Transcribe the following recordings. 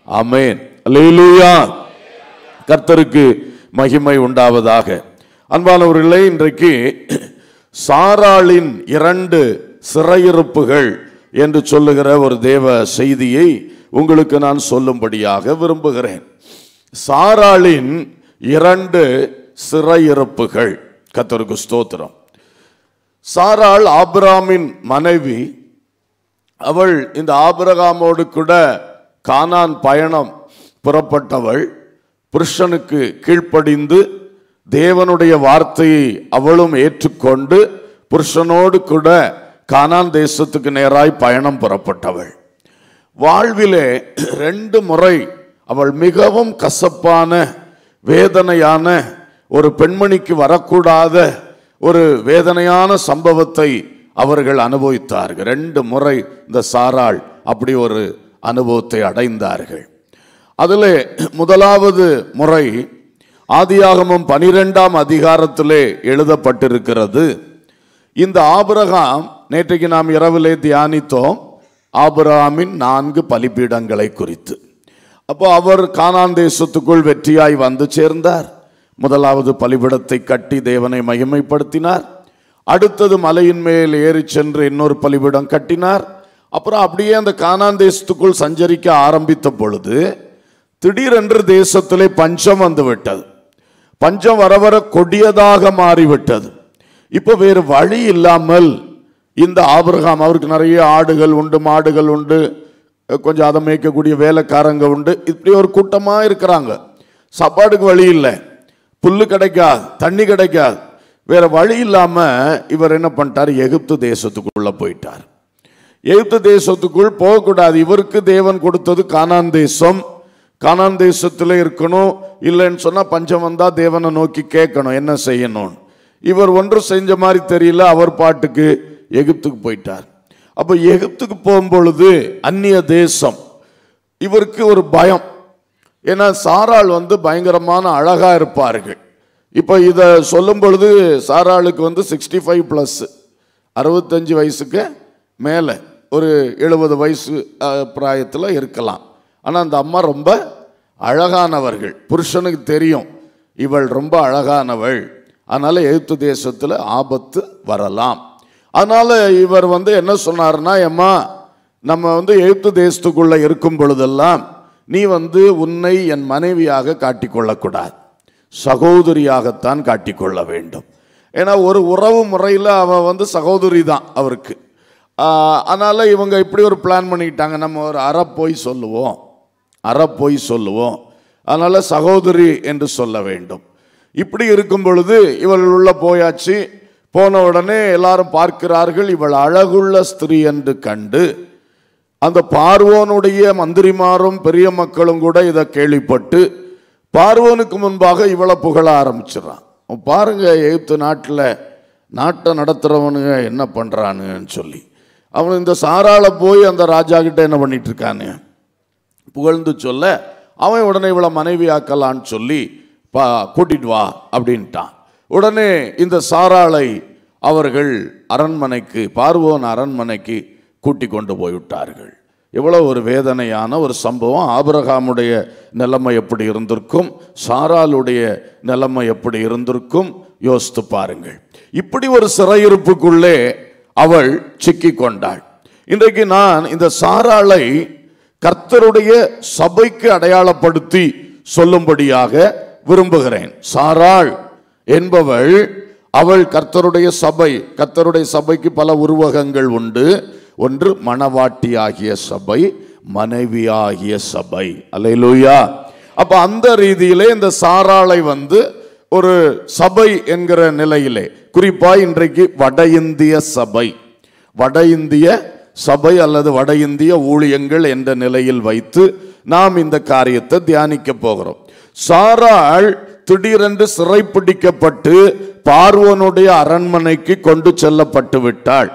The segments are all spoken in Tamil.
ஆமென் அல்லேலூயா கர்த்தருக்கு மகிமை உண்டாவதாக அன்பானவர்களே இன்றைக்கு சாராளின் இரண்டு சிறையிருப்புகள் என்று சொல்லுகிற ஒரு தேவ செய்தியை உங்களுக்கு நான் சொல்லும்படியாக விரும்புகிறேன் சாராளின் இரண்டு சிறையிருப்புகள் கர்த்தருக்கு ஸ்தோத்திரம் சாராள் ஆபிராமின் மனைவி அவள் இந்த ஆபிரகாமோடு கூட கானான் பயணம் புறப்பட்டவள் புருஷனுக்கு கீழ்ப்படிந்து தேவனுடைய வார்த்தையை அவளும் ஏற்றுக்கொண்டு புருஷனோடு கூட கானான் தேசத்துக்கு நேராய் பயணம் புறப்பட்டவள் வாழ்விலே ரெண்டு முறை அவள் மிகவும் கசப்பான வேதனையான ஒரு பெண்மணிக்கு வரக்கூடாத ஒரு வேதனையான சம்பவத்தை அவர்கள் அனுபவித்தார்கள் ரெண்டு முறை இந்த சாராள் அப்படி ஒரு அனுபவத்தை அடைந்தார்கள் அதில் முதலாவது முறை ஆதியாகமம் பனிரெண்டாம் அதிகாரத்திலே எழுதப்பட்டிருக்கிறது இந்த ஆபிரகாம் நேற்றைக்கு நாம் இரவிலே தியானித்தோம் ஆபிரகாமின் நான்கு பலிபீடங்களை குறித்து அப்போ அவர் கானான் தேசத்துக்குள் வெற்றியாய் வந்து சேர்ந்தார் முதலாவது பலிபீடத்தை கட்டி தேவனை மகிமைப்படுத்தினார் அடுத்தது மலையின் மேல் ஏறி சென்று இன்னொரு பலிபீடம் கட்டினார் அப்புறம் அப்படியே அந்த கானான் தேசத்துக்குள் சஞ்சரிக்க ஆரம்பித்த பொழுது திடீரென்று தேசத்திலே பஞ்சம் வந்து விட்டது பஞ்சம் வர வர கொடியதாக மாறிவிட்டது இப்போ வேறு வழி இல்லாமல் இந்த ஆபிரகாம் அவருக்கு நிறைய ஆடுகள் உண்டு மாடுகள் உண்டு கொஞ்சம் அதை மேய்க்கக்கூடிய வேலைக்காரங்க உண்டு இப்படி ஒரு கூட்டமாக இருக்கிறாங்க சாப்பாடுக்கு வழி இல்லை புல்லு கிடைக்காது தண்ணி கிடைக்காது வேற வழி இல்லாம இவர் என்ன பண்ணிட்டார் எகிப்து தேசத்துக்குள்ள போயிட்டார் எகிப்து தேசத்துக்குள் போகக்கூடாது இவருக்கு தேவன் கொடுத்தது கானான் தேசம் கானான் தேசத்தில் இருக்கணும் இல்லைன்னு சொன்னா பஞ்சம் வந்தா தேவனை நோக்கி கேட்கணும் என்ன செய்யணும் இவர் ஒன்று செஞ்ச மாதிரி தெரியல அவர் பாட்டுக்கு எகிப்துக்கு போயிட்டார் அப்போ எகிப்துக்கு போகும்பொழுது அந்நிய தேசம் இவருக்கு ஒரு பயம் ஏன்னா சாராள் வந்து பயங்கரமான அழகா இருப்பார்கள் இப்போ இதை சொல்லும் பொழுது சாராளுக்கு வந்து சிக்ஸ்டி ஃபைவ் ப்ளஸ் அறுபத்தஞ்சு வயசுக்கு மேலே ஒரு எழுபது வயசு பிராயத்தில் இருக்கலாம் ஆனால் அந்த அம்மா ரொம்ப அழகானவர்கள் புருஷனுக்கு தெரியும் இவள் ரொம்ப அழகானவள் அதனால எகிப்து தேசத்தில் ஆபத்து வரலாம் அதனால இவர் வந்து என்ன சொன்னார்னா எம்மா நம்ம வந்து எகிப்து தேசத்துக்குள்ள இருக்கும் பொழுதெல்லாம் நீ வந்து உன்னை என் மனைவியாக காட்டிக்கொள்ளக்கூடாது சகோதரியாகத்தான் காட்டிக்கொள்ள வேண்டும் ஏன்னா ஒரு உறவு முறையில் அவன் வந்து சகோதரி தான் அவருக்கு ஆஹ், அதனால இவங்க இப்படி ஒரு பிளான் பண்ணிக்கிட்டாங்க நம்ம ஒரு அற போய் சொல்லுவோம் அற போய் சொல்லுவோம் அதனால சகோதரி என்று சொல்ல வேண்டும் இப்படி இருக்கும் பொழுது இவள் உள்ள போயாச்சு போன உடனே எல்லாரும் பார்க்கிறார்கள் இவள் அழகுள்ள ஸ்திரீ என்று கண்டு அந்த பார்வோனுடைய மந்திரிமாரும் பெரிய மக்களும் கூட இதை கேள்விப்பட்டு பார்வோனுக்கு முன்பாக இவளை புகழ ஆரம்பிச்சிடறான் அவன் பாருங்க எகிப்து நாட்டில் நாட்டை நடத்துறவனுங்க என்ன பண்றானுங்கன்னு சொல்லி அவன் இந்த சாராள போய் அந்த ராஜா கிட்ட என்ன பண்ணிட்டு இருக்கானு புகழ்ந்து சொல்ல அவன் உடனே இவளை மனைவி ஆக்கலான்னு சொல்லி பா கூட்டிட்டு வா அப்படின்ட்டான் உடனே இந்த சாராளை அவர்கள் அரண்மனைக்கு பார்வோன் அரண்மனைக்கு கூட்டி கொண்டு போய்விட்டார்கள் எவ்வளவு ஒரு வேதனையான ஒரு சம்பவம் ஆபிரகாமுடைய நிலைமை எப்படி இருந்திருக்கும் சாராளுடைய நிலைமை எப்படி இருந்திருக்கும் யோசித்து பாருங்கள் இப்படி ஒரு சிறையிருப்புக்குள்ளே அவள் சிக்கி கொண்டாள் இன்றைக்கு நான் இந்த சாராளை கர்த்தருடைய சபைக்கு அடையாளப்படுத்தி சொல்லும்படியாக விரும்புகிறேன் சாராள் என்பவள் அவள் கர்த்தருடைய சபை கர்த்தருடைய சபைக்கு பல உருவகங்கள் உண்டு ஒன்று மணவாட்டியாகிய சபை மனைவியாகிய சபை அல்லேலூயா அப்ப அந்த ரீதியிலே இந்த சாராளை வந்து ஒரு சபை என்கிற நிலையிலே குறிப்பா இன்றைக்கு வட இந்திய சபை வட இந்திய சபை அல்லது வட இந்திய ஊழியங்கள் என்ற நிலையில் வைத்து நாம் இந்த காரியத்தை தியானிக்க போகிறோம் சாராள் திடீரென்று சிறைப்பிடிக்கப்பட்டு பார்வோனுடைய அரண்மனைக்கு கொண்டு செல்லப்பட்டு விட்டாள்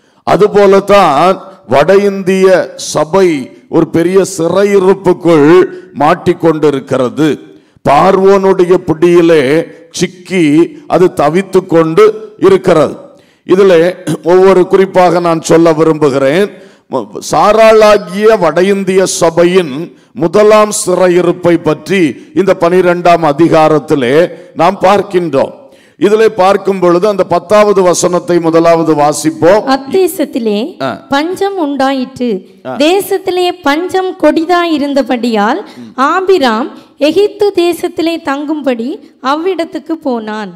அதுபோலதான் வட இந்திய சபை ஒரு பெரிய சிறையிருப்புக்குள் மாட்டிக்கொண்டிருக்கிறது பார்வோனுடைய பிடியிலே சிக்கி அது தவித்து கொண்டு இருக்கிறது இதில் ஒவ்வொரு குறிப்பாக நான் சொல்ல விரும்புகிறேன் மு- சாராளாகிய வட இந்திய சபையின் முதலாம் சிறையிருப்பை பற்றி இந்த பனிரெண்டாம் அதிகாரத்திலே நாம் பார்க்கின்றோம் இதிலே பார்க்கும் பொழுது அந்த பத்தாவது வசனத்தை முதலாவது வாசிப்போம் அத்தேசத்திலே ஆ. பஞ்சம் உண்டாயிற்று தேசத்திலே பஞ்சம் கொடிதாயிருந்தபடியால் ஆபிராம் எகிப்து தேசத்திலே தங்கும்படி அவ்விடத்துக்கு போனான்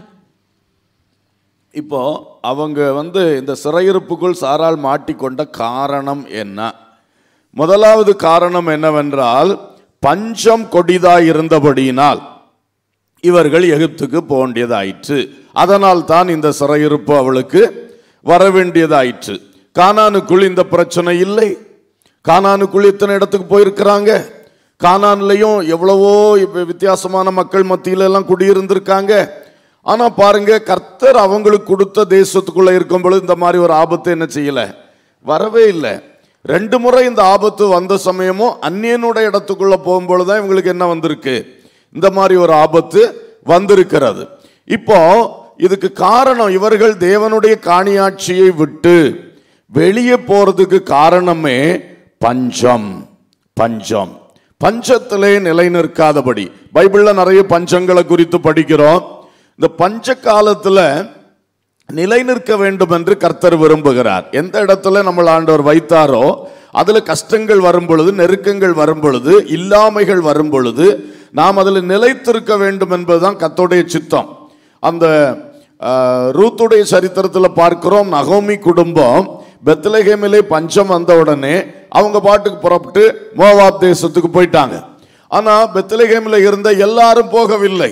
இப்போ அவங்க வந்து இந்த சிறையிருப்புக்குள் சாரால் மாட்டிக்கொண்ட காரணம் என்ன முதலாவது காரணம் என்னவென்றால் பஞ்சம் கொடிதாய் இருந்தபடியினால் இவர்கள் எகிப்துக்கு போக வேண்டியதாயிற்று அதனால் தான் இந்த சிறையிருப்பு அவளுக்கு வர வேண்டியதாயிற்று கானானுக்குள் இந்த பிரச்சனை இல்லை கானானுக்குள் இத்தனை இடத்துக்கு போயிருக்கிறாங்க கானான்லையும் எவ்வளவோ இப்ப வித்தியாசமான மக்கள் மத்தியில எல்லாம் குடியிருந்திருக்காங்க ஆனா பாருங்க கர்த்தர் அவங்களுக்கு கொடுத்த தேசத்துக்குள்ள இருக்கும் பொழுது இந்த மாதிரி ஒரு ஆபத்து என்ன செய்யல வரவே இல்லை ரெண்டு முறை இந்த ஆபத்து வந்த சமயமும் அந்நியனுடைய இடத்துக்குள்ள போகும்பொழுதுதான் இவங்களுக்கு என்ன வந்திருக்கு இந்த மாதிரி ஒரு ஆபத்து வந்திருக்கிறது இப்போ இதுக்கு காரணம் இவர்கள் தேவனுடைய காணியாட்சியை விட்டு வெளியே போறதுக்கு காரணமே பஞ்சம் பஞ்சம் பஞ்சத்திலே நிலை நிற்காதபடி பைபிள்ல நிறைய பஞ்சங்களை குறித்து படிக்கிறோம் இந்த பஞ்ச காலத்துல நிலை நிற்க வேண்டும் என்று கர்த்தர் விரும்புகிறார் எந்த இடத்துல நம்ம ஆண்டவர் வைத்தாரோ அதுல கஷ்டங்கள் வரும் பொழுது நெருக்கங்கள் வரும் பொழுது இல்லாமைகள் வரும் பொழுது நாம் அதில் நிலைத்திருக்க வேண்டும் என்பதுதான் கர்த்தருடைய சித்தம் அந்த ஆஹ், ரூத்துடைய சரித்திரத்தில் பார்க்கிறோம் நகோமி குடும்பம் பெத்லஹேமிலே பஞ்சம் வந்த உடனே அவங்க பாட்டுக்கு புறப்பட்டு மோவாப் தேசத்துக்கு போயிட்டாங்க ஆனா பெத்லஹேமில் இருந்த எல்லாரும் போகவில்லை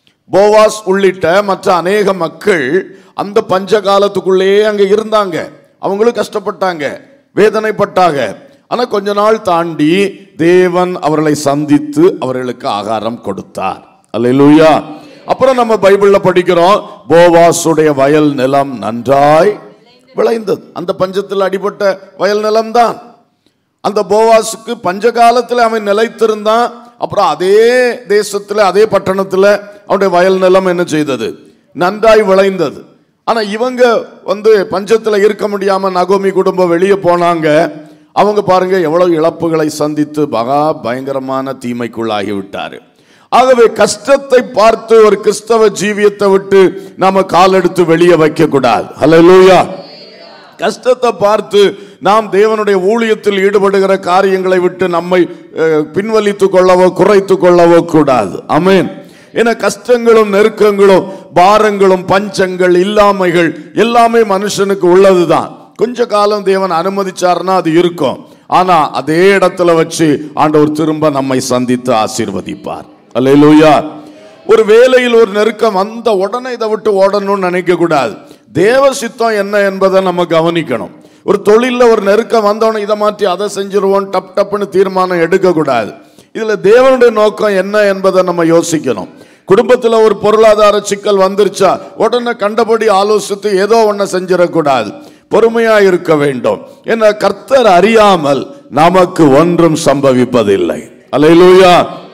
போவாஸ் உள்ளிட்ட மற்ற அநேக மக்கள் அந்த பஞ்ச காலத்துக்குள்ளேயே அங்க இருந்தாங்க அவங்களும் கஷ்டப்பட்டாங்க வேதனைப்பட்டாங்க ஆனா கொஞ்ச நாள் தாண்டி தேவன் அவர்களை சந்தித்து அவர்களுக்கு ஆகாரம் கொடுத்தார் அல்லேலூயா அப்புறம் நம்ம பைபிள்ல படிக்கிறோம் போவாஸுடைய வயல் நிலம் நன்றாய் விளைந்தது அந்த பஞ்சத்தில் அடிபட்ட வயல் நிலம்தான் அந்த போவாஸுக்கு பஞ்ச காலத்துல அவன் நிலைத்திருந்தான் அப்புறம் அதே தேசத்துல அதே பட்டணத்துல அவனுடைய வயல் நிலம் என்ன செய்தது நன்றாய் விளைந்தது ஆனா இவங்க வந்து பஞ்சத்துல இருக்க முடியாம நகோமி குடும்பம் வெளியே போனாங்க அவங்க பாருங்க எவ்வளவு இழப்புகளை சந்தித்து மகா பயங்கரமான தீமைக்குள்ளாகி விட்டாரு ஆகவே கஷ்டத்தை பார்த்து ஒரு கிறிஸ்தவ ஜீவியத்தை விட்டு நாம காலெடுத்து வெளியே வைக்க கூடாது ஹalleluya கஷ்டத்தை பார்த்து நாம் தேவனுடைய ஊழியத்தில் ஈடுபடுகிற காரியங்களை விட்டு நம்மை அஹ், பின்வலித்துக் கொள்ளவோ குறைத்துக் கொள்ளவோ கூடாது ஆமென் என கஷ்டங்களும் நெருக்கங்களும் பாரங்களும் பஞ்சங்கள் இல்லாமைகள் எல்லாமே மனுஷனுக்கு உள்ளதுதான் கொஞ்ச காலம் தேவன் அனுமதிச்சாருன்னா அது இருக்கும் ஆனா அதே இடத்துல வச்சு ஆண்டவர் திரும்ப நம்மை சந்தித்து ஆசீர்வதிப்பார் அல்லேலூயா ஒரு வேலையில் ஒரு நெருக்கம் வந்த உடனே இதை விட்டு ஓடணும்னு நினைக்க கூடாது தேவ சித்தம் என்ன என்பதை நம்ம கவனிக்கணும் ஒரு தொழில்ல ஒரு நெருக்கம் வந்தவன இதை மாற்றி அதை செஞ்சிருவோம் டப் டப்புன்னு தீர்மானம் எடுக்க கூடாது இதுல தேவனுடைய நோக்கம் என்ன என்பதை நம்ம யோசிக்கணும் குடும்பத்துல ஒரு பொருளாதார சிக்கல் வந்துருச்சா உடனே கண்டபடி ஆலோசித்து ஏதோ ஒன்ன செஞ்சிடக்கூடாது பொறுமையா இருக்க வேண்டும் என கர்த்தர் அறியாமல் நமக்கு ஒன்றும் சம்பவிப்பதில்லை அல்லேலூயா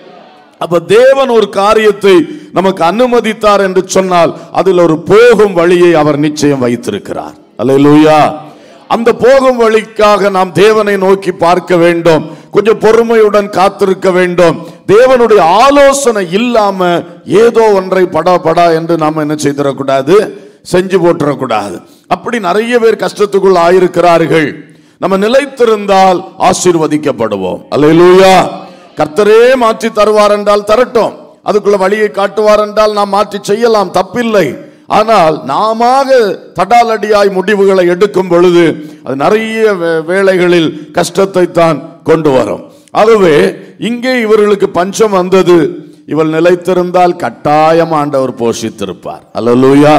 அப்ப தேவன் ஒரு காரியத்தை நமக்கு அனுமதித்தார் என்று சொன்னால் அதில் ஒரு போகும் வழியை அவர் நிச்சயம் வைத்திருக்கிறார் அல்லேலூயா அந்த போகும் வழிக்காக நாம் தேவனை நோக்கி பார்க்க வேண்டும் கொஞ்சம் பொறுமையுடன் காத்திருக்க வேண்டும் தேவனுடைய ஆலோசனை இல்லாம ஏதோ ஒன்றை படா படா என்று நாம் என்ன செய்திடக்கூடாது செஞ்சு போட்டுறக்கூடாது அப்படி நிறைய பேர் கஷ்டத்துக்குள் ஆயிருக்கிறார்கள் நம்ம நிலைத்திருந்தால் ஆசீர்வதிக்கப்படுவோம் அல்லேலூயா கர்த்தரே மாற்றி தருவார் என்றால் தரட்டும் அதுக்குள்ள வழியை காட்டுவார் என்றால் நாம் மாற்றி செய்யலாம் தப்பில்லை ஆனால் நாம தடாலடியாய் முடிவுகளை எடுக்கும் பொழுது அது நிறைய வே- வேளைகளில் கஷ்டத்தை தான் கொண்டு வரும் ஆகவே இங்கே இவர்களுக்கு பஞ்சம் வந்தது இவள் நிலைத்திருந்தால் கட்டாயம் ஆண்டவர் போஷித்திருப்பார் அல்லேலூயா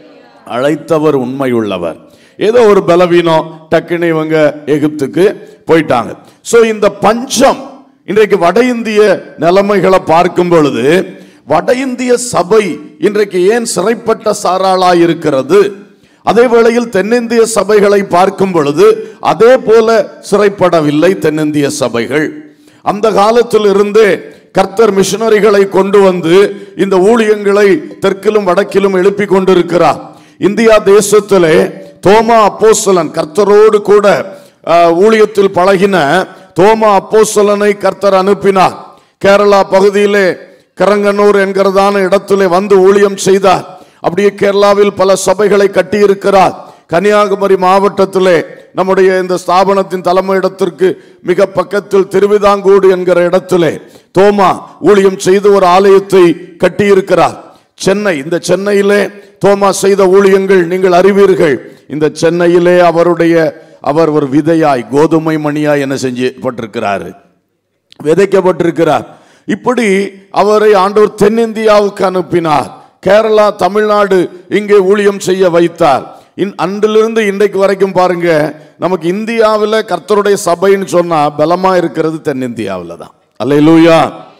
அழைத்தவர் உண்மையுள்ளவர் ஏதோ ஒரு பலவீனம் டக்குன்னு இவங்க எகிப்துக்கு போயிட்டாங்க சோ இந்த பஞ்சம் இன்றைக்கு வட இந்திய நிலைமைகளை பார்க்கும் பொழுது வட இந்திய சபை இன்றைக்கு ஏன் சிறைப்பட்ட சாராளாய் இருக்கிறது அதே வேளையில் தென்னிந்திய சபைகளை பார்க்கும் பொழுது அதே போல சிறைப்படவில்லை தென்னிந்திய சபைகள் அந்த காலத்தில் இருந்தே கர்த்தர் மிஷனரிகளை கொண்டு வந்து இந்த ஊழியங்களை தெற்கிலும் வடக்கிலும் எழுப்பி கொண்டிருக்கிறார் இந்தியா தேசத்திலே தோமா அப்போஸ்தலன் கர்த்தரோடு கூட அஹ், ஊழியத்தில் பழகின தோமா அப்போஸ்தலனை கர்த்தர் அனுப்பினார் கேரளா பகுதியிலே கரங்கனூர் என்கிறதான இடத்திலே வந்து ஊழியம் செய்தார் அப்படியே கேரளாவில் பல சபைகளை கட்டியிருக்கிறார் கன்னியாகுமரி மாவட்டத்திலே நம்முடைய இந்த ஸ்தாபனத்தின் தலைமையிடத்திற்கு மிக பக்கத்தில் திருவிதாங்கூடு என்கிற இடத்திலே தோமா ஊழியம் செய்து ஒரு ஆலயத்தை கட்டியிருக்கிறார் சென்னை இந்த சென்னையிலே தோமா செய்த ஊழியங்கள் நீங்கள் அறிவீர்கள் இந்த சென்னையிலே அவருடைய அவர் ஒரு விதையாய் கோதுமை மணியாய் என்ன செஞ்சப்பட்டிருக்கிறாரு விதைக்கப்பட்டிருக்கிறார் இப்படி அவரை ஆண்டவர் தென்னிந்தியாவுக்கு அனுப்பினார் கேரளா தமிழ்நாடு இங்கே ஊழியம் செய்ய வைத்தார் இன் அன்றிலிருந்து இன்றைக்கு வரைக்கும் பாருங்க நமக்கு இந்தியாவில் கர்த்தருடைய சபைன்னு சொன்னா பலமா இருக்கிறது தென்னிந்தியாவில் தான் அல்லேலூயா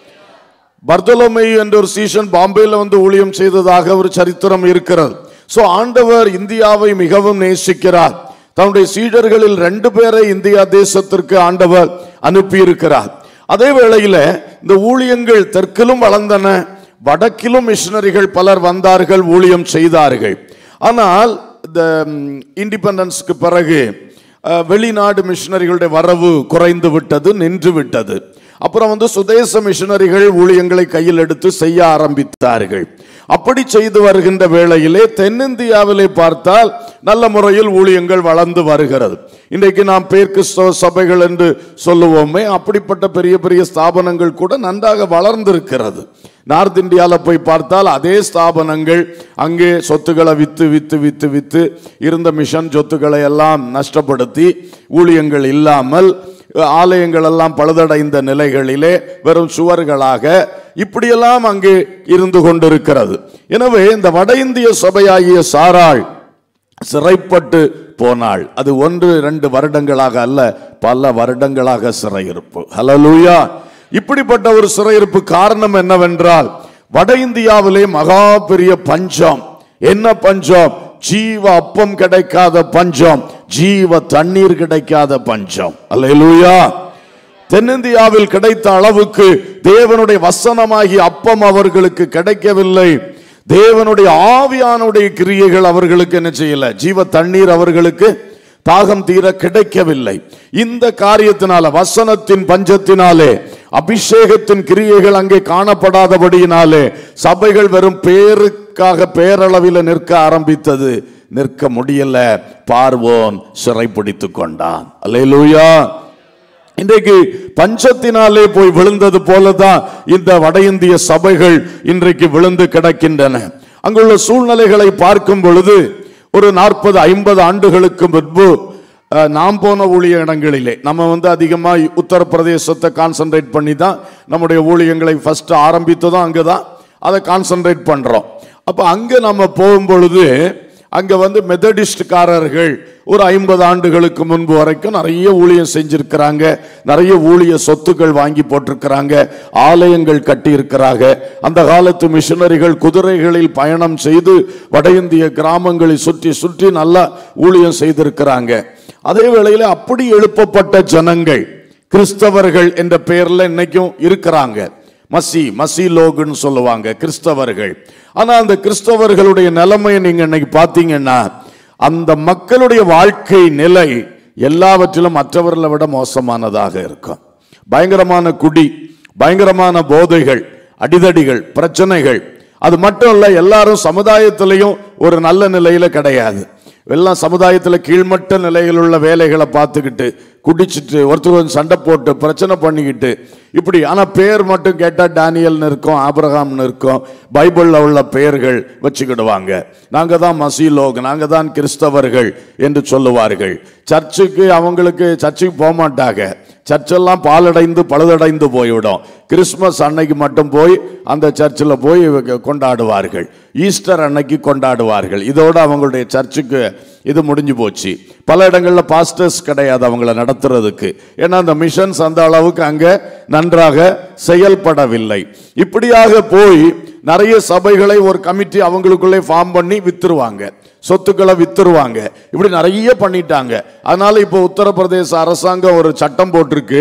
பர்தலோமேயு என்ற ஒரு சீசன் பாம்பேல வந்து ஊழியம் செய்ததாக ஒரு சரித்திரம் இருக்கிறது சோ ஆண்டவர் இந்தியாவை மிகவும் நேசிக்கிறார் தன்னுடைய சீடர்களில் ரெண்டு பேரை இந்தியா தேசத்திற்கு ஆண்டவர் அனுப்பியிருக்கிறார் அதே வேளையில இந்த ஊழியங்கள் தெற்கிலும் வளர்ந்தன வடக்கிலும் மிஷனரிகள் பலர் வந்தார்கள் ஊழியம் செய்தார்கள் ஆனால் இந்த இண்டிபெண்டன்ஸ்க்கு பிறகு அஹ், வெளிநாடு மிஷனரிகளுடைய வரவு குறைந்து விட்டது நின்று விட்டது அப்புறம் வந்து சுதேச மிஷனரிகள் ஊழியங்களை கையில் எடுத்து செய்ய ஆரம்பித்தார்கள் அப்படி செய்து வருகின்ற வேளையிலே தென்னிந்தியாவிலே பார்த்தால் நல்ல முறையில் ஊழியங்கள் வளர்ந்து வருகிறது இன்றைக்கு நாம் பேர்கிறிஸ்தவ சபைகள் என்று சொல்லுவோமே அப்படிப்பட்ட பெரிய பெரிய ஸ்தாபனங்கள் கூட நன்றாக வளர்ந்திருக்கிறது நார்த் இந்தியாவில் போய் பார்த்தால் அதே ஸ்தாபனங்கள் அங்கே சொத்துக்களை வித்து வித்து வித்து வித்து இருந்த மிஷன் சொத்துக்களை எல்லாம் நஷ்டப்படுத்தி ஊழியங்கள் இல்லாமல் ஆலயங்கள் எல்லாம் பழுதடைந்த நிலைகளிலே வெறும் சுவர்களாக இப்படியெல்லாம் அங்கே இருந்து கொண்டிருக்கிறது எனவே இந்த வட இந்திய சபையாகிய சாராள் சிறைப்பட்டு போனாள் அது ஒன்று இரண்டு வருடங்களாக அல்ல பல வருடங்களாக சிறையிருப்பு ஹலலூயா இப்படிப்பட்ட ஒரு சிறையிருப்பு காரணம் என்னவென்றால் வட இந்தியாவிலே மகா பெரிய பஞ்சம் என்ன பஞ்சம் ஜீவ அப்பம் கிடைக்காத பஞ்சம் ஜீவ தண்ணீர் கிடைக்காத பஞ்சம் அல்லேலூயா தென்னிந்தியாவில் கிடைத்த அளவுக்கு தேவனுடைய வசனமாகி அப்பம் அவர்களுக்கு கிடைக்கவில்லை தேவனுடைய ஆவியானுடைய கிரியைகள் அவர்களுக்கு என்ன செய்யல ஜீவ தண்ணீர் அவர்களுக்கு தாகம் தீர கிடைக்கவில்லை இந்த காரியத்தினால வசனத்தின் பஞ்சத்தினாலே அபிஷேகத்தின் கிரியைகள் அங்கே காணப்படாதபடியினாலே சபைகள் வெறும் பேருக்காக பேரளவில் நிற்க ஆரம்பித்தது நிற்க முடியல பார்வோன் சிறைப்பிடித்து கொண்டான் அல்லேலூயா இன்றைக்கு பஞ்சத்தினாலே போய் விழுந்தது போலதான் இந்த வட இந்திய சபைகள் இன்றைக்கு விழுந்து கிடக்கின்றன அங்குள்ள சூழ்நிலைகளை பார்க்கும் பொழுது ஒரு நாற்பது ஐம்பது ஆண்டுகளுக்கு முன்பு அஹ், நாம் போன ஊழிய இடங்களிலே நம்ம வந்து அதிகமாக உத்தரப்பிரதேசத்தை கான்சென்ட்ரேட் பண்ணி தான் நம்முடைய ஊழியங்களை ஃபர்ஸ்ட் ஆரம்பித்ததும் அங்கே தான் அதை கான்சென்ட்ரேட் பண்ணுறோம் அப்போ அங்கே நம்ம போகும் பொழுது அங்க வந்து மெத்தடிஸ்ட்காரர்கள் ஒரு ஐம்பது ஆண்டுகளுக்கு முன்பு வரைக்கும் நிறைய ஊழியம் செஞ்சிருக்கிறாங்க நிறைய ஊழிய சொத்துக்கள் வாங்கி போட்டிருக்கிறாங்க ஆலயங்கள் கட்டி இருக்கிறாங்க அந்த காலத்து மிஷனரிகள் குதிரைகளில் பயணம் செய்து வட இந்திய கிராமங்களை சுற்றி சுற்றி நல்லா ஊழியம் செய்திருக்கிறாங்க அதே வேளையில அப்படி எழுப்பப்பட்ட ஜனங்கள் கிறிஸ்தவர்கள் என்ற பெயர்ல இன்னைக்கும் இருக்கிறாங்க மசி மசி லோகுன்னு சொல்லுவாங்க கிறிஸ்தவர்கள் ஆனா அந்த கிறிஸ்தவர்களுடைய நிலைமையை நீங்க இன்னைக்கு பாத்தீங்கன்னா அந்த மக்களுடைய வாழ்க்கை நிலை எல்லாவற்றிலும் மற்றவர்களை விட மோசமானதாக இருக்கும் பயங்கரமான குடி பயங்கரமான போதைகள் அடிதடிகள் பிரச்சனைகள் அது மட்டும் இல்ல எல்லாரும் சமுதாயத்திலையும் ஒரு நல்ல நிலையில கிடையாது எல்லாம் சமுதாயத்துல கீழ்மட்ட நிலையில் உள்ள வேலைகளை பார்த்துக்கிட்டு குடிச்சிட்டு ஒருத்தர் வந்து சண்டை போட்டு பிரச்சனை பண்ணிக்கிட்டு இப்படி ஆனா பேர் மட்டும் கேட்டா டேனியல்னு இருக்கும் ஆபிரகாம்னு இருக்கும் பைபிள்ல உள்ள பெயர்கள் வச்சுக்கிடுவாங்க நாங்க தான் மசீலோக் நாங்க தான் கிறிஸ்தவர்கள் என்று சொல்லுவார்கள் சர்ச்சுக்கு அவங்களுக்கு சர்ச்சுக்கு போக மாட்டாங்க சர்ச்செல்லாம் பாலடைந்து பழுதடைந்து போய்விடும் கிறிஸ்மஸ் அன்னைக்கு மட்டும் போய் அந்த சர்ச்சில் போய் இவங்க கொண்டாடுவார்கள் ஈஸ்டர் அன்னைக்கு கொண்டாடுவார்கள் இதோட அவங்களுடைய சர்ச்சுக்கு இது முடிஞ்சு போச்சு பல இடங்களில் பாஸ்டர்ஸ் கிடையாது அவங்கள நடத்துறதுக்கு ஏன்னா அந்த மிஷன்ஸ் அந்த அளவுக்கு அங்க நன்றாக செயல்படவில்லை இப்படியாக போய் நிறைய சபைகளை ஒரு கமிட்டி அவங்களுக்குள்ளே ஃபார்ம் பண்ணி வித்துருவாங்க சொத்துக்களை வித்துருவாங்க இப்படி நிறைய பண்ணிட்டாங்க அதனால இப்போ உத்தரப்பிரதேச அரசாங்கம் ஒரு சட்டம் போட்டிருக்கு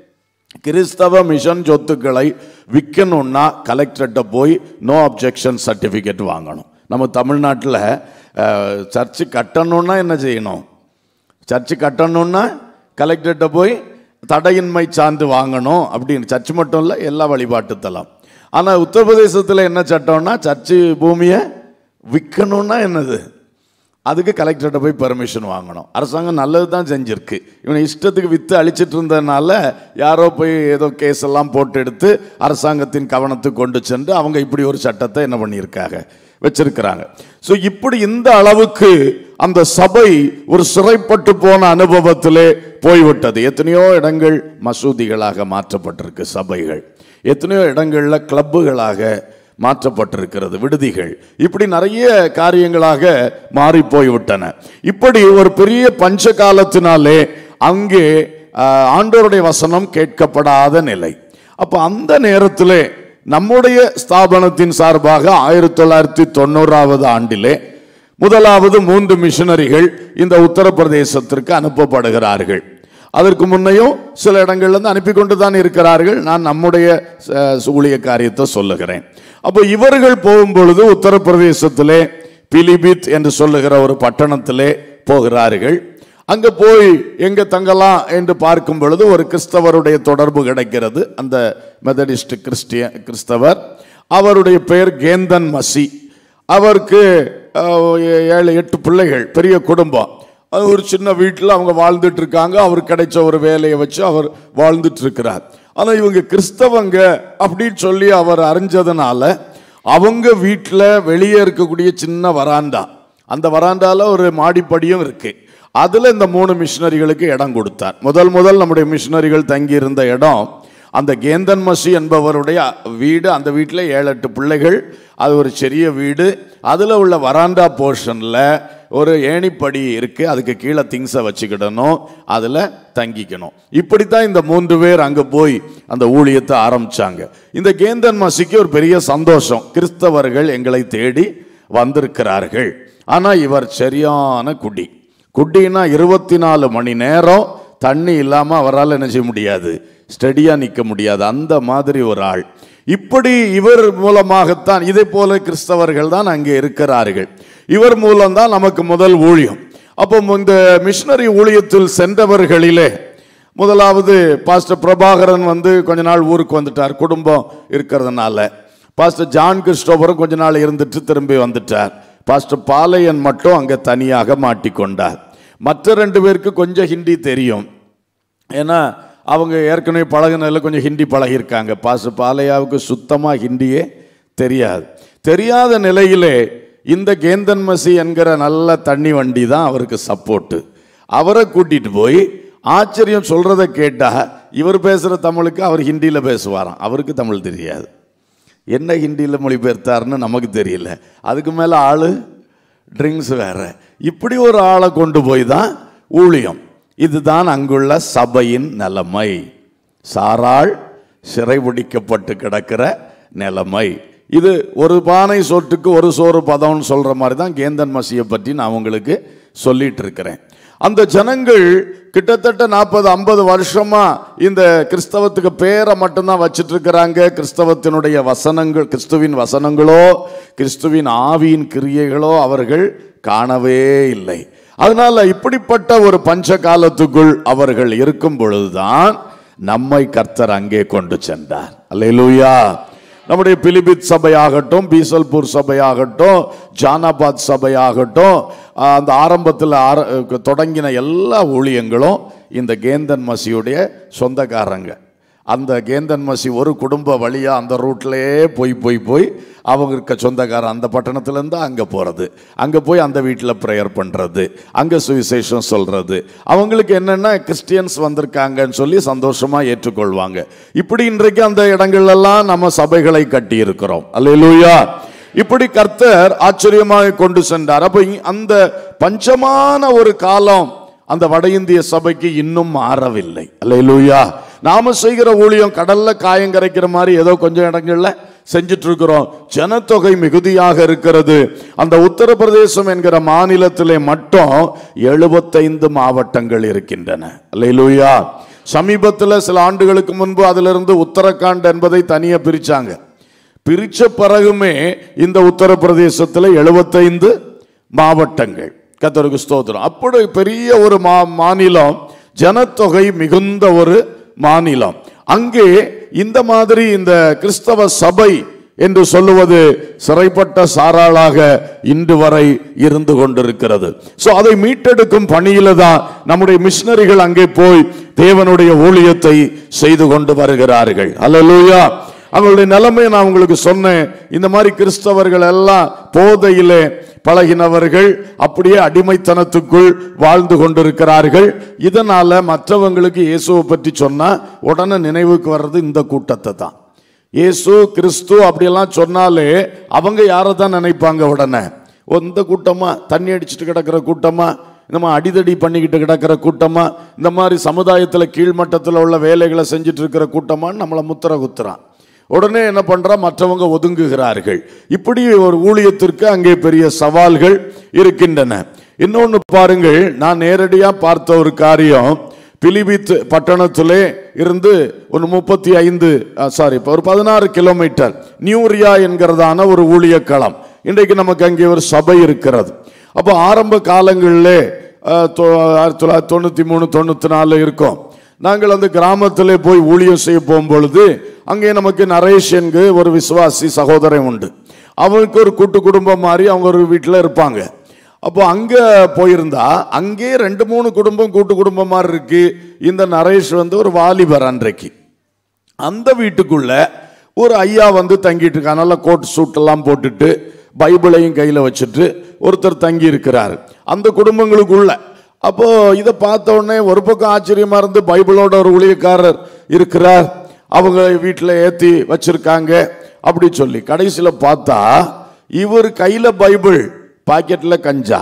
கிறிஸ்தவ மிஷன் சொத்துக்களை விற்கணும்னா கலெக்டர்கிட்ட போய் நோ அப்ஜெக்ஷன் சர்டிஃபிகேட் வாங்கணும் நம்ம தமிழ்நாட்டில் சர்ச்சு கட்டணும்னா என்ன செய்யணும் சர்ச்சு கட்டணும்னா கலெக்டர்கிட்ட போய் தடையின்மை சான்று வாங்கணும் அப்படின்னு சர்ச் மட்டும் இல்லை எல்லா வழிபாட்டு தலம் ஆனால் உத்தரப்பிரதேசத்தில் என்ன சட்டம்னா சர்ச்சு பூமியை விற்கணும்னா என்னது அதுக்கு கலெக்டர்கிட்ட போய் பெர்மிஷன் வாங்கணும் அரசாங்கம் நல்லது தான் செஞ்சிருக்கு இவனை இஷ்டத்துக்கு விற்று அழிச்சிட்டு இருந்ததுனால யாரோ போய் ஏதோ கேஸ் எல்லாம் போட்டு எடுத்து அரசாங்கத்தின் கவனத்துக்கு கொண்டு சென்று அவங்க இப்படி ஒரு சட்டத்தை என்ன பண்ணியிருக்காங்க வச்சிருக்கிறாங்க ஸோ இப்படி இந்த அளவுக்கு அந்த சபை ஒரு சிறைப்பட்டு போன அனுபவத்திலே போய்விட்டது எத்தனையோ இடங்கள் மசூதிகளாக மாற்றப்பட்டிருக்கு சபைகள் எத்தனையோ இடங்கள்ல கிளப்புகளாக மாற்றப்பட்டிருக்கிறது விடுதிகள் இப்படி நிறைய காரியங்களாக மாறி போய்விட்டன இப்படி ஒரு பெரிய பஞ்ச காலத்தினாலே அங்கே ஆஹ், ஆண்டவருடைய வசனம் கேட்கப்படாத நிலை அப்ப அந்த நேரத்திலே நம்முடைய ஸ்தாபனத்தின் சார்பாக ஆயிரத்தி தொள்ளாயிரத்தி தொண்ணூறாவது ஆண்டிலே முதலாவது மூன்று மிஷனரிகள் இந்த உத்தரப்பிரதேசத்திற்கு அனுப்பப்படுகிறார்கள் அதற்கு முன்னையும் சில இடங்கள்ல இருந்து அனுப்பி கொண்டு தான் இருக்கிறார்கள் நான் நம்முடைய அஹ், ஊழிய காரியத்தை சொல்லுகிறேன் அப்போ இவர்கள் போகும்பொழுது உத்தரப்பிரதேசத்திலே பிலிபித் என்று சொல்லுகிற ஒரு பட்டணத்திலே போகிறார்கள் அங்க போய் எங்க தங்கலாம் என்று பார்க்கும் பொழுது ஒரு கிறிஸ்தவருடைய தொடர்பு கிடைக்கிறது அந்த மெதடிஸ்ட் கிறிஸ்டிய கிறிஸ்தவர் அவருடைய பெயர் கேந்தன் மசி அவருக்கு அஹ், ஏழு எட்டு பிள்ளைகள் பெரிய குடும்பம் அது ஒரு சின்ன வீட்டில் அவங்க வாழ்ந்துட்டு இருக்காங்க அவருக்கு கிடைச்ச ஒரு வேலையை வச்சு அவர் வாழ்ந்துட்டு இருக்கிறார் ஆனால் இவங்க கிறிஸ்தவங்க அப்படின்னு சொல்லி அவர் அறிஞ்சதுனால அவங்க வீட்டில் வெளியே இருக்கக்கூடிய சின்ன வராண்டா அந்த வராண்டால ஒரு மாடிப்படியும் இருக்கு அதுல இந்த மூணு மிஷினரிகளுக்கு இடம் கொடுத்தார் முதல் முதல் நம்முடைய மிஷினரிகள் தங்கி இருந்த இடம் அந்த கேந்தன் மசி என்பவருடைய வீடு அந்த வீட்டில் ஏழு எட்டு பிள்ளைகள் அது ஒரு சிறிய வீடு அதில் உள்ள வராண்டா போர்ஷனில் ஒரு ஏணிப்படி இருக்கு அதுக்கு கீழே திங்ஸை வச்சுக்கிடணும் அதில் தங்கிக்கணும் இப்படித்தான் இந்த மூன்று பேர் அங்கே போய் அந்த ஊழியத்தை ஆரம்பிச்சாங்க இந்த கேந்தன் மசிக்கு ஒரு பெரிய சந்தோஷம் கிறிஸ்தவர்கள் எங்களை தேடி வந்திருக்கிறார்கள் ஆனால் இவர் சரியான குடி குட்டினா இருபத்தி நாலு மணி நேரம் தண்ணி இல்லாமல் அவரால் என்ன செய்ய முடியாது ஸ்டெடியாக நிற்க முடியாது அந்த மாதிரி ஒரு ஆள் இப்படி இவர் மூலமாகத்தான் இதே போல கிறிஸ்தவர்கள் தான் அங்கே இருக்கிறார்கள் இவர் மூலம்தான் நமக்கு முதல் ஊழியம் அப்போ இந்த மிஷினரி ஊழியத்தில் சென்றவர்களிலே முதலாவது பாஸ்டர் பிரபாகரன் வந்து கொஞ்ச நாள் ஊருக்கு வந்துட்டார் குடும்பம் இருக்கிறதுனால பாஸ்டர் ஜான் கிறிஸ்டோபரும் கொஞ்ச நாள் இருந்துட்டு திரும்பி வந்துட்டார் பாஸ்டர் பாலையன் மட்டும் அங்கே தனியாக மாட்டிக்கொண்டார் மற்ற ரெண்டு பேருக்கு கொஞ்சம் ஹிந்தி தெரியும் ஏன்னா அவங்க ஏற்கனவே பழகுனதில் கொஞ்சம் ஹிந்தி பழகியிருக்காங்க பாச பாலையாவுக்கு சுத்தமாக ஹிந்தியே தெரியாது தெரியாத நிலையிலே இந்த கேந்தன் மசி என்கிற நல்ல தண்ணி வண்டி தான் அவருக்கு சப்போர்ட்டு அவரை கூட்டிட்டு போய் ஆச்சரியம் சொல்றத கேட்டா இவர் பேசுகிற தமிழுக்கு அவர் ஹிந்தியில் பேசுவாராம் அவருக்கு தமிழ் தெரியாது என்ன ஹிந்தியில் மொழிபெயர்த்தாருன்னு நமக்கு தெரியல அதுக்கு மேலே ஆளு ட்ரிங்க்ஸ் வேற இப்படி ஒரு ஆளை கொண்டு போய் தான் ஊழியம் இதுதான் அங்குள்ள சபையின் நிலைமை சாராள் சிறைபிடிக்கப்பட்டு கிடக்கிற நிலைமை இது ஒரு பானை சோற்றுக்கு ஒரு சோறு பதம்னு சொல்ற மாதிரி தான் கேந்தன் மசியை பற்றி நான் உங்களுக்கு சொல்லிட்டு இருக்கிறேன் அந்த ஜனங்கள் கிட்டத்தட்ட நாற்பது ஐம்பது வருஷமா இந்த கிறிஸ்தவத்துக்கு பேரை மட்டும்தான் வச்சிட்டு இருக்கிறாங்க கிறிஸ்தவத்தினுடைய வசனங்கள் கிறிஸ்துவின் வசனங்களோ கிறிஸ்துவின் ஆவியின் கிரியைகளோ அவர்கள் காணவே இல்லை அதனால இப்படிப்பட்ட ஒரு பஞ்ச காலத்துக்குள் அவர்கள் இருக்கும் பொழுதுதான் நம்மை கர்த்தர் அங்கே கொண்டு சென்றார் அல்லேலூயா நம்முடைய பிலிபித் சபையாகட்டும் பீசல்பூர் சபையாகட்டும் ஜானாபாத் சபையாகட்டும் ஆஹ், அந்த ஆரம்பத்தில் ஆர தொடங்கின எல்லா ஊழியங்களும் இந்த கேந்தன் மசியுடைய சொந்தக்காரங்க அந்த கேந்தன் மசி ஒரு குடும்ப வழியா அந்த ரூட்லயே போய் போய் போய் அவங்க இருக்க சொந்தக்காரன் அந்த பட்டணத்துலேருந்து அங்கே போகிறது அங்கே போய் அந்த வீட்டில் ப்ரேயர் பண்ணுறது அங்கே சுவிசேஷம் சொல்கிறது அவங்களுக்கு என்னென்னா கிறிஸ்டியன்ஸ் வந்திருக்காங்கன்னு சொல்லி சந்தோஷமாக ஏற்றுக்கொள்வாங்க இப்படி இன்றைக்கு அந்த இடங்கள்லாம் நம்ம சபைகளை கட்டி இருக்கிறோம் அல்லேலூயா இப்படி கர்த்தர் ஆச்சரியமாக கொண்டு சென்றார் அப்போ இ- அந்த பஞ்சமான ஒரு காலம் அந்த வட இந்திய சபைக்கு இன்னும் மாறவில்லை அல்லேலூயா நாம செய்கிற ஊழியம் கடல்ல காயம் கரைக்கிற மாதிரி ஏதோ கொஞ்சம் இடங்கள்ல செஞ்சுட்டு இருக்கிறோம் ஜனத்தொகை மிகுதியாக இருக்கிறது அந்த உத்தரப்பிரதேசம் என்கிற மாநிலத்திலே மட்டும் எழுபத்தைந்து மாவட்டங்கள் இருக்கின்றன அல்லேலூயா சமீபத்தில் சில ஆண்டுகளுக்கு முன்பு அதிலிருந்து உத்தரகாண்ட் என்பதை தனியா பிரிச்சாங்க பிரிச்ச பிறகுமே இந்த உத்தரப்பிரதேசத்தில் எழுபத்தைந்து மாவட்டங்கள் கத்தருக்கு ஸ்தோத்திரம் அப்படி பெரிய ஒரு மா மாநிலம் ஜனத்தொகை மிகுந்த ஒரு மாநிலம் அங்கே இந்த மாதிரி இந்த கிறிஸ்தவ சபை என்று சொல்லுவது சிறைப்பட்ட சாராளாக இன்று வரை இருந்து கொண்டிருக்கிறது சோ அதை மீட்டெடுக்கும் பணியில தான் நம்முடைய மிஷினரிகள் அங்கே போய் தேவனுடைய ஊழியத்தை செய்து கொண்டு வருகிறார்கள் அல்லேலூயா அவங்களுடைய நிலைமையை நான் உங்களுக்கு சொன்னேன் இந்த மாதிரி கிறிஸ்தவர்கள் எல்லாம் போதையிலே பழகினவர்கள் அப்படியே அடிமைத்தனத்துக்குள் வாழ்ந்து கொண்டிருக்கிறார்கள் இதனால மற்றவங்களுக்கு இயேசுவை பற்றி சொன்னா உடனே நினைவுக்கு வர்றது இந்த கூட்டத்தை தான் இயேசு கிறிஸ்து அப்படியெல்லாம் சொன்னாலே அவங்க யாரை தான் நினைப்பாங்க உடனே ஓ இந்த கூட்டமா தண்ணி அடிச்சுட்டு கிடக்கிற கூட்டமா இந்த மாதிரி அடிதடி பண்ணிக்கிட்டு கிடக்கிற கூட்டமா இந்த மாதிரி சமுதாயத்தில் கீழ்மட்டத்தில் உள்ள வேலைகளை செஞ்சுட்டு இருக்கிற கூட்டமான்னு நம்மளை முத்திர குத்துறான் உடனே என்ன பண்றா மற்றவங்க ஒதுங்குகிறார்கள் இப்படி ஒரு ஊழியத்திற்கு அங்கே பெரிய சவால்கள் இருக்கின்றன இன்னொன்னு பாருங்கள் நான் நேரடியா பார்த்த ஒரு காரியம் பிலிபித் பட்டணத்திலே இருந்து ஒரு முப்பத்தி ஐந்து சாரி ஒரு பதினாறு கிலோமீட்டர் நியூரியா என்கிறதான ஒரு ஊழிய களம் இன்றைக்கு நமக்கு அங்கே ஒரு சபை இருக்கிறது அப்போ ஆரம்ப காலங்களிலே அஹ், தொ- ஆயிரத்தி தொள்ளாயிரத்தி தொண்ணூற்றி மூணு தொண்ணூற்றி நாலு இருக்கும் நாங்கள் அந்த கிராமத்திலே போய் ஊழியம் செய்ய போகும்பொழுது அங்கே நமக்கு நரேஷ் என்கு ஒரு விசுவாசி சகோதரன் உண்டு அவனுக்கு ஒரு கூட்டு குடும்பம் மாதிரி அவங்க ஒரு வீட்டில் இருப்பாங்க அப்போ அங்கே போயிருந்தா அங்கே ரெண்டு மூணு குடும்பம் கூட்டு குடும்பம் மாதிரி இருக்கு இந்த நரேஷ் வந்து ஒரு வாலிபர் அன்றைக்கு அந்த வீட்டுக்குள்ள ஒரு ஐயா வந்து தங்கிட்டு இருக்காங்க நல்ல கோட் சூட் எல்லாம் போட்டுட்டு பைபிளையும் கையில வச்சுட்டு ஒருத்தர் தங்கி இருக்கிறார் அந்த குடும்பங்களுக்குள்ள அப்போ இதை பார்த்த உடனே ஒரு பக்கம் ஆச்சரியமா இருந்து பைபிளோட ஒரு ஊழியக்காரர் இருக்கிறார் அவங்க வீட்டில் ஏத்தி வச்சிருக்காங்க அப்படி சொல்லி கடைசியில பார்த்தா இவர் கையில பைபிள் பாக்கெட்ல கஞ்சா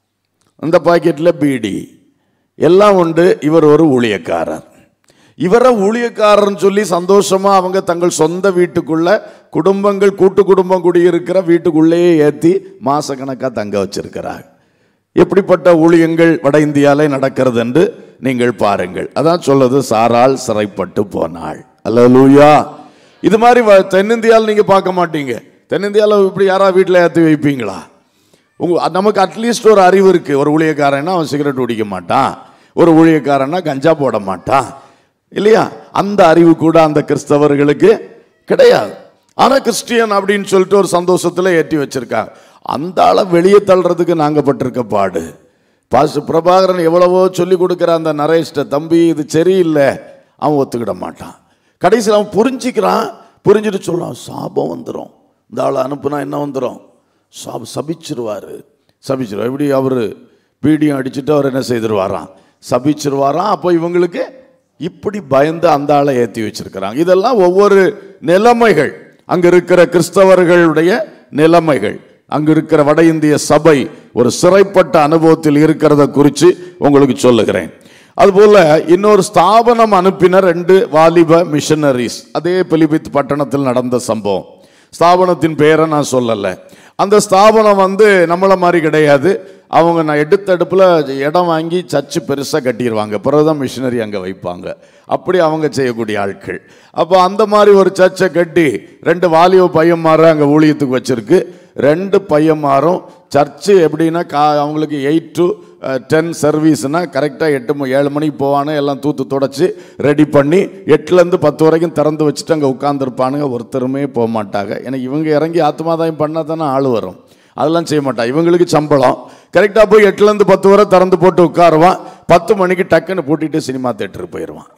அந்த பாக்கெட்ல பீடி எல்லாம் உண்டு இவர் ஒரு ஊழியக்காரர் இவரை ஊழியக்காரர்னு சொல்லி சந்தோஷமா அவங்க தங்கள் சொந்த வீட்டுக்குள்ள குடும்பங்கள் கூட்டு குடும்பம் குடியிருக்கிற வீட்டுக்குள்ளேயே ஏத்தி மாசக்கணக்கா தங்க வச்சிருக்கிறார் எப்படிப்பட்ட ஊழியங்கள் வட இந்தியாலே நடக்கிறது என்று நீங்கள் பாருங்கள் அதான் சொல்லுது சாரால் சிறைப்பட்டு போனாள் அல்லேலூயா இது மாதிரி வ- தென்னிந்தியாவில் நீங்க பார்க்க மாட்டீங்க தென்னிந்தியாவில் இப்படி யாரா வீட்டில் ஏற்றி வைப்பீங்களா உங்க நமக்கு அட்லீஸ்ட் ஒரு அறிவு இருக்கு ஒரு ஊழியக்காரன்னா அவன் சிகரெட் குடிக்க மாட்டான் ஒரு ஊழியக்காரன்னா கஞ்சா போட மாட்டான் இல்லையா அந்த அறிவு கூட அந்த கிறிஸ்தவர்களுக்கு கிடையாது ஆனா கிறிஸ்டியன் அப்படின்னு சொல்லிட்டு ஒரு சந்தோஷத்துல ஏற்றி வச்சிருக்காங்க அந்த ஆளை வெளியே தள்ளுறதுக்கு நாங்க பட்டிருக்க பாடு பாசு பிரபாகரன் எவ்வளவோ சொல்லி கொடுக்குற அந்த நரேஷ்ட தம்பி இது சரியில்லை அவன் ஒத்துக்கிட மாட்டான் கடைசியில் அவன் புரிஞ்சுக்கிறான் புரிஞ்சுட்டு சொல்லுவான் சாபம் வந்துடும் இந்த ஆளை அனுப்புனா என்ன வந்துடும் சாப சபிச்சிருவாரு சபிச்சிருவா எப்படி அவர் பீடியம் அடிச்சுட்டு அவர் என்ன செய்திருவாராம் சபிச்சிருவாராம் அப்போ இவங்களுக்கு இப்படி பயந்து அந்த ஆளை ஏற்றி வச்சிருக்கிறாங்க இதெல்லாம் ஒவ்வொரு நிலைமைகள் அங்க இருக்கிற கிறிஸ்தவர்களுடைய நிலைமைகள் அங்க இருக்கிற வட இந்திய சபை ஒரு சிறைப்பட்ட அனுபவத்தில் இருக்கிறத குறித்து உங்களுக்கு சொல்லுகிறேன் அதுபோல இன்னொரு ஸ்தாபனம் அனுப்பின ரெண்டு வாலிப மிஷனரிஸ் அதே பிலிபித் பட்டணத்தில் நடந்த சம்பவம் ஸ்தாபனத்தின் பேரை நான் சொல்லலை அந்த ஸ்தாபனம் வந்து நம்மள மாதிரி கிடையாது அவங்க நான் எடுத்தடுப்பில் இடம் வாங்கி சர்ச்சு பெருசாக கட்டிடுவாங்க பிறகுதான் மிஷினரி அங்கே வைப்பாங்க அப்படி அவங்க செய்யக்கூடிய ஆட்கள் அப்போ அந்த மாதிரி ஒரு சர்ச்சை கட்டி ரெண்டு வாலிப பையன்மாரை அங்கே ஊழியத்துக்கு வச்சிருக்கு ரெண்டு பையன்மாரும் சர்ச்சு எப்படின்னா கா அவங்களுக்கு எயிட் டு டென் சர்வீஸ்னா கரெக்டாக எட்டு மணி ஏழு மணிக்கு போவானு எல்லாம் தூத்து தொடச்சி ரெடி பண்ணி எட்டுலேருந்து பத்து வரைக்கும் திறந்து வச்சுட்டு அங்கே உட்காந்துருப்பானுங்க ஒருத்தருமே போக மாட்டாங்க ஏன்னா இவங்க இறங்கி ஆத்மாதாயம் பண்ணால் தானே ஆள் வரும் அதெல்லாம் செய்ய மாட்டான் இவங்களுக்கு சம்பளம் கரெக்டாக போய் எட்டுலேருந்து பத்து வரை திறந்து போட்டு உட்காருவான் பத்து மணிக்கு டக்குன்னு பூட்டிட்டு சினிமா தேட்டருக்கு போயிடுவான்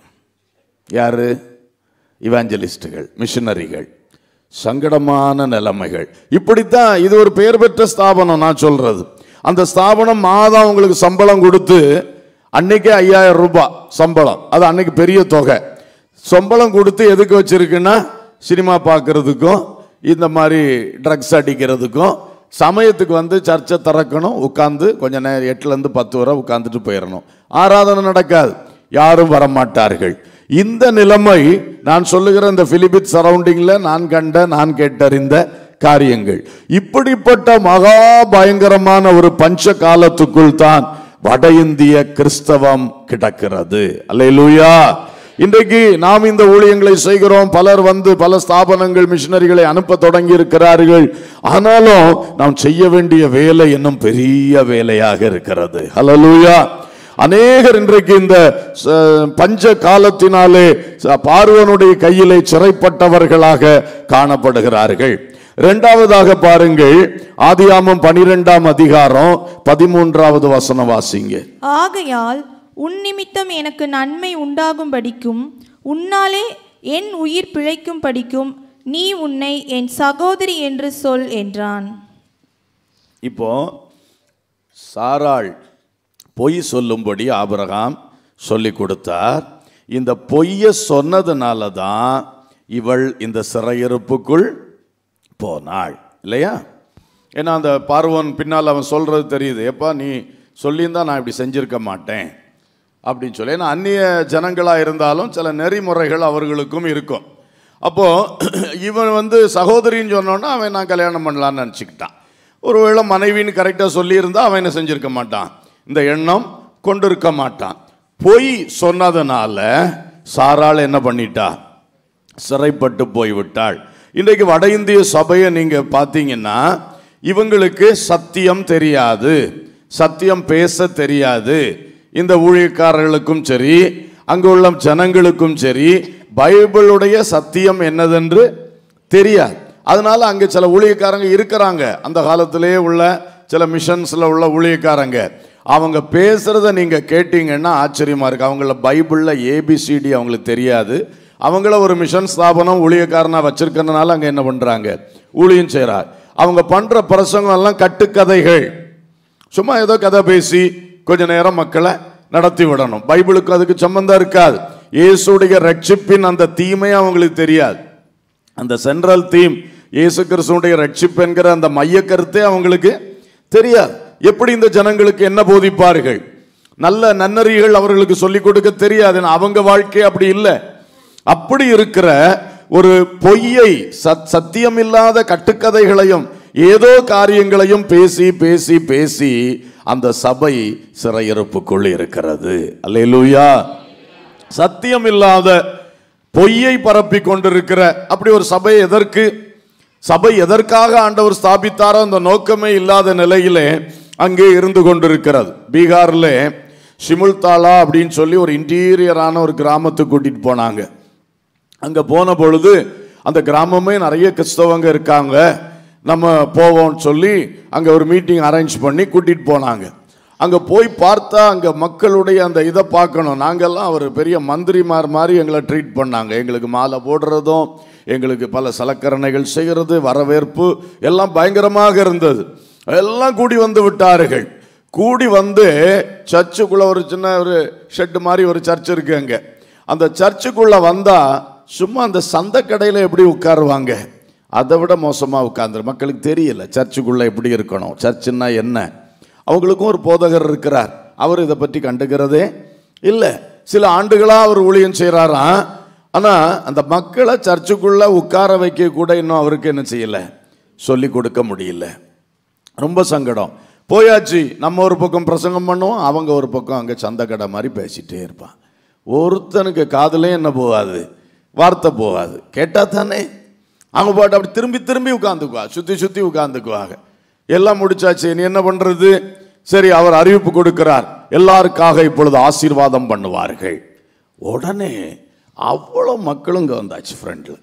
யாரு இவாஞ்சலிஸ்டுகள் மிஷனரிகள் சங்கடமான நிலைமைகள் இப்படித்தான் இது ஒரு பெயர் பெற்ற ஸ்தாபனம் நான் சொல்றது அந்த ஸ்தாபனம் மாதம் உங்களுக்கு சம்பளம் கொடுத்து அன்னைக்கே ஐயாயிரம் ரூபாய் சம்பளம் அது அன்னைக்கு பெரிய தொகை சம்பளம் கொடுத்து எதுக்கு வச்சிருக்குன்னா சினிமா பார்க்கறதுக்கும் இந்த மாதிரி ட்ரக்ஸ் அடிக்கிறதுக்கும் சமயத்துக்கு வந்து சர்ச்சை திறக்கணும் உட்காந்து கொஞ்ச நேரம் எட்டுலேருந்து பத்து வரை உட்காந்துட்டு போயிடணும் ஆராதனை நடக்காது யாரும் வரமாட்டார்கள் இந்த நிலைமை நான் சொல்லுகிற இந்த பிலிபித் சரௌண்டிங்ல நான் கண்ட நான் கேட்டறிந்த காரியங்கள் இப்படிப்பட்ட மகா பயங்கரமான ஒரு பஞ்ச காலத்துக்குள் தான் வட இந்திய கிறிஸ்தவம் கிடக்கிறது அல்லேலூயா இன்றைக்கு நாம் இந்த ஊழியங்களை செய்கிறோம் பலர் வந்து பல ஸ்தாபனங்கள் மிஷினரிகளை அனுப்ப தொடங்கி இருக்கிறார்கள் ஆனாலும் நாம் செய்ய வேண்டிய வேலை இன்னும் பெரிய வேலையாக இருக்கிறது ஹalleluya அநேகர் இன்றைக்கு இந்த ச- பஞ்ச காலத்தினாலே ச- பார்வனுடைய கையிலே சிறைப்பட்டவர்களாக காணப்படுகிறார்கள் இரண்டாவதாக பாருங்கள் ஆதியாமம் பனிரெண்டாம் அதிகாரம் பதிமூன்றாவது வசனம் வாசிங்க ஆகையால் உன் நிமித்தம் எனக்கு நன்மை உண்டாகும்படிக்கும் உன்னாலே என் உயிர் பிழைக்கும் படிக்கும் நீ உன்னை என் சகோதரி என்று சொல் என்றான் இப்போ சாராள் பொய் சொல்லும்படி ஆபிரகாம் சொல்லி கொடுத்தார் இந்த பொய்யை சொன்னதுனால தான் இவள் இந்த சிறையிருப்புக்குள் போனாள் இல்லையா ஏன்னா அந்த பார்வன் பின்னால் அவன் சொல்றது தெரியுது எப்பா நீ சொல்லியிருந்தா நான் இப்படி செஞ்சிருக்க மாட்டேன் அப்படின்னு சொல்லி ஏன்னா அந்நிய ஜனங்களாக இருந்தாலும் சில நெறிமுறைகள் அவர்களுக்கும் இருக்கும் அப்போ இவன் வந்து சகோதரின்னு சொன்னோன்னா அவன் நான் கல்யாணம் பண்ணலான்னு நினச்சிக்கிட்டான் ஒருவேளை மனைவின்னு கரெக்டாக சொல்லியிருந்தா அவன் என்ன செஞ்சிருக்க மாட்டான் இந்த எண்ணம் கொண்டிருக்க மாட்டான் பொய் சொன்னதுனால சாராள் என்ன பண்ணிட்டா சிறைப்பட்டு போய்விட்டாள் இன்றைக்கு வட இந்திய சபையை நீங்க பார்த்தீங்கன்னா இவங்களுக்கு சத்தியம் தெரியாது சத்தியம் பேச தெரியாது இந்த ஊழியக்காரர்களுக்கும் சரி அங்கு உள்ள ஜனங்களுக்கும் சரி பைபிளுடைய சத்தியம் என்னதென்று தெரியாது அதனால அங்கே சில ஊழியக்காரங்க இருக்கிறாங்க அந்த காலத்திலே உள்ள சில மிஷன்ஸ்ல உள்ள ஊழியக்காரங்க அவங்க பேசுறத நீங்க கேட்டீங்கன்னா ஆச்சரியமா இருக்கு அவங்கள பைபிள்ல ஏபிசிடி அவங்களுக்கு தெரியாது அவங்கள ஒரு மிஷன் ஸ்தாபனம் ஊழியக்காரனா வச்சிருக்கிறதுனால அங்க என்ன பண்றாங்க ஊழியம் செய்றார் அவங்க பண்ற பிரசங்கம் எல்லாம் கட்டுக்கதைகள் சும்மா ஏதோ கதை பேசி கொஞ்ச நேரம் மக்களை நடத்தி விடணும் பைபிளுக்கு அதுக்கு சம்பந்தம் இருக்காது இயேசுடைய ரட்சிப்பின் அந்த தீமை அவங்களுக்கு தெரியாது அந்த சென்ட்ரல் தீம் இயேசு கிறிஸ்துடைய ரட்சிப்பு என்கிற அந்த மைய கருத்தே அவங்களுக்கு தெரியாது எப்படி இந்த ஜனங்களுக்கு என்ன போதிப்பார்கள் நல்ல நன்னறிகள் அவர்களுக்கு சொல்லிக் கொடுக்க தெரியாது ஏன்னா அவங்க வாழ்க்கை அப்படி இல்லை அப்படி இருக்கிற ஒரு பொய்யை சத் சத்தியமில்லாத கட்டுக்கதைகளையும் ஏதோ காரியங்களையும் பேசி பேசி பேசி அந்த சபை சிறையிருப்புக்குள் இருக்கிறது அல்லேலூயா சத்தியம் இல்லாத பொய்யை பரப்பி கொண்டிருக்கிற அப்படி ஒரு சபை எதற்கு சபை எதற்காக ஆண்டவர் ஸ்தாபித்தாரோ அந்த நோக்கமே இல்லாத நிலையிலே அங்கே இருந்து கொண்டிருக்கிறது பீகார்ல ஷிமுல்தாலா அப்படின்னு சொல்லி ஒரு இன்டீரியரான ஒரு கிராமத்துக்கு கூட்டிட்டு போனாங்க அங்க போன பொழுது அந்த கிராமமே நிறைய கிறிஸ்தவங்க இருக்காங்க நம்ம போவோம்னு சொல்லி அங்க ஒரு மீட்டிங் அரேஞ்ச் பண்ணி கூட்டிட்டு போனாங்க அங்க போய் பார்த்தா அங்க மக்களுடைய அந்த இதை பார்க்கணும் நாங்கெல்லாம் அவர் பெரிய மந்திரிமார் மாதிரி எங்களை ட்ரீட் பண்ணாங்க எங்களுக்கு மாலை போடுறதும் எங்களுக்கு பல சலக்கரணைகள் செய்கிறது வரவேற்பு எல்லாம் பயங்கரமாக இருந்தது எல்லாம் கூடி வந்து விட்டார்கள் கூடி வந்து சர்ச்சுக்குள்ள ஒரு சின்ன ஒரு ஷெட் மாதிரி ஒரு சர்ச் இருக்கு அங்க அந்த சர்ச்சுக்குள்ள வந்தா சும்மா அந்த சந்தை கடையில எப்படி உட்காருவாங்க அதை விட மோசமா உட்கார்ந்து மக்களுக்கு தெரியல சர்ச்சுக்குள்ள எப்படி இருக்கணும் சர்ச்சுன்னா என்ன அவங்களுக்கும் ஒரு போதகர் இருக்கிறார் அவர் இதை பற்றி கண்டுக்கிறதே இல்லை சில ஆண்டுகளா அவர் ஊழியம் செய்கிறாராம் ஆனா அந்த மக்களை சர்ச்சுக்குள்ள உட்கார வைக்க கூட இன்னும் அவருக்கு என்ன செய்யல சொல்லி கொடுக்க முடியல ரொம்ப சங்கடம் போயாச்சு நம்ம ஒரு பக்கம் பிரசங்கம் பண்ணுவோம் அவங்க ஒரு பக்கம் அங்கே சந்தை கடை மாதிரி பேசிட்டே இருப்பான் ஒருத்தனுக்கு காதுலே என்ன போகாது வார்த்தை போகாது கேட்டா தானே அவங்க பாட்டு அப்படி திரும்பி திரும்பி உட்காந்துக்குவா சுத்தி சுத்தி உட்காந்துக்குவாங்க எல்லாம் முடிச்சாச்சு நீ என்ன பண்றது சரி அவர் அறிவிப்பு கொடுக்கிறார் எல்லாருக்காக இப்பொழுது ஆசீர்வாதம் பண்ணுவார்கள் உடனே அவ்வளோ மக்களும் இங்கே வந்தாச்சு ஃப்ரெண்டில்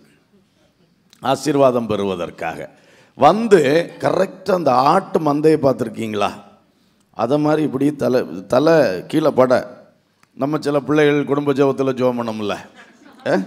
ஆசீர்வாதம் பெறுவதற்காக வந்து கரெக்டாக அந்த ஆட்டு மந்தையை பார்த்துருக்கீங்களா அதை மாதிரி இப்படி தலை தலை கீழே பட நம்ம சில பிள்ளைகள் குடும்ப ஜெபத்தில் ஜெபம் பண்ணோம்ல அஹ்?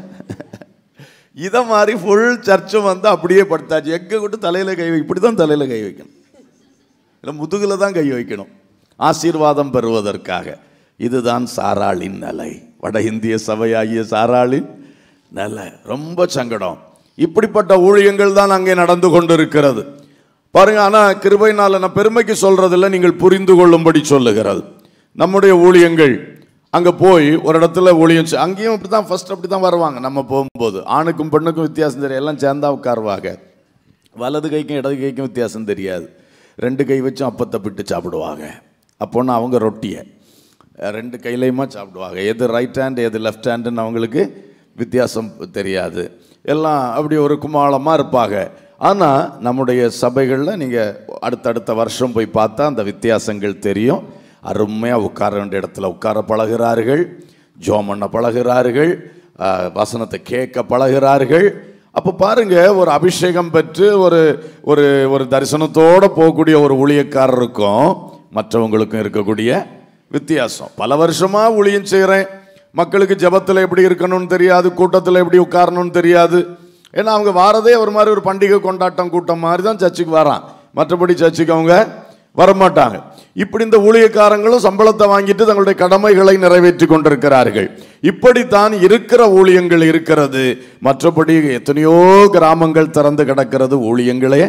இதை மாதிரி ஃபுல் சர்ச்சும் வந்து அப்படியே படுத்தாச்சு எங்கே கூட தலையில் கை வை இப்படி தான் தலையில் கை வைக்கணும் இல்லை முதுகில் தான் கை வைக்கணும் ஆசீர்வாதம் பெறுவதற்காக இதுதான் சாராளின் நிலை வட இந்திய சபையாகிய சாராளின் நிலை ரொம்ப சங்கடம் இப்படிப்பட்ட ஊழியங்கள் தான் அங்கே நடந்து கொண்டிருக்கிறது பாருங்க ஆனா கிருபைனால நான் பெருமைக்கு சொல்றதில்ல நீங்கள் புரிந்து கொள்ளும்படி சொல்லுகிறது நம்முடைய ஊழியங்கள் அங்க போய் ஒரு இடத்துல ஊழியம் செய்- அங்கேயும் அப்படி தான் ஃபர்ஸ்ட் அப்படி தான் வருவாங்க நம்ம போகும்போது ஆணுக்கும் பெண்ணுக்கும் வித்தியாசம் தெரியும் எல்லாம் சேர்ந்தா உட்காருவாங்க வலது கைக்கும் இடது கைக்கும் வித்தியாசம் தெரியாது ரெண்டு கை வச்சும் அப்பத்தை பிட்டு சாப்பிடுவாங்க அப்போன்னா அவங்க ரொட்டியை அஹ் ரெண்டு கையிலையுமா சாப்பிடுவாங்க எது ரைட் ஹேண்ட் எது லெஃப்ட் ஹேண்டுன்னு அவங்களுக்கு வித்தியாசம் தெரியாது எல்லாம் அப்படி ஒரு குமாளமாக இருப்பாங்க ஆனால் நம்முடைய சபைகளில் நீங்கள் அடுத்தடுத்த வருஷம் போய் பார்த்தா அந்த வித்தியாசங்கள் தெரியும் அருமையாக உட்கார வேண்டிய இடத்துல உட்கார பழகிறார்கள் ஜோம் பண்ண பழகிறார்கள் ஆஹ், வசனத்தை கேட்க பழகிறார்கள் அப்போ பாருங்க ஒரு அபிஷேகம் பெற்று ஒரு ஒரு ஒரு தரிசனத்தோட போகக்கூடிய ஒரு ஊழியக்காரருக்கும் மற்றவங்களுக்கும் இருக்கக்கூடிய வித்தியாசம் பல வருஷமா ஊழியம் செய்கிறேன் மக்களுக்கு ஜெபத்தில் எப்படி இருக்கணும்னு தெரியாது கூட்டத்தில் எப்படி உட்காரணும்னு தெரியாது ஏன்னா அவங்க வாரதே ஒரு மாதிரி ஒரு பண்டிகை கொண்டாட்டம் கூட்டம் மாதிரி தான் சர்ச்சுக்கு வரான் மற்றபடி சர்ச்சுக்கு அவங்க வரமாட்டாங்க இப்படி இந்த ஊழியக்காரங்களும் சம்பளத்தை வாங்கிட்டு தங்களுடைய கடமைகளை நிறைவேற்றி கொண்டிருக்கிறார்கள் இப்படித்தான் இருக்கிற ஊழியங்கள் இருக்கிறது மற்றபடி எத்தனையோ கிராமங்கள் திறந்து கிடக்கிறது ஊழியங்களே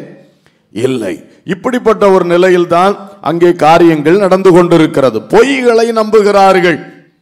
இல்லை இப்படிப்பட்ட ஒரு நிலையில்தான் அங்கே காரியங்கள் நடந்து கொண்டிருக்கிறது பொய்களை நம்புகிறார்கள்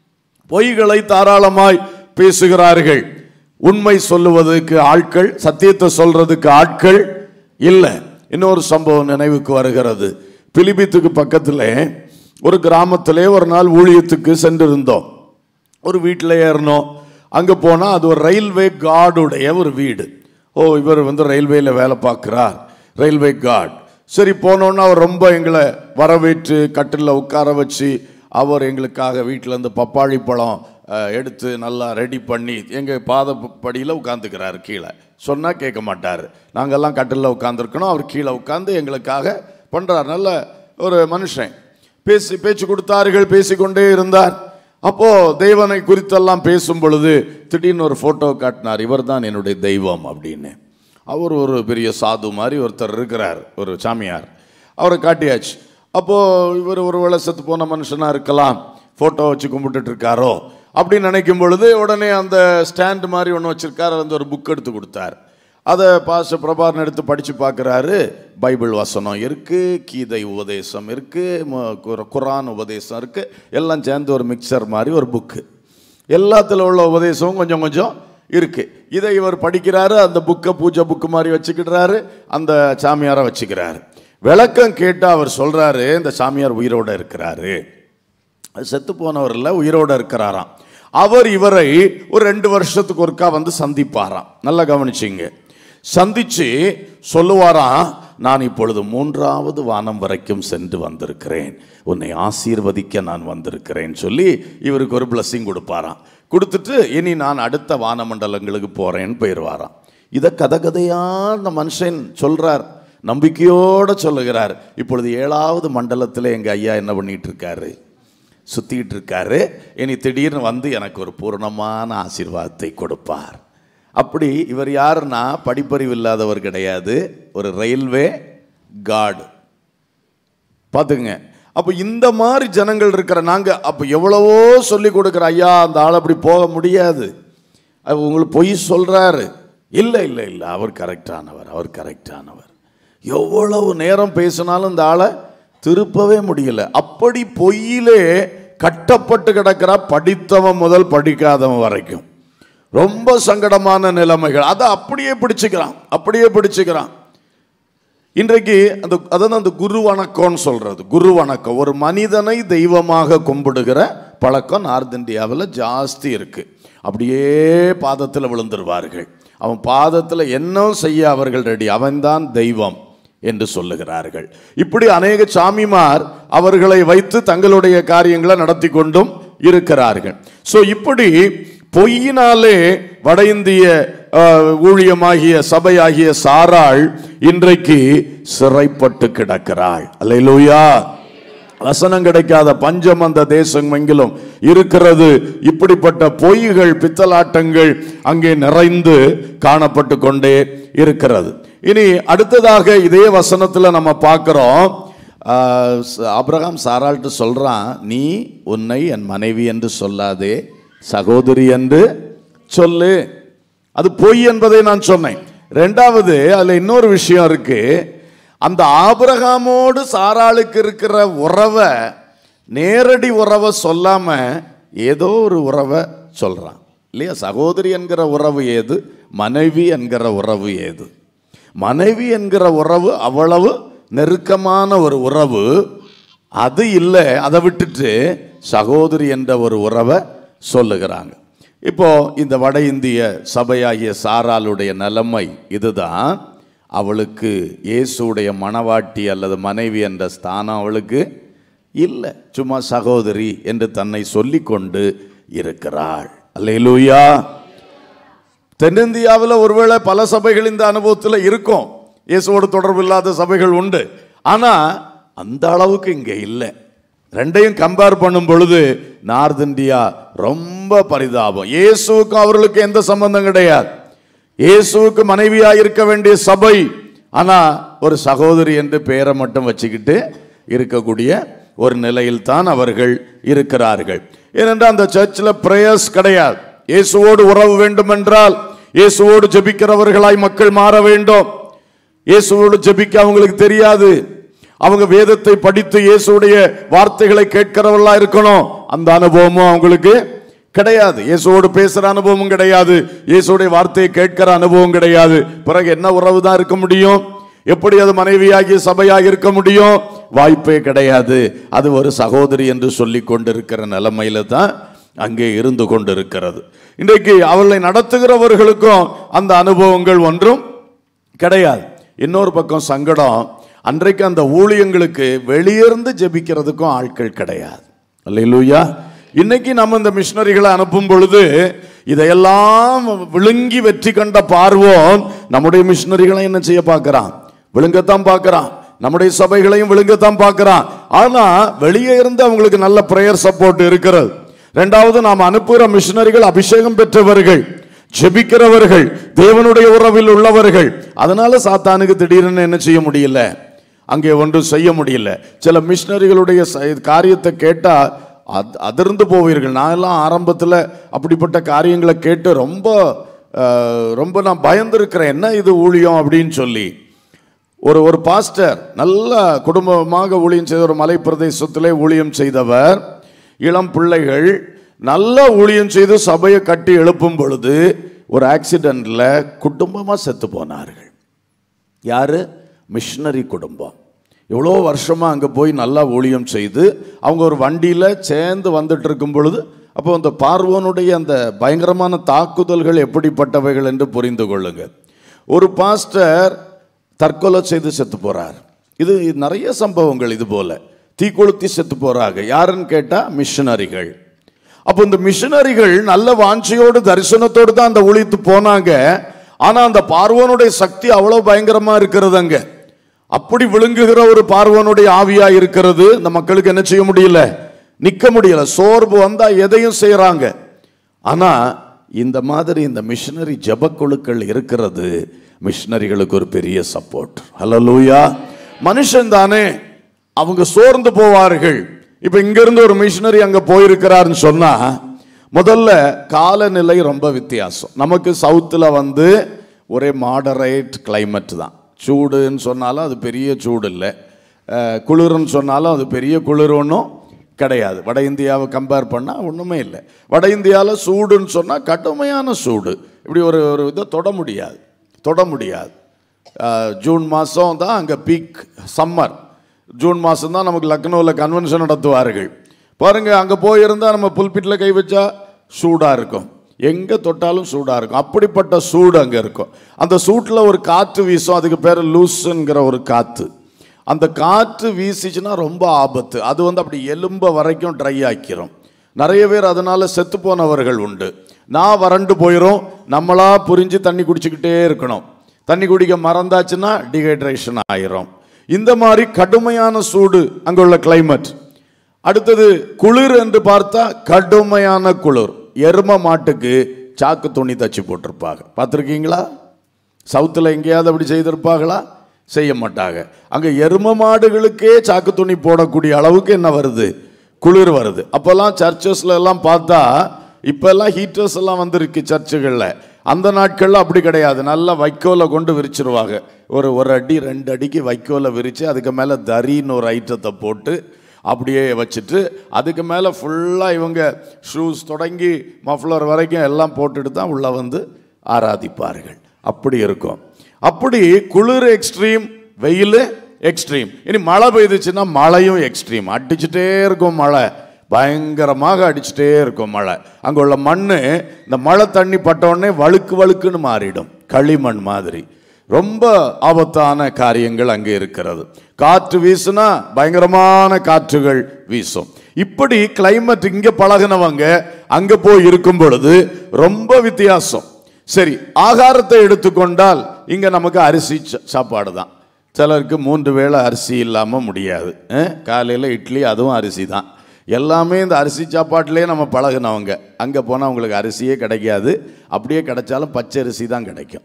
பொய்களை தாராளமாய் பேசுகிறார்கள் உண்மை சொல்லுவதற்கு ஆட்கள் சத்தியத்தை சொல்றதுக்கு ஆட்கள் இல்லை இன்னொரு சம்பவம் நினைவுக்கு வருகிறது பிலிபித்துக்கு பக்கத்தில் ஒரு கிராமத்திலே ஒரு நாள் ஊழியத்துக்கு சென்றிருந்தோம் ஒரு வீட்டில் ஏறினோம் அங்கே போனால் அது ஒரு ரயில்வே கார்டுடைய ஒரு வீடு ஓ இவர் வந்து ரயில்வேல வேலை பார்க்குறார் ரயில்வே கார்டு சரி போனோன்னா அவர் ரொம்ப எங்களை வரவேற்று கட்டிலில் உட்கார வச்சு அவர் எங்களுக்காக வீட்டில் இருந்து பப்பாளி பழம் அஹ், எடுத்து நல்லா ரெடி பண்ணி எங்கள் பாத படியில் உட்காந்துக்கிறாரு கீழே சொன்னால் கேட்க மாட்டார் நாங்கெல்லாம் கட்டிலில் உட்காந்துருக்கணும் அவர் கீழே உட்காந்து எங்களுக்காக பண்ணுறார் நல்ல ஒரு மனுஷன் பேசி பேச்சு கொடுத்தார்கள் பேசிக்கொண்டே இருந்தார் அப்போ தேவனை குறித்தெல்லாம் பேசும் பொழுது திடீர்னு ஒரு போட்டோ காட்டினார் இவர்தான் என்னுடைய தெய்வம் அப்படின்னு அவர் ஒரு பெரிய சாது மாதிரி ஒருத்தர் இருக்கிறார் ஒரு சாமியார் அவரை காட்டியாச்சு அப்போ இவர் ஒரு வேளை செத்து போன மனுஷனா இருக்கலாம் போட்டோ வச்சு கும்பிட்டுட்டு இருக்காரோ அப்படின்னு நினைக்கும் பொழுது உடனே அந்த ஸ்டாண்ட் மாதிரி ஒன்று வச்சிருக்காரு அந்த ஒரு புக் எடுத்து கொடுத்தார் அதை பாச பிரபாரன் எடுத்து படித்து பார்க்குறாரு பைபிள் வசனம் இருக்குது கீதை உபதேசம் இருக்குது குரான் உபதேசம் இருக்குது எல்லாம் சேர்ந்து ஒரு மிக்சர் மாதிரி ஒரு புக்கு எல்லாத்துல உள்ள உபதேசமும் கொஞ்சம் கொஞ்சம் இருக்கு இதை இவர் படிக்கிறாரு அந்த புக்கை பூஜை புக்கு மாதிரி வச்சுக்கிடுறாரு அந்த சாமியாரை வச்சுக்கிறாரு விளக்கம் கேட்டு அவர் சொல்றாரு இந்த சாமியார் உயிரோட இருக்கிறாரு அது செத்து போனவர் இல்ல உயிரோட இருக்கிறாராம் அவர் இவரை ஒரு ரெண்டு வருஷத்துக்கு ஒருக்கா வந்து சந்திப்பாராம் நல்லா கவனிச்சிங்க சந்திச்சு சொல்லுவாராம் நான் இப்பொழுது மூன்றாவது வானம் வரைக்கும் சென்று வந்திருக்கிறேன் உன்னை ஆசீர்வதிக்க நான் வந்திருக்கிறேன் சொல்லி இவருக்கு ஒரு blessing கொடுப்பாராம் கொடுத்துட்டு இனி நான் அடுத்த வானமண்டலங்களுக்கு போறேன்னு போயிடுவாராம் இதை கதை கதையா இந்த மனுஷன் சொல்றார் நம்பிக்கையோட சொல்லுகிறார் இப்பொழுது ஏழாவது மண்டலத்தில் எங்க ஐயா என்ன பண்ணிட்டு இருக்காரு சுத்திட்டு இருக்காரு இனி திடீர்னு வந்து எனக்கு ஒரு பூரணமான ஆசீர்வாதத்தை கொடுப்பார் அப்படி இவர் யாருன்னா படிப்பறிவு இல்லாதவர் கிடையாது ஒரு ரயில்வே கார்டு பார்த்துங்க அப்போ இந்த மாதிரி ஜனங்கள் இருக்கிற நாங்கள் அப்போ எவ்வளவோ சொல்லி கொடுக்குற ஐயா அந்த ஆள் அப்படி போக முடியாது அது உங்களுக்கு பொய் சொல்கிறாரு இல்லை இல்லை இல்லை அவர் கரெக்டானவர் அவர் கரெக்டானவர் எவ்வளவு நேரம் பேசினாலும் இந்த ஆளை திருப்பவே முடியல அப்படி பொய்யிலே கட்டப்பட்டு கிடக்கிறா படித்தவன் முதல் படிக்காதவன் வரைக்கும் ரொம்ப சங்கடமான நிலைமைகள் அதை அப்படியே பிடிச்சுக்கிறான் அப்படியே பிடிச்சுக்கிறான் இன்றைக்கு அந்த அதான் அந்த குரு வணக்கம்னு சொல்றது குரு வணக்கம் ஒரு மனிதனை தெய்வமாக கும்பிடுகிற பழக்கம் நார்த் இந்தியாவில் ஜாஸ்தி இருக்கு அப்படியே பாதத்தில் விழுந்துருவார்கள் அவன் பாதத்தில் என்ன செய்ய அவர்கள் ரெடி அவன்தான் தெய்வம் என்று சொல்லுகிறார்கள் இப்படி அநேக சாமிமார் அவர்களை வைத்து தங்களுடைய காரியங்களை நடத்தி கொண்டும் இருக்கிறார்கள் ஸோ இப்படி பொய்யினாலே வட இந்திய அஹ், ஊழியமாகிய சபையாகிய சாராள் இன்றைக்கு சிறைப்பட்டு கிடக்கிறாள் அல்லேலூயா வசனம் கிடைக்காத பஞ்சம் அந்த தேசம் எங்கிலும் இருக்கிறது இப்படிப்பட்ட பொய்கள் பித்தலாட்டங்கள் அங்கே நிறைந்து காணப்பட்டு கொண்டே இருக்கிறது இனி அடுத்ததாக இதே வசனத்துல நம்ம பார்க்கிறோம் ஆஹ், ச- ஆபிரகாம் சாராள்ட்டு சொல்றான் நீ உன்னை என் மனைவி என்று சொல்லாதே சகோதரி என்று சொல்லு அது பொய் என்பதை நான் சொன்னேன் ரெண்டாவது அதுல இன்னொரு விஷயம் இருக்கு அந்த ஆபிரகாமோடு சாராளுக்கு இருக்கிற உறவை நேரடி உறவை சொல்லாம ஏதோ ஒரு உறவை சொல்றான் இல்லையா சகோதரி என்கிற உறவு ஏது மனைவி என்கிற உறவு ஏது மனைவி என்கிற உறவு அவ்வளவு நெருக்கமான ஒரு உறவு அது இல்லை அதை விட்டுட்டு சகோதரி என்ற ஒரு உறவை சொல்லுகிறாங்க இப்போ இந்த வட இந்திய சபையாகிய சாராளுடைய நிலைமை இதுதான் அவளுக்கு இயேசுடைய மணவாட்டி அல்லது மனைவி என்ற ஸ்தானம் அவளுக்கு இல்லை சும்மா சகோதரி என்று தன்னை சொல்லிக்கொண்டு இருக்கிறாள் அல்லேலூயா தென்னிந்தியாவில் ஒருவேளை பல சபைகள் இந்த அனுபவத்தில் இருக்கும் இயேசுவோடு தொடர்பு இல்லாத சபைகள் உண்டு ஆனா அந்த அளவுக்கு இங்க இல்லை ரெண்டையும் கம்பேர் பண்ணும் பொழுது நார்த் இந்தியா ரொம்ப பரிதாபம் இயேசுவுக்கு அவர்களுக்கு எந்த சம்பந்தம் கிடையாது இயேசுவுக்கு மனைவியா இருக்க வேண்டிய சபை ஆனா ஒரு சகோதரி என்று பெயரை மட்டும் வச்சுக்கிட்டு இருக்கக்கூடிய ஒரு நிலையில் தான் அவர்கள் இருக்கிறார்கள் ஏனென்றால் அந்த சர்ச்சில் பிரேயர்ஸ் கிடையாது இயேசுவோடு உறவு வேண்டுமென்றால் இயேசுவோடு ஜெபிக்கிறவர்களாய் மக்கள் மாற வேண்டும் இயேசுவோடு ஜெபிக்க அவங்களுக்கு தெரியாது அவங்க வேதத்தை படித்து இயேசுடைய வார்த்தைகளை கேட்கிறவர்களா இருக்கணும் அந்த அனுபவமும் அவங்களுக்கு கிடையாது இயேசுவோடு பேசுற அனுபவமும் கிடையாது இயேசுடைய வார்த்தையை கேட்கிற அனுபவம் கிடையாது பிறகு என்ன உறவு தான் இருக்க முடியும் எப்படி அது மனைவியாகி சபையாக இருக்க முடியும் வாய்ப்பே கிடையாது அது ஒரு சகோதரி என்று சொல்லி கொண்டிருக்கிற நிலைமையில தான் அங்கே இருந்து கொண்டிருக்கிறது இன்றைக்கு அவளை நடத்துகிறவர்களுக்கும் அந்த அனுபவங்கள் ஒன்றும் கிடையாது இன்னொரு பக்கம் சங்கடம் அன்றைக்கு அந்த ஊழியங்களுக்கு வெளியிருந்து ஜெபிக்கிறதுக்கும் ஆட்கள் கிடையாது அல்லையா இன்னைக்கு நம்ம இந்த மிஷினரிகளை அனுப்பும் பொழுது இதையெல்லாம் விழுங்கி வெற்றி கண்ட பார்வோன் நம்முடைய மிஷினரிகளை என்ன செய்ய பார்க்கறான் விழுங்கத்தான் பார்க்கறான் நம்முடைய சபைகளையும் விழுங்கத்தான் பார்க்கறான் ஆனா வெளியே இருந்து அவங்களுக்கு நல்ல பிரேயர் சப்போர்ட் இருக்கிறது ரெண்டாவது நாம் அனுப்புகிற மிஷினரிகள் அபிஷேகம் பெற்றவர்கள் ஜெபிக்கிறவர்கள் தேவனுடைய உறவில் உள்ளவர்கள் அதனால சாத்தானுக்கு திடீர்னு என்ன செய்ய முடியல அங்கே ஒன்றும் செய்ய முடியல சில மிஷினரிகளுடைய ச- காரியத்தை கேட்டா அத்- அதிர்ந்து போவீர்கள் நான் எல்லாம் ஆரம்பத்தில் அப்படிப்பட்ட காரியங்களை கேட்டு ரொம்ப அஹ், ரொம்ப நான் பயந்துருக்கிறேன் என்ன இது ஊழியம் அப்படின்னு சொல்லி ஒரு ஒரு பாஸ்டர் நல்ல குடும்பமாக ஊழியம் செய்த ஒரு மலை பிரதேசத்திலே ஊழியம் செய்தவர் இளம் பிள்ளைகள் நல்ல ஊழியம் செய்து சபையை கட்டி எழுப்பும் பொழுது ஒரு ஆக்சிடென்ட்ல குடும்பமா செத்து போனார்கள் யாரு மிஷினரி குடும்பம் எவ்வளோ வருஷமா அங்கே போய் நல்லா ஊழியம் செய்து அவங்க ஒரு வண்டியில் சேர்ந்து வந்துட்டு இருக்கும் பொழுது அப்போ அந்த பார்வோனுடைய அந்த பயங்கரமான தாக்குதல்கள் எப்படிப்பட்டவைகள் என்று புரிந்து கொள்ளுங்க ஒரு பாஸ்டர் தற்கொலை செய்து செத்து போறார் இது நிறைய சம்பவங்கள் இது போல தீக்கொளுத்தி செத்து போறாங்க யாருன்னு கேட்டா மிஷினரிகள் அப்போ இந்த மிஷினரிகள் நல்ல வாஞ்சையோடு தரிசனத்தோடு தான் அந்த ஊழியத்து போனாங்க ஆனா அந்த பார்வோனுடைய சக்தி அவ்வளவு பயங்கரமா இருக்கிறது அங்க அப்படி விழுங்குகிற ஒரு பார்வோனுடைய ஆவியா இருக்கிறது இந்த மக்களுக்கு என்ன செய்ய முடியல நிக்க முடியல சோர்வு வந்தா எதையும் செய்யறாங்க ஆனா இந்த மாதிரி இந்த மிஷினரி ஜபக்குழுக்கள் இருக்கிறது மிஷினரிகளுக்கு ஒரு பெரிய சப்போர்ட் ஹலலூயா மனுஷன் தானே அவங்க சோர்ந்து போவார்கள் இப்ப இங்க இருந்து ஒரு மிஷினரி அங்க போயிருக்கிறாருன்னு சொன்னா முதல்ல காலநிலை ரொம்ப வித்தியாசம் நமக்கு சவுத்துல வந்து ஒரே மாடரேட் climate தான் சூடுன்னு சொன்னாலும் அது பெரிய சூடு இல்லை அஹ், குளிர்னு சொன்னாலும் அது பெரிய குளிர் ஒன்றும் கிடையாது வட இந்தியாவை கம்பேர் பண்ணால் ஒன்றுமே இல்லை வட இந்தியாவில் சூடுன்னு சொன்னால் கடுமையான சூடு இப்படி ஒரு ஒரு இதை தொட முடியாது தொட முடியாது அஹ், ஜூன் மாதம் தான் அங்கே பீக் சம்மர் ஜூன் மாதம் தான் நமக்கு லக்னோவில் கன்வென்ஷன் நடத்துவார்கள் பாருங்க அங்கே போயிருந்தால் நம்ம புல்பிட்டில் கை வச்சா சூடாக இருக்கும் எங்கே தொட்டாலும் சூடாக இருக்கும் அப்படிப்பட்ட சூடு அங்கே இருக்கும் அந்த சூட்டில் ஒரு காற்று வீசும் அதுக்கு பேர் லூஸுங்கிற ஒரு காற்று அந்த காற்று வீசிச்சுன்னா ரொம்ப ஆபத்து அது வந்து அப்படி எலும்ப வரைக்கும் ட்ரை ஆக்கிரும் நிறைய பேர் அதனால செத்து போனவர்கள் உண்டு நான் வறண்டு போயிரும் நம்மளா புரிஞ்சு தண்ணி குடிச்சுக்கிட்டே இருக்கணும் தண்ணி குடிக்க மறந்தாச்சுன்னா டீஹைட்ரேஷன் ஆயிரும் இந்த மாதிரி கடுமையான சூடு அங்குள்ள climate அடுத்தது குளிர் என்று பார்த்தா கடுமையான குளிர் எரும மாட்டுக்கு சாக்கு துணி தச்சு போட்டிருப்பாங்க பார்த்துருக்கீங்களா சவுத்தில் எங்கேயாவது அப்படி செய்திருப்பாங்களா செய்ய மாட்டாங்க அங்கே எரும மாடுகளுக்கே சாக்கு துணி போடக்கூடிய அளவுக்கு என்ன வருது குளிர் வருது அப்போல்லாம் சர்ச்சஸ்ல எல்லாம் பார்த்தா இப்பெல்லாம் ஹீட்டர்ஸ் எல்லாம் வந்திருக்கு சர்ச்சுகளில் அந்த நாட்களில் அப்படி கிடையாது நல்லா வைக்கோலை கொண்டு விரிச்சிருவாங்க ஒரு ஒரு அடி ரெண்டு அடிக்கு வைக்கோலை விரித்து அதுக்கு மேலே தரின்னு ஒரு ஐட்டத்தை போட்டு அப்படியே வச்சுட்டு அதுக்கு மேலே ஃபுல்லாக இவங்க ஷூஸ் தொடங்கி மஃப்ளர் வரைக்கும் எல்லாம் போட்டுட்டு தான் உள்ளே வந்து ஆராதிப்பார்கள் அப்படி இருக்கும் அப்படி குளிர் எக்ஸ்ட்ரீம் வெயில் எக்ஸ்ட்ரீம் இனி மழை பெய்துச்சுன்னா மழையும் எக்ஸ்ட்ரீம் அடிச்சுட்டே இருக்கும் மழை பயங்கரமாக அடிச்சுட்டே இருக்கும் மழை அங்கே உள்ள மண் இந்த மழை தண்ணி பட்ட உடனே வழுக்கு வழுக்குன்னு மாறிடும் களிமண் மாதிரி ரொம்ப ஆபத்தான காரியங்கள் அங்கே இருக்கிறது காற்று வீசுனா பயங்கரமான காற்றுகள் வீசும் இப்படி கிளைமேட் இங்க பழகினவங்க அங்க போய் இருக்கும் பொழுது ரொம்ப வித்தியாசம் சரி ஆகாரத்தை எடுத்துக்கொண்டால் இங்க நமக்கு அரிசி சா- சாப்பாடு தான் சிலருக்கு மூன்று வேளை அரிசி இல்லாமல் முடியாது காலையில் இட்லி அதுவும் அரிசி தான் எல்லாமே இந்த அரிசி சாப்பாட்டிலே நம்ம பழகுனவங்க அங்கே போனால் அவங்களுக்கு அரிசியே கிடைக்காது அப்படியே கிடைச்சாலும் பச்சை அரிசி தான் கிடைக்கும்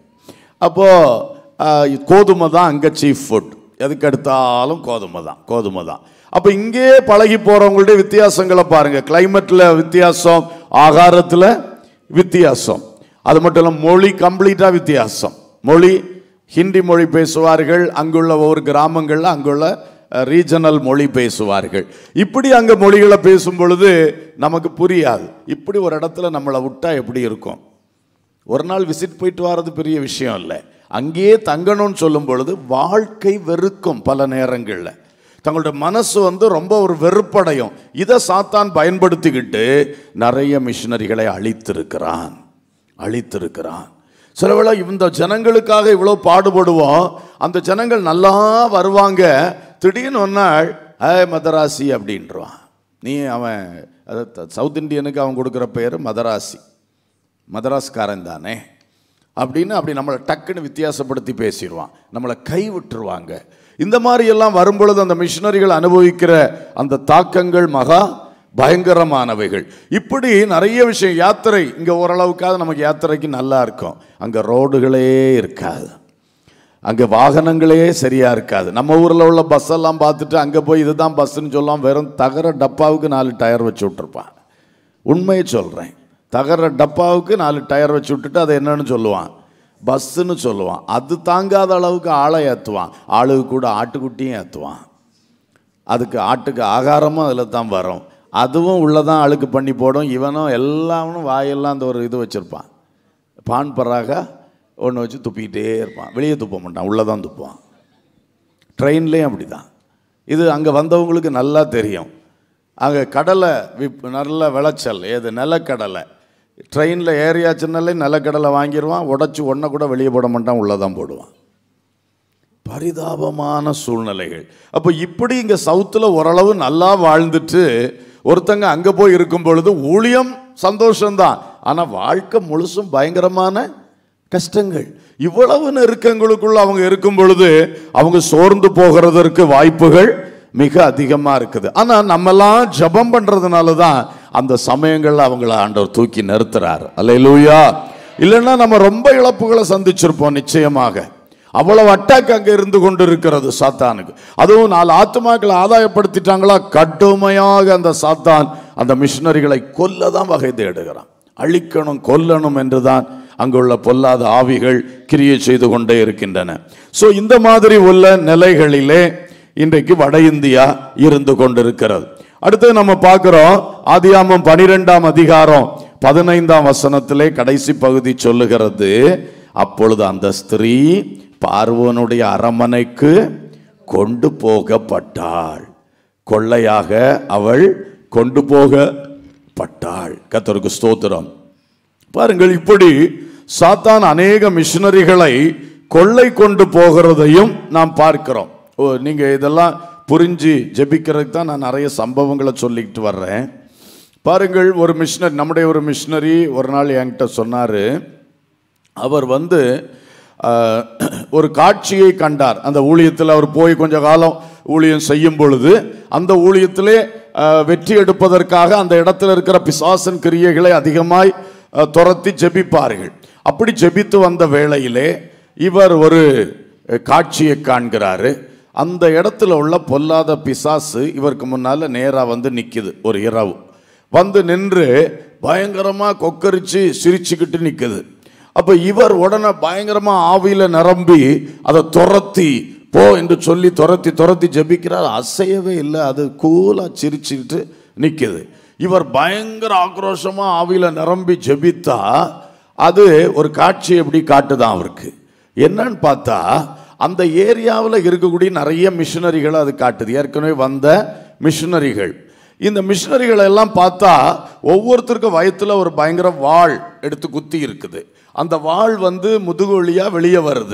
அப்போது கோதுமை தான் அங்கே சீஃப் ஃபுட் எதுக்கு எடுத்தாலும் கோதுமை தான் கோதுமை தான் அப்போ இங்கே பழகி போகிறவங்களுடைய வித்தியாசங்களை பாருங்கள் கிளைமேட்டில் வித்தியாசம் ஆகாரத்தில் வித்தியாசம் அது மட்டும் இல்லை மொழி கம்ப்ளீட்டாக வித்தியாசம் மொழி ஹிந்தி மொழி பேசுவார்கள் அங்குள்ள ஒவ்வொரு கிராமங்களில் அங்குள்ள ரீஜனல் மொழி பேசுவார்கள் இப்படி அங்கே மொழிகளை பேசும் பொழுது நமக்கு புரியாது இப்படி ஒரு இடத்துல நம்மளை விட்டா எப்படி இருக்கும் ஒரு நாள் விசிட் போயிட்டு வர்றது பெரிய விஷயம் இல்லை அங்கேயே தங்கணும்னு சொல்லும் பொழுது வாழ்க்கை வெறுக்கும் பல நேரங்களில் தங்களுடைய மனசு வந்து ரொம்ப ஒரு வெறுப்படையும் இதை சாத்தான் பயன்படுத்திக்கிட்டு நிறைய மிஷினரிகளை அழித்திருக்கிறான் அழித்திருக்கிறான் சில வேளை இந்த ஜனங்களுக்காக இவ்வளோ பாடுபடுவோம் அந்த ஜனங்கள் நல்லா வருவாங்க திடீர்னு ஒரு நாள் ஏ மதராசி அப்படின்றான் நீ அவன் அது த- சவுத் இந்தியனுக்கு அவன் கொடுக்குற பேர் மதராசி மதராஸ்காரன் தானே அப்படின்னு அப்படி நம்மளை டக்குன்னு வித்தியாசப்படுத்தி பேசிடுவான் நம்மளை கை விட்டுருவாங்க இந்த மாதிரி எல்லாம் வரும்பொழுது அந்த மிஷினரிகள் அனுபவிக்கிற அந்த தாக்கங்கள் மகா பயங்கரமானவைகள் இப்படி நிறைய விஷயம் யாத்திரை இங்கே ஓரளவுக்காவது நமக்கு யாத்திரைக்கு நல்லா இருக்கும் அங்கே ரோடுகளே இருக்காது அங்கே வாகனங்களே சரியா இருக்காது நம்ம ஊரில் உள்ள பஸ் எல்லாம் பார்த்துட்டு அங்கே போய் இதுதான் பஸ்ஸுன்னு சொல்லலாம் வெறும் தகர டப்பாவுக்கு நாலு டயர் வச்சு விட்டுருப்பான் உண்மையை சொல்கிறேன் தகர டப்பாவுக்கு நாலு டயர் வச்சு விட்டுட்டு அதை என்னன்னு சொல்லுவான் பஸ்ஸுன்னு சொல்லுவான் அது தாங்காத அளவுக்கு ஆளை ஏற்றுவான் ஆளுக்கு கூட ஆட்டுக்குட்டியும் ஏற்றுவான் அதுக்கு ஆட்டுக்கு ஆகாரமும் அதில் தான் வரும் அதுவும் உள்ளதான் அழுக்கு பண்ணி போடும் இவனும் எல்லாவனும் வாயெல்லாம் அந்த ஒரு இது வச்சுருப்பான் பான் பராக ஒன்று வச்சு துப்பிக்கிட்டே இருப்பான் வெளியே துப்ப மாட்டான் உள்ளே தான் துப்புவான் ட்ரெயின்லேயும் அப்படி தான் இது அங்கே வந்தவங்களுக்கு நல்லா தெரியும் அங்கே கடலை விப் நல்ல விளைச்சல் ஏது நிலக்கடலை ட்ரெயினில் ஏறியாச்சுனாலே நிலக்கடலை வாங்கிடுவான் உடச்சி ஒன்றை கூட வெளியே போட மாட்டான் உள்ளே தான் போடுவான் பரிதாபமான சூழ்நிலைகள் அப்போ இப்படி இங்கே சவுத்தில் ஓரளவு நல்லா வாழ்ந்துட்டு ஒருத்தங்க அங்கே போய் இருக்கும் பொழுது ஊழியம் சந்தோஷம்தான் ஆனால் வாழ்க்கை முழுசும் பயங்கரமான கஷ்டங்கள் இவ்வளவு நெருக்கங்களுக்குள்ள அவங்க இருக்கும் பொழுது அவங்க சோர்ந்து போகிறதற்கு வாய்ப்புகள் மிக அதிகமாக இருக்குது ஆனால் நம்மெல்லாம் ஜெபம் பண்ணுறதுனால தான் அந்த சமயங்களில் அவங்கள ஆண்டவர் தூக்கி நிறுத்துறார் அல்லேலூயா இல்லைன்னா நம்ம ரொம்ப இழப்புகளை சந்திச்சிருப்போம் நிச்சயமாக அவ்வளவு அட்டாக் அங்க இருந்து கொண்டு இருக்கிறது சாத்தானுக்கு அதுவும் நாலு ஆத்துமாக்களை ஆதாயப்படுத்திட்டாங்களா கடுமையாக அந்த சாத்தான் அந்த மிஷினரிகளை கொல்ல தான் வகை தேடுகிறான் அழிக்கணும் கொல்லணும் என்றுதான் அங்குள்ள பொல்லாத ஆவிகள் கிரியை செய்து கொண்டே இருக்கின்றன சோ இந்த மாதிரி உள்ள நிலைகளிலே இன்றைக்கு வட இந்தியா இருந்து கொண்டிருக்கிறது அடுத்து நம்ம பார்க்கிறோம் ஆதியாமம் பனிரெண்டாம் அதிகாரம் பதினைந்தாம் வசனத்திலே கடைசி பகுதி சொல்லுகிறது அப்பொழுது அந்த ஸ்திரீ பார்வோனுடைய அரமனைக்கு கொண்டு போகப்பட்டாள் கொள்ளையாக அவள் கொண்டு போகப்பட்டாள் கர்த்தருக்கு ஸ்தோத்திரம் பாருங்கள் இப்படி சாத்தான் அநேக மிஷினரிகளை கொள்ளை கொண்டு போகிறதையும் நாம் பார்க்கிறோம் ஓ நீங்க இதெல்லாம் புரிஞ்சு ஜெபிக்கிறதுக்கு தான் நான் நிறைய சம்பவங்களை சொல்லிக்கிட்டு வர்றேன் பாருங்கள் ஒரு மிஷினரி நம்முடைய ஒரு மிஷினரி ஒரு நாள் என்கிட்ட சொன்னார் அவர் வந்து அஹ், ஒரு காட்சியை கண்டார் அந்த ஊழியத்தில் அவர் போய் கொஞ்ச காலம் ஊழியம் செய்யும் பொழுது அந்த ஊழியத்திலே அஹ், வெற்றி எடுப்பதற்காக அந்த இடத்துல இருக்கிற பிசாசன் கிரியைகளை அதிகமாய் அஹ், துரத்தி ஜெபிப்பார்கள் அப்படி ஜெபித்து வந்த வேளையிலே இவர் ஒரு அஹ், காட்சியை காண்கிறாரு அந்த இடத்துல உள்ள பொல்லாத பிசாசு இவருக்கு முன்னால நேரா வந்து நிக்குது ஒரு இரவு வந்து நின்று பயங்கரமா கொக்கரிச்சு சிரிச்சுக்கிட்டு நிக்குது அப்ப இவர் உடனே பயங்கரமா ஆவியில நிரம்பி அதை துரத்தி போ என்று சொல்லி துரத்தி துரத்தி ஜெபிக்கிறார் அசையவே இல்லை அது கூலா சிரிச்சுக்கிட்டு நிக்குது இவர் பயங்கர ஆக்ரோஷமா ஆவியில நிரம்பி ஜெபித்தா அது ஒரு காட்சி எப்படி காட்டுதான் அவருக்கு என்னன்னு பார்த்தா அந்த ஏரியாவில் இருக்கக்கூடிய நிறைய மிஷினரிகளை அது காட்டுது ஏற்கனவே வந்த மிஷினரிகள் இந்த மிஷினரிகளை எல்லாம் பார்த்தா ஒவ்வொருத்தருக்கும் வயத்துல ஒரு பயங்கர வாள் எடுத்து குத்தி இருக்குது அந்த வாள் வந்து முதுகு வழியா வெளியே வருது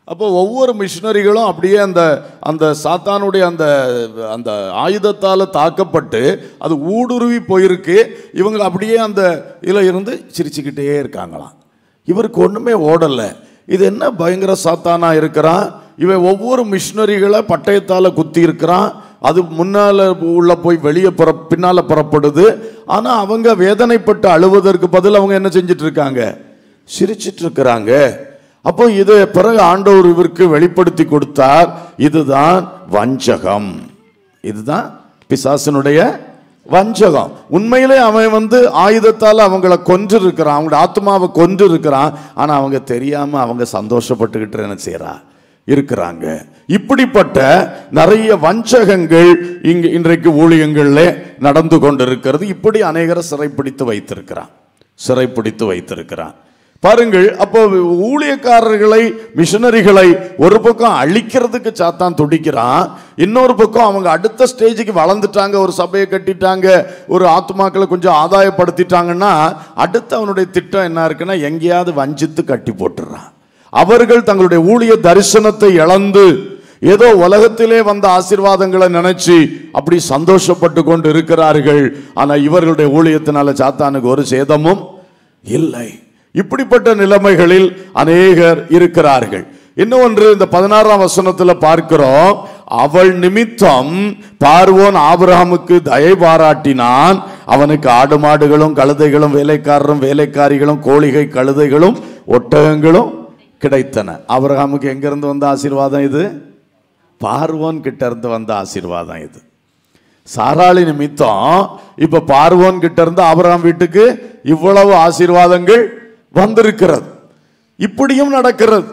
அப்போ ஒவ்வொரு மிஷினரிகளும் அப்படியே அந்த அந்த சாத்தானுடைய அந்த அந்த ஆயுதத்தால் தாக்கப்பட்டு அது ஊடுருவி போயிருக்கு இவங்க அப்படியே அந்த இதில் இருந்து சிரிச்சுக்கிட்டே இருக்காங்களாம் இவருக்கு ஒன்றுமே ஓடலை இது என்ன பயங்கர சாத்தானா இருக்கிறான் இவன் ஒவ்வொரு மிஷினரிகளை பட்டயத்தால் குத்தி இருக்கிறான் அது முன்னால் உள்ள போய் வெளியே புற பின்னால் புறப்படுது ஆனால் அவங்க வேதனைப்பட்டு அழுவதற்கு பதில் அவங்க என்ன செஞ்சிட்டு இருக்காங்க சிரிச்சிட்டு இருக்கிறாங்க அப்போ இது பிறகு ஆண்டவர் இவருக்கு வெளிப்படுத்தி கொடுத்தார் இதுதான் வஞ்சகம் இதுதான் பிசாசனுடைய வஞ்சகம் உண்மையிலே அவன் வந்து ஆயுதத்தால் அவங்கள கொன்று இருக்கிறான் அவங்களோட ஆத்மாவை கொன்று இருக்கிறான் ஆனா அவங்க தெரியாம அவங்க சந்தோஷப்பட்டுக்கிட்டு என்ன செய்றா இருக்கிறாங்க இப்படிப்பட்ட நிறைய வஞ்சகங்கள் இங்கு இன்றைக்கு ஊழியங்களில் நடந்து கொண்டிருக்கிறது இப்படி அநேகரை சிறைப்பிடித்து வைத்திருக்கிறான் சிறைப்பிடித்து வைத்திருக்கிறான் பாருங்கள் அப்போ ஊழியக்காரர்களை மிஷனரிகளை ஒரு பக்கம் அழிக்கிறதுக்கு சாத்தான் துடிக்கிறான் இன்னொரு பக்கம் அவங்க அடுத்த ஸ்டேஜுக்கு வளர்ந்துட்டாங்க ஒரு சபையை கட்டிட்டாங்க ஒரு ஆத்மாக்களை கொஞ்சம் ஆதாயப்படுத்திட்டாங்கன்னா அடுத்து அவனுடைய திட்டம் என்ன இருக்குன்னா எங்கேயாவது வஞ்சித்து கட்டி போட்டுறான் அவர்கள் தங்களுடைய ஊழிய தரிசனத்தை இழந்து ஏதோ உலகத்திலே வந்த ஆசீர்வாதங்களை நினைச்சு அப்படி சந்தோஷப்பட்டு கொண்டு இருக்கிறார்கள் ஆனா இவர்களுடைய ஊழியத்தினால சாத்தானுக்கு ஒரு சேதமும் இல்லை இப்படிப்பட்ட நிலைமைகளில் அநேகர் இருக்கிறார்கள் இன்னொன்று இந்த பதினாறாம் வசனத்துல பார்க்கிறோம் அவள் நிமித்தம் பார்வோன் ஆபிரகாமுக்கு தயை பாராட்டினான் அவனுக்கு ஆடு மாடுகளும் கழுதைகளும் வேலைக்காரரும் வேலைக்காரிகளும் கோழிகை கழுதைகளும் ஒட்டகங்களும் கிடைத்தன ஆபிரகாமுக்கு எங்கிருந்து வந்த ஆசீர்வாதம் இது பார்வோன் கிட்ட இருந்து வந்த ஆசீர்வாதம் இது சாராளி நிமித்தம் இப்ப பார்வோன் கிட்ட இருந்து ஆபிரகாம் வீட்டுக்கு இவ்வளவு ஆசீர்வாதங்கள் வந்திருக்கிறது இப்படியும் நடக்கிறது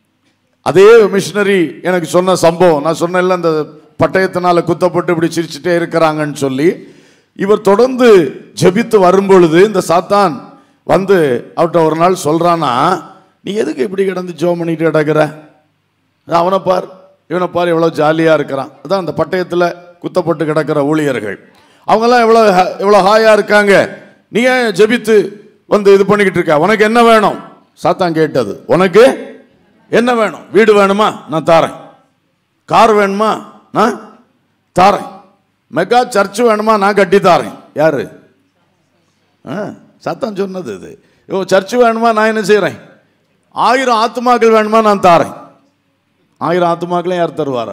அதே மிஷினரி எனக்கு சொன்ன சம்பவம் நான் சொன்னேன்ல அந்த பட்டயத்தினால குத்தப்பட்டு இப்படி சிரிச்சுட்டே இருக்கிறாங்கன்னு சொல்லி இவர் தொடர்ந்து ஜெபித்து வரும்பொழுது இந்த சாத்தான் வந்து அவர்கிட்ட ஒரு நாள் சொல்றானா நீ எதுக்கு இப்படி கிடந்து ஜோம் பண்ணிட்டு கிடக்கிற அவனை பார் இவனை பார் எவ்வளோ ஜாலியாக இருக்கிறான் அதான் அந்த பட்டயத்தில் குத்தப்பட்டு கிடக்கிற ஊழியர்கள் அவங்கெல்லாம் எவ்வளோ ஹ- எவ்வளோ ஹாயாக இருக்காங்க நீ ஏன் ஜெபித்து வந்து இது பண்ணிக்கிட்டு இருக்க உனக்கு என்ன வேணும் சாத்தான் கேட்டது உனக்கு என்ன வேணும் வீடு வேணுமா நான் தாரேன் கார் வேணுமா நான் தாரேன் மெகா சர்ச் வேணுமா நான் கட்டி தாரேன் யாரு ஆ, சத்தம் சொன்னது இது ஓ சர்ச் வேணுமா நான் என்ன செய்கிறேன் ஆயிரம் ஆத்துமாக்கள் வேணுமா நான் தாரேன் ஆயிரம் ஆத்துமாக்களையும் யார் தருவாரா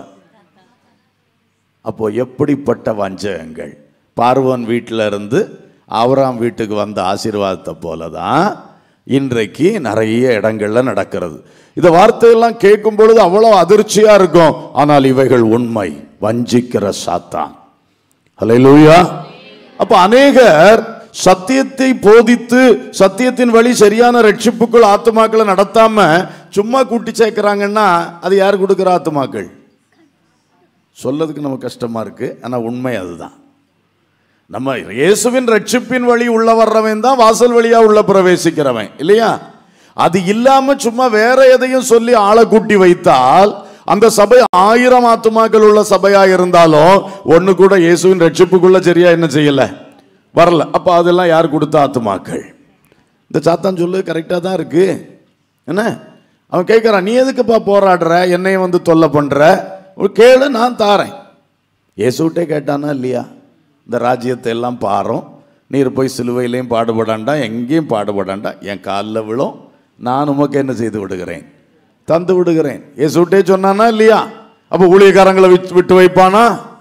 அப்போ எப்படிப்பட்ட வஞ்சகங்கள் பார்வன் வீட்டில் இருந்து ஆவராம் வீட்டுக்கு வந்த ஆசீர்வாதத்தை போல தான் இன்றைக்கு நிறைய இடங்கள்ல நடக்கிறது இந்த வார்த்தையெல்லாம் கேட்கும் பொழுது அவ்வளோ அதிர்ச்சியா இருக்கும் ஆனால் இவைகள் உண்மை வஞ்சிக்கிற சாத்தான் ஹalleluya அப்ப அநேகர் சத்தியத்தை போதித்து சத்தியத்தின் வழி சரியான ரட்சிப்புக்குள் ஆத்துமாக்களை நடத்தாம சும்மா கூட்டி சேர்க்கிறாங்கன்னா அது யார் கொடுக்குற ஆத்துமாக்கள் சொல்லதுக்கு நமக்கு கஷ்டமா இருக்கு ஆனா உண்மை அதுதான் நம்ம இயேசுவின் ரட்சிப்பின் வழி உள்ள வர்றவன் தான் வாசல் வழியா உள்ள பிரவேசிக்கிறவன் இல்லையா அது இல்லாம சும்மா வேற எதையும் சொல்லி ஆளை கூட்டி வைத்தால் அந்த சபை ஆயிரம் ஆத்துமாக்கள் உள்ள சபையா இருந்தாலும் ஒண்ணு கூட இயேசுவின் ரட்சிப்புக்குள்ள சரியா என்ன செய்யல வரல அப்ப அதெல்லாம் யார் கொடுத்த ஆத்துமாக்கள் இந்த சாத்தான் சொல்லு கரெக்டா தான் இருக்கு என்ன அவன் கேட்கறான் நீ எதுக்குப்பா போராடுற என்னையும் வந்து தொல்லை பண்ற ஒரு கேளு நான் தாரேன் இயேசுட்டே கேட்டானா இல்லையா இந்த ராஜ்யத்தை எல்லாம் பாரும் நீர் போய் சிலுவையிலையும் பாடுபடாண்டா எங்கேயும் பாடுபடாண்டா என் காலில் விழும் நான் உமக்கு என்ன செய்து விடுகிறேன் தந்து விடுகிறேன் இயேசுட்டே சொன்னானா இல்லையா அப்போ ஊழியக்காரங்களை விட்டு விட்டு வைப்பானா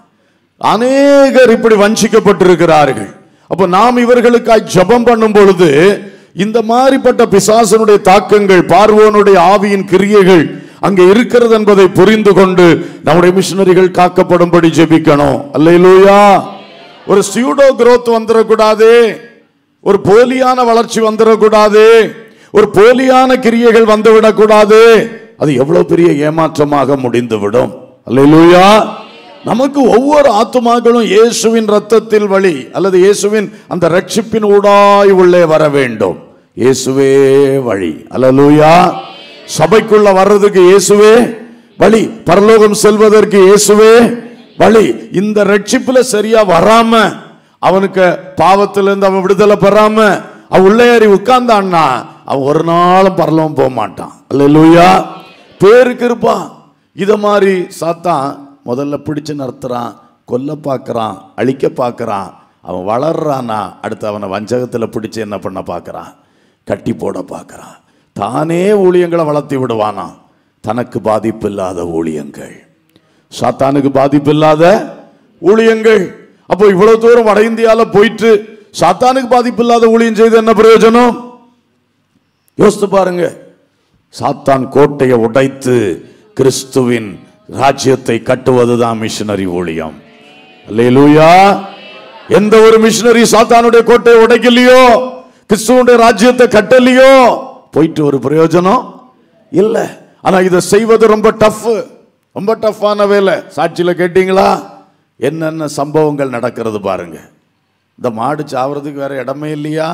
அநேகர் இப்படி வஞ்சிக்கப்பட்டிருக்கிறார்கள் அப்போ நாம் இவர்களுக்காய் ஜெபம் பண்ணும் பொழுது இந்த மாதிரிப்பட்ட பிசாசனுடைய தாக்கங்கள் பார்வோனுடைய ஆவியின் கிரியைகள் அங்கே இருக்கிறது என்பதை புரிந்து கொண்டு நம்முடைய மிஷினரிகள் காக்கப்படும்படி ஜெபிக்கணும் அல்லேலூயா ஒரு சியூடோ growth வந்துடக்கூடாது ஒரு போலியான வளர்ச்சி வந்துடக்கூடாது ஒரு போலியான கிரியைகள் வந்துவிடக்கூடாது அது எவ்வளவு பெரிய ஏமாற்றமாக முடிந்துவிடும் அல்லேலூயா நமக்கு ஒவ்வொரு ஆத்துமாக்களும் இயேசுவின் ரத்தத்தில் வழி அல்லது இயேசுவின் அந்த ரட்சிப்பின் ஊடாய் உள்ளே வர வேண்டும் இயேசுவே வழி அல்லேலூயா சபைக்குள்ள வர்றதுக்கு இயேசுவே வழி பரலோகம் செல்வதற்கு இயேசுவே வழி இந்த ரட்சிப்புல சரியா வராம அவனுக்கு பாவத்திலிருந்து அவன் விடுதலை பெறாம அவன் உள்ளே ஏறி உட்கார்ந்தான்னா அவன் ஒரு நாளும் பரலோகம் போக மாட்டான் அல்லேலூயா பேருக்கு இருப்பான் இத மாதிரி சாத்தான் முதல்ல பிடிச்சு நடத்துறான் கொல்ல பார்க்கறான் அழிக்க பார்க்கறான் அவன் வளர்றானா அடுத்து அவனை வஞ்சகத்தில் பிடிச்சு என்ன பண்ண பார்க்கறான் கட்டி போட பார்க்கறான் தானே ஊழியங்களை வளர்த்தி விடுவானா தனக்கு பாதிப்பு இல்லாத ஊழியங்கள் சாத்தானுக்கு பாதிப்பு இல்லாத ஊழியங்கள் அப்போ இவ்வளவு தூரம் வட இந்தியால போயிட்டு சாத்தானுக்கு பாதிப்பு இல்லாத ஊழியம் செய்து என்ன பிரயோஜனம் யோசித்து பாருங்க சாத்தான் கோட்டையை உடைத்து கிறிஸ்துவின் ராஜ்யத்தை கட்டுவதுதான் மிஷனரி ஊழியம் அல்லேலூயா எந்த ஒரு மிஷனரி சாத்தானுடைய கோட்டையை உடைக்கலையோ கிறிஸ்துவனுடைய ராஜ்யத்தை கட்டலையோ போயிட்டு ஒரு பிரயோஜனம் இல்ல ஆனா இதை செய்வது ரொம்ப டஃப் ரொம்ப டஃப்பான வேலை சாட்சியில கேட்டீங்களா என்னென்ன சம்பவங்கள் நடக்கிறது பாருங்க இந்த மாடு சாவறதுக்கு வேற இடமே இல்லையா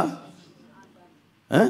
ஆ?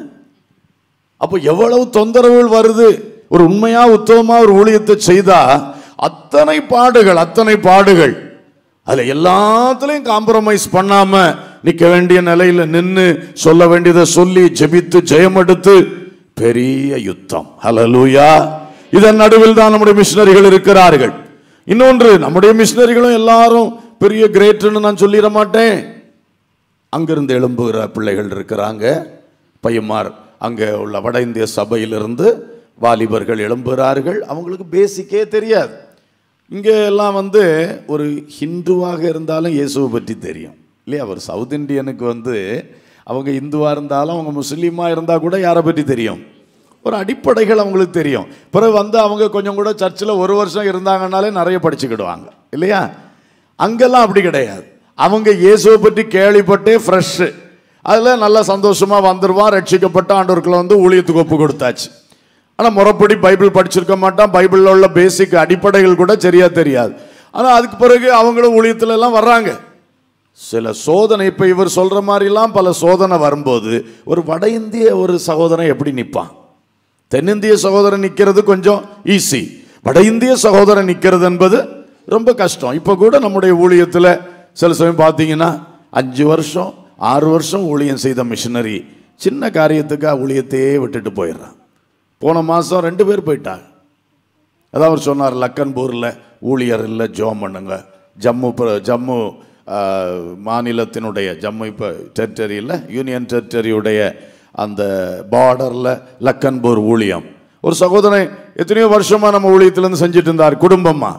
அப்போ எவ்வளவு தொந்தரவுகள் வருது ஒரு உண்மையா உத்தமமா ஒரு ஊழியத்தை செய்தா அத்தனை பாடுகள் அத்தனை பாடுகள் அதுல எல்லாத்துலயும் காம்ப்ரமைஸ் பண்ணாம நிக்க வேண்டிய நிலையில நின்னு சொல்ல வேண்டியதை சொல்லி ஜெபித்து ஜெயம் எடுத்து பெரிய யுத்தம் ஹalleluya இதன் நடுவில் தான் நம்முடைய மிஷினரிகள் இருக்கிறார்கள் இன்னொன்று நம்முடைய மிஷினரிகளும் எல்லாரும் பெரிய கிரேட்னு நான் சொல்லிட மாட்டேன் அங்கிருந்து எழும்புகிற பிள்ளைகள் இருக்கிறாங்க பையன்மார் அங்கே உள்ள வட இந்திய சபையிலிருந்து வாலிபர்கள் எழும்புகிறார்கள் அவங்களுக்கு பேசிக்கே தெரியாது இங்கே எல்லாம் வந்து ஒரு ஹிந்துவாக இருந்தாலும் இயேசுவை பற்றி தெரியும் இல்லையா ஒரு சவுத் இந்தியனுக்கு வந்து அவங்க இந்துவாக இருந்தாலும் அவங்க முஸ்லீமாக இருந்தால் கூட யாரை பற்றி தெரியும் ஒரு அடிப்படைகள் அவங்களுக்கு தெரியும் பிறகு வந்து அவங்க கொஞ்சம் கூட சர்ச்சில் ஒரு வருஷம் இருந்தாங்கனாலே நிறைய படிச்சுக்கிடுவாங்க இல்லையா அங்கெல்லாம் அப்படி கிடையாது அவங்க இயேசுவை பற்றி கேள்விப்பட்டே ஃப்ரெஷ்ஷு அதில் நல்லா சந்தோஷமாக வந்துடுவான் ரட்சிக்கப்பட்ட ஆண்டவர்களை வந்து ஊழியத்துக்கு ஒப்பு கொடுத்தாச்சு ஆனால் முறைப்படி பைபிள் படிச்சிருக்க மாட்டான் பைபிளில் உள்ள பேசிக் அடிப்படைகள் கூட சரியா தெரியாது ஆனால் அதுக்கு பிறகு அவங்களும் ஊழியத்துல எல்லாம் வர்றாங்க சில சோதனை இப்போ இவர் சொல்ற மாதிரிலாம் பல சோதனை வரும்போது ஒரு வட இந்திய ஒரு சகோதரன் எப்படி நிற்பான் தென்னிந்திய சகோதரன் நிற்கிறது கொஞ்சம் ஈஸி வட இந்திய சகோதரன் நிற்கிறது என்பது ரொம்ப கஷ்டம் இப்போ கூட நம்முடைய ஊழியத்தில் சில சமயம் பார்த்தீங்கன்னா அஞ்சு வருஷம் ஆறு வருஷம் ஊழியம் செய்த மிஷினரி சின்ன காரியத்துக்காக ஊழியத்தையே விட்டுட்டு போயிடுறான் போன மாதம் ரெண்டு பேர் போயிட்டாங்க அதான் அவர் சொன்னார் லக்கன்பூரில் ஊழியர் இல்லை ஜோம் பண்ணுங்க ஜம்மு பிர- ஜம்மு ஆ, மாநிலத்தினுடைய ஜம்மு இப்போ டெரிட்டரியில் யூனியன் டெரிட்டரியுடைய அந்த பார்டரில் லக்கன்பூர் ஊழியம் ஒரு சகோதரன் எத்தனையோ வருஷமாக நம்ம ஊழியத்திலேருந்து செஞ்சுட்டு இருந்தார் குடும்பமா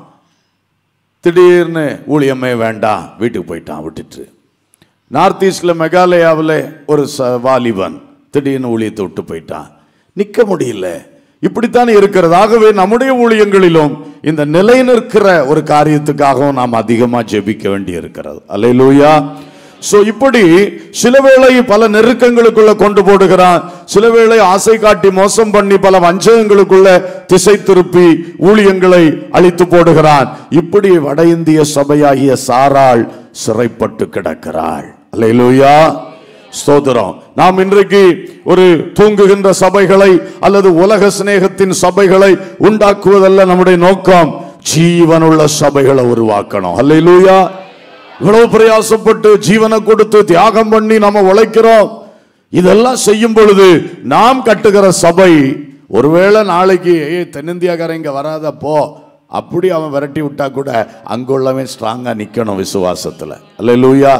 திடீர்னு ஊழியமே வேண்டாம் வீட்டுக்கு போயிட்டான் விட்டுட்டு நார்த் ஈஸ்டில் மெகாலயாவில் ஒரு ச வாலிபன் திடீர்னு ஊழியத்தை விட்டு போயிட்டான் நிற்க முடியல இப்படித்தான் இருக்கிறது ஆகவே நம்முடைய ஊழியங்களிலும் இந்த நிலை நிற்கிற ஒரு காரியத்துக்காகவும் நாம் அதிகமாக ஜெபிக்க வேண்டி இருக்கிறது அல்லேலூயா சோ இப்படி சில வேளை பல நெருக்கங்களுக்குள்ள கொண்டு போடுகிறான் சில வேளை ஆசை காட்டி மோசம் பண்ணி பல வஞ்சகங்களுக்குள்ள திசை திருப்பி ஊழியங்களை அழித்து போடுகிறான் இப்படி வட இந்திய சபையாகிய சாராள் சிறைப்பட்டு கிடக்கிறாள் அல்லேலூயா ஸ்தோத்திரம் நாம் இன்றைக்கு ஒரு தூங்குகின்ற சபைகளை அல்லது உலக சிநேகத்தின் சபைகளை உண்டாக்குவதல்ல நம்முடைய நோக்கம் ஜீவனுள்ள சபைகளை உருவாக்கணும் அல்லேலூயா இவ்வளவு பிரயாசப்பட்டு ஜீவனை கொடுத்து தியாகம் பண்ணி நாம உழைக்கிறோம் இதெல்லாம் செய்யும் பொழுது நாம் கட்டுகிற சபை ஒருவேளை நாளைக்கு ஏய் தென்னிந்தியாக்காரன் இங்க வராதப்போ அப்படி அவன் விரட்டி விட்டா கூட அங்குள்ளவன் ஸ்ட்ராங்கா நிக்கணும் விசுவாசத்துல அல்லேலூயா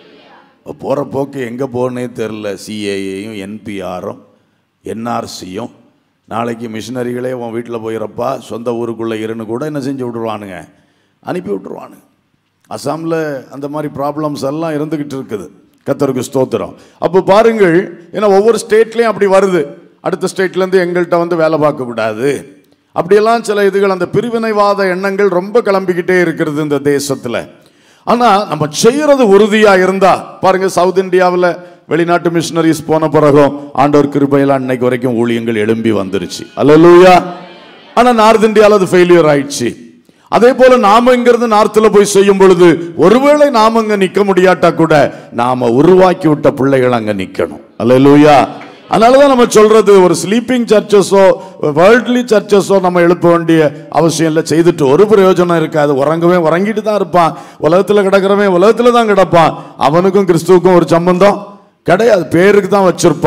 போகிற போக்கு எங்கே போகணுன்னே தெரில சிஏஏயும் என்பிஆரும் என்ஆர்சியும் நாளைக்கு மிஷினரிகளே உன் வீட்டில் போயிடப்பா சொந்த ஊருக்குள்ளே இருன்னு கூட என்ன செஞ்சு விட்ருவானுங்க அனுப்பி விட்ருவானுங்க அசாமில் அந்த மாதிரி ப்ராப்ளம்ஸ் எல்லாம் இருந்துக்கிட்டு இருக்குது கத்தருக்கு ஸ்தோத்திரம் அப்போ பாருங்கள் ஏன்னா ஒவ்வொரு ஸ்டேட்லேயும் அப்படி வருது அடுத்த ஸ்டேட்லேருந்து எங்கள்கிட்ட வந்து வேலை பார்க்கக்கூடாது அப்படியெல்லாம் சில இதுகள் அந்த பிரிவினைவாத எண்ணங்கள் ரொம்ப கிளம்பிக்கிட்டே இருக்கிறது இந்த தேசத்தில் ஆனா நம்ம செய்யறது உறுதியா இருந்தா பாருங்க சவுத் இந்தியாவில் வெளிநாட்டு மிஷினரிஸ் போன பிறகும் ஆண்டவர் கிருபையில அன்னைக்கு வரைக்கும் ஊழியங்கள் எழும்பி வந்துருச்சு அல்லேலூயா ஆனா நார்த் இந்தியாவில் அது ஃபெயிலியர் ஆயிடுச்சு அதே போல நாம இங்கிருந்து நார்த்ல போய் செய்யும் பொழுது ஒருவேளை நாம அங்க நிக்க முடியாட்டா கூட நாம உருவாக்கி விட்ட பிள்ளைகள் அங்க நிக்கணும் அல்லேலூயா அதனாலதான் நம்ம சொல்றது ஒரு ஸ்லீப்பிங் சர்ச்சஸோ வேர்ல்ட்லி சர்ச்சஸோ நம்ம எழுப்ப வேண்டிய அவசியம் இல்லை செய்துட்டு ஒரு பிரயோஜனம் இருக்காது உறங்கவே உறங்கிட்டு தான் இருப்பான் உலகத்துல கிடக்கிறவன் உலகத்துல தான் கிடப்பான் அவனுக்கும் கிறிஸ்துவுக்கும் ஒரு சம்பந்தம் கிடையாது பேருக்கு தான் வச்சிருப்பான்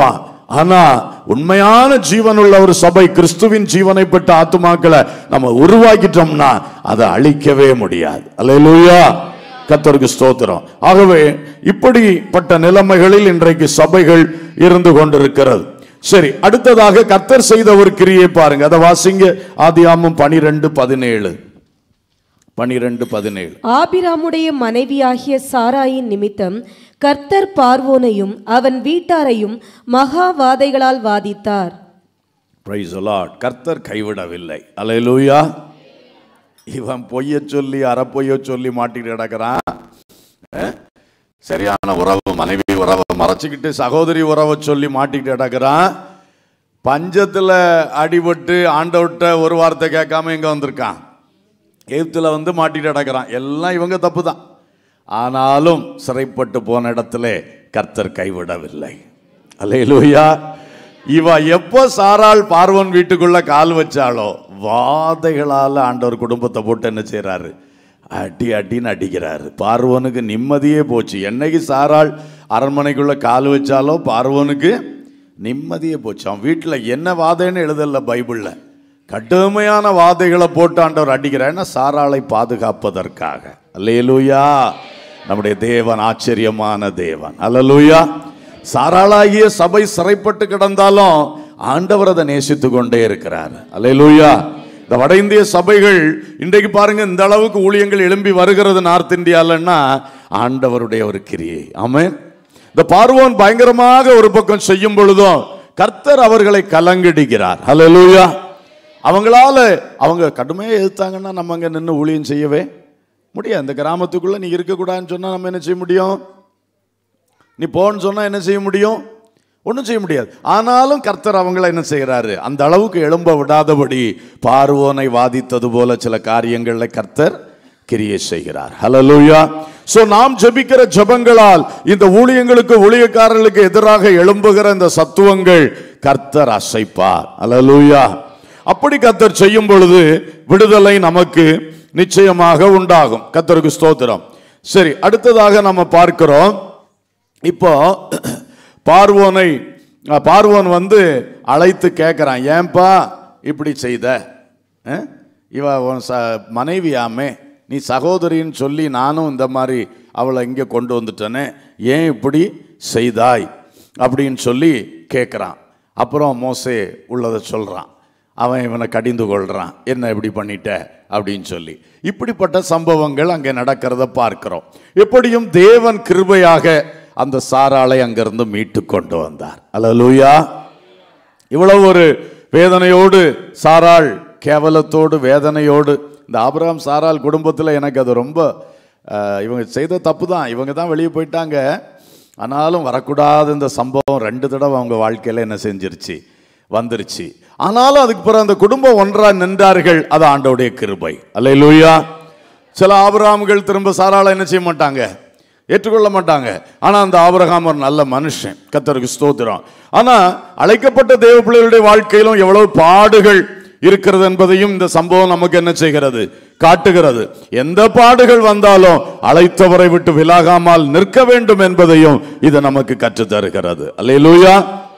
ஆனா உண்மையான ஜீவனுள்ள ஒரு சபை கிறிஸ்துவின் ஜீவனை பெற்ற ஆத்துமாக்களை நம்ம உருவாக்கிட்டோம்னா அதை அழிக்கவே முடியாது அல்லேலூயா கத்தருக்கு ஸ்தோத்திரம் ஆகவே இப்படிப்பட்ட நிலைமைகளில் இன்றைக்கு சபைகள் இருந்து கொண்டிருக்கிறது சரி அடுத்ததாக கர்த்தர் செய்த ஒரு கிரியை பாருங்க அதை வாசிங்க ஆதியாமம் பனிரெண்டு பதினேழு பனிரெண்டு பதினேழு ஆபிராமுடைய மனைவியாகிய சாராயின் நிமித்தம் கர்த்தர் பார்வோனையும் அவன் வீட்டாரையும் மகா வாதைகளால் வாதித்தார் பிரைஸ் லார்ட் கர்த்தர் கைவிடவில்லை அல்லேலூயா இவன் பொய்ய சொல்லி அறப்பொய்ய சொல்லி மாட்டிட்டு கிடக்கிறான் அஹ்? சரியான உறவு மனைவி உறவை மறைச்சிக்கிட்டு சகோதரி உறவை சொல்லி மாட்டிக்கிட்டு கிடக்கிறான் பஞ்சத்துல அடிபட்டு ஆண்டவர்கிட்ட ஒரு வார்த்தை கேட்காம இங்க வந்திருக்கான் எகிப்துல வந்து மாட்டிட்டு கிடக்கிறான் எல்லாம் இவங்க தப்பு தான் ஆனாலும் சிறைப்பட்டு போன இடத்துல கர்த்தர் கைவிடவில்லை அல்லேலூயா இவ எப்போ சாராள் பார்வன் வீட்டுக்குள்ள கால் வச்சாலோ வாதைகளால ஆண்டவர் குடும்பத்தை போட்டு என்ன செய்றாரு அடி அடின்னு அடிக்கிறாரு பார்வனுக்கு நிம்மதியே போச்சு என்னைக்கு சாராள் அரண்மனைக்குள்ள கால் வச்சாலோ பார்வனுக்கு நிம்மதியே போச்சு அவன் வீட்டில் என்ன வாதைன்னு எழுதல பைபிளில் கடுமையான வாதைகளை போட்டு ஆண்டவர் அடிக்கிறார் ஏன்னா சாராளை பாதுகாப்பதற்காக அல்லேலூயா நம்முடைய தேவன் ஆச்சரியமான தேவன் அல்லேலூயா சாராளாகிய சபை சிறைப்பட்டு கிடந்தாலும் ஆண்டவர் அதை நேசித்து கொண்டே இருக்கிறார் அல்லேலூயா இந்த வட இந்திய சபைகள் இன்றைக்கு பாருங்க இந்த அளவுக்கு ஊழியங்கள் எழும்பி வருகிறது நார்த் இந்தியாலன்னா ஆண்டவருடைய ஒரு கிரியை ஆமென் இந்த பார்வோன் பயங்கரமாக ஒரு பக்கம் செய்யும் பொழுதும் கர்த்தர் அவர்களை கலங்கடிக்கிறார் ஹalleluya அவங்களால அவங்க கடுமையா எதிர்த்தாங்கன்னா நம்ம அங்க நின்று ஊழியம் செய்யவே முடியாது இந்த கிராமத்துக்குள்ள நீ இருக்கக்கூடாதுன்னு சொன்னா நம்ம என்ன செய்ய முடியும் நீ போன்னு சொன்னா என்ன செய்ய முடியும் ஒன்றும் செய்ய முடியாது ஆனாலும் கர்த்தர் அவங்கள என்ன செய்கிறாரு அந்த அளவுக்கு எழும்ப விடாதபடி பார்வோனை வாதித்தது போல சில காரியங்கள்ல கர்த்தர் கிரியை செய்கிறார் ஹalleluya சோ நாம் ஜெபிக்கிற ஜெபங்களால் இந்த ஊழியங்களுக்கு ஊழியக்காரர்களுக்கு எதிராக எழும்புகிற இந்த சத்துவங்கள் கர்த்தர் அசைப்பார் ஹalleluya அப்படி கர்த்தர் செய்யும் பொழுது விடுதலை நமக்கு நிச்சயமாக உண்டாகும் கர்த்தருக்கு ஸ்தோத்திரம் சரி அடுத்ததாக நம்ம பார்க்கிறோம் இப்போ பார்வோனை அஹ், பார்வோன் வந்து அழைத்து கேட்குறான் ஏன்பா இப்படி செய்த அஹ்? இவ உன் ச மனைவியாமே நீ சகோதரின்னு சொல்லி நானும் இந்த மாதிரி அவளை இங்கே கொண்டு வந்துட்டேனே ஏன் இப்படி செய்தாய் அப்படின்னு சொல்லி கேட்குறான் அப்புறம் மோசே உள்ளதை சொல்கிறான் அவன் இவனை கடிந்து கொள்றான் என்ன இப்படி பண்ணிட்ட அப்படின்னு சொல்லி இப்படிப்பட்ட சம்பவங்கள் அங்கே நடக்கிறத பார்க்கிறோம் எப்படியும் தேவன் கிருபையாக அந்த சாராளை அங்கிருந்து மீட்டு கொண்டு வந்தார் அல்லேலூயா இவ்வளவு ஒரு வேதனையோடு சாராள் கேவலத்தோடு வேதனையோடு இந்த ஆபிரகாம் சாராள் குடும்பத்தில் எனக்கு அது ரொம்ப அஹ், இவங்க செய்த தப்பு தான் இவங்க தான் வெளியே போயிட்டாங்க ஆனாலும் வரக்கூடாத இந்த சம்பவம் ரெண்டு தடவை அவங்க வாழ்க்கையில் என்ன செஞ்சிருச்சு வந்துருச்சு ஆனாலும் அதுக்கு பிறகு அந்த குடும்பம் ஒன்றா நின்றார்கள் அது ஆண்டவுடைய கிருபை அல்லேலூயா சில ஆபிரகாம்கள் திரும்ப சாராளை என்ன செய்ய மாட்டாங்க ஏற்றுக்கொள்ள மாட்டாங்க ஆனா அந்த ஆபிரகாம் ஒரு நல்ல மனுஷன் கத்தருக்கு ஸ்தோத்திரம் ஆனா அழைக்கப்பட்ட தேவ பிள்ளைகளுடைய வாழ்க்கையிலும் எவ்வளவு பாடுகள் இருக்கிறது என்பதையும் இந்த சம்பவம் நமக்கு என்ன செய்கிறது காட்டுகிறது எந்த பாடுகள் வந்தாலும் அழைத்தவரை விட்டு விலகாமல் நிற்க வேண்டும் என்பதையும் இது நமக்கு கற்றுத் தருகிறது அல்லேலூயா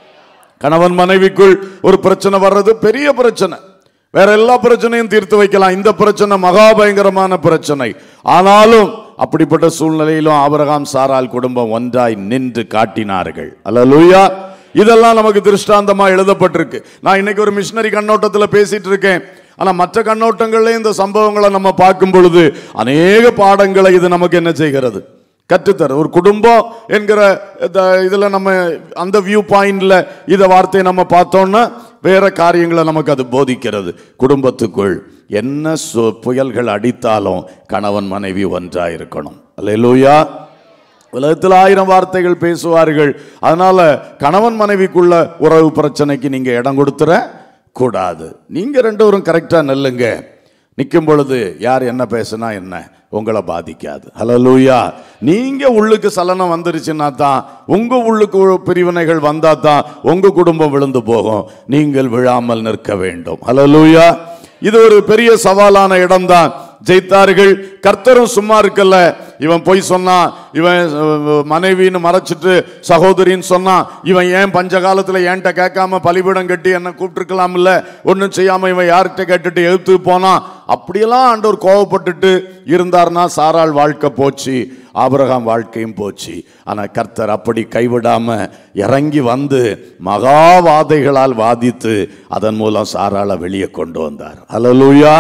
கணவன் மனைவிக்குள் ஒரு பிரச்சனை வர்றது பெரிய பிரச்சனை வேற எல்லா பிரச்சனையும் தீர்த்து வைக்கலாம் இந்த பிரச்சனை மகா பயங்கரமான பிரச்சனை ஆனாலும் அப்படிப்பட்ட சூழ்நிலையிலும் ஆபிரகாம் சாரால் குடும்பம் ஒன்றாய் நின்று காட்டினார்கள் அல்லேலூயா இதெல்லாம் நமக்கு திருஷ்டாந்தமா எழுதப்பட்டிருக்கு நான் இன்னைக்கு ஒரு மிஷினரி கண்ணோட்டத்துல பேசிட்டு இருக்கேன் ஆனா மற்ற கண்ணோட்டங்கள்ல இந்த சம்பவங்களை நம்ம பார்க்கும் பொழுது அநேக பாடங்களை இது நமக்கு என்ன செய்கிறது கற்றுத்தர ஒரு குடும்பம் என்கிற இந்த இதுல நம்ம அந்த வியூ பாயிண்ட்ல இத வார்த்தையை நம்ம பார்த்தோம்னா வேற காரியங்களை நமக்கு அது போதிக்கிறது குடும்பத்துக்குள் என்ன சு- புயல்கள் அடித்தாலும் கணவன் மனைவி ஒன்றா இருக்கணும் அல்லேலூயா உலகத்தில் ஆயிரம் வார்த்தைகள் பேசுவார்கள் அதனால கணவன் மனைவிக்குள்ள உறவு பிரச்சனைக்கு நீங்க இடம் கொடுத்துற கூடாது நீங்க ரெண்டு பேரும் கரெக்டா நெல்லுங்க நிற்கும் பொழுது யார் என்ன பேசுனா என்ன உங்களை பாதிக்காது ஹலலூயா நீங்க உள்ளுக்கு சலனம் வந்துருச்சுன்னா தான் உங்க உள்ளுக்கு ஒரு பிரிவினைகள் வந்தா தான் உங்க குடும்பம் விழுந்து போகும் நீங்கள் விழாமல் நிற்க வேண்டும் ஹலலூயா இது ஒரு பெரிய சவாலான இடம்தான் ஜெயித்தார்கள் கர்த்தரும் சும்மா இருக்கல்ல இவன் பொய் சொன்னான் இவன் அஹ், மனைவின்னு மறைச்சிட்டு சகோதரின்னு சொன்னான் இவன் ஏன் பஞ்ச காலத்துல என்கிட்ட கேட்காம பலிபீடம் கட்டி என்ன கூப்பிட்டுருக்கலாம் இல்ல ஒன்றும் செய்யாம இவன் யார்கிட்ட கேட்டுட்டு எழுத்து போனான் அப்படியெல்லாம் ஆண்டவர் கோவப்பட்டுட்டு இருந்தார்னா சாராள் வாழ்க்கை போச்சு ஆபிரகாம் வாழ்க்கையும் போச்சு ஆனா கர்த்தர் அப்படி கைவிடாம இறங்கி வந்து மகாவாதைகளால் வாதித்து அதன் மூலம் சாராளை வெளியே கொண்டு வந்தார் அல்லேலூயா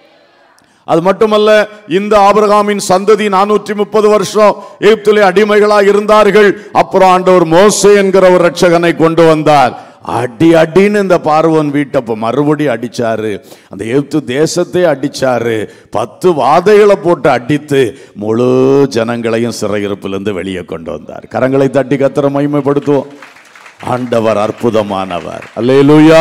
அது மட்டுமல்ல இந்த ஆபிரகாமின் சந்ததி நானூற்றி முப்பது வருஷம் எகிப்திலே அடிமைகளா இருந்தார்கள் அப்புறம் ஆண்டவர் மோசே என்கிற ஒரு ரட்சகனை கொண்டு வந்தார் அடி அடின்னு இந்த பார்வன் வீட்டை இப்ப மறுபடி அடிச்சாரு அந்த எகிப்து தேசத்தை அடிச்சாரு பத்து வாதைகளை போட்டு அடித்து முழு ஜனங்களையும் சிறையிருப்பிலிருந்து வெளியே கொண்டு வந்தார் கரங்களை தட்டி கத்திர மகிமைப்படுத்துவோம் ஆண்டவர் அற்புதமானவர் அல்லேலூயா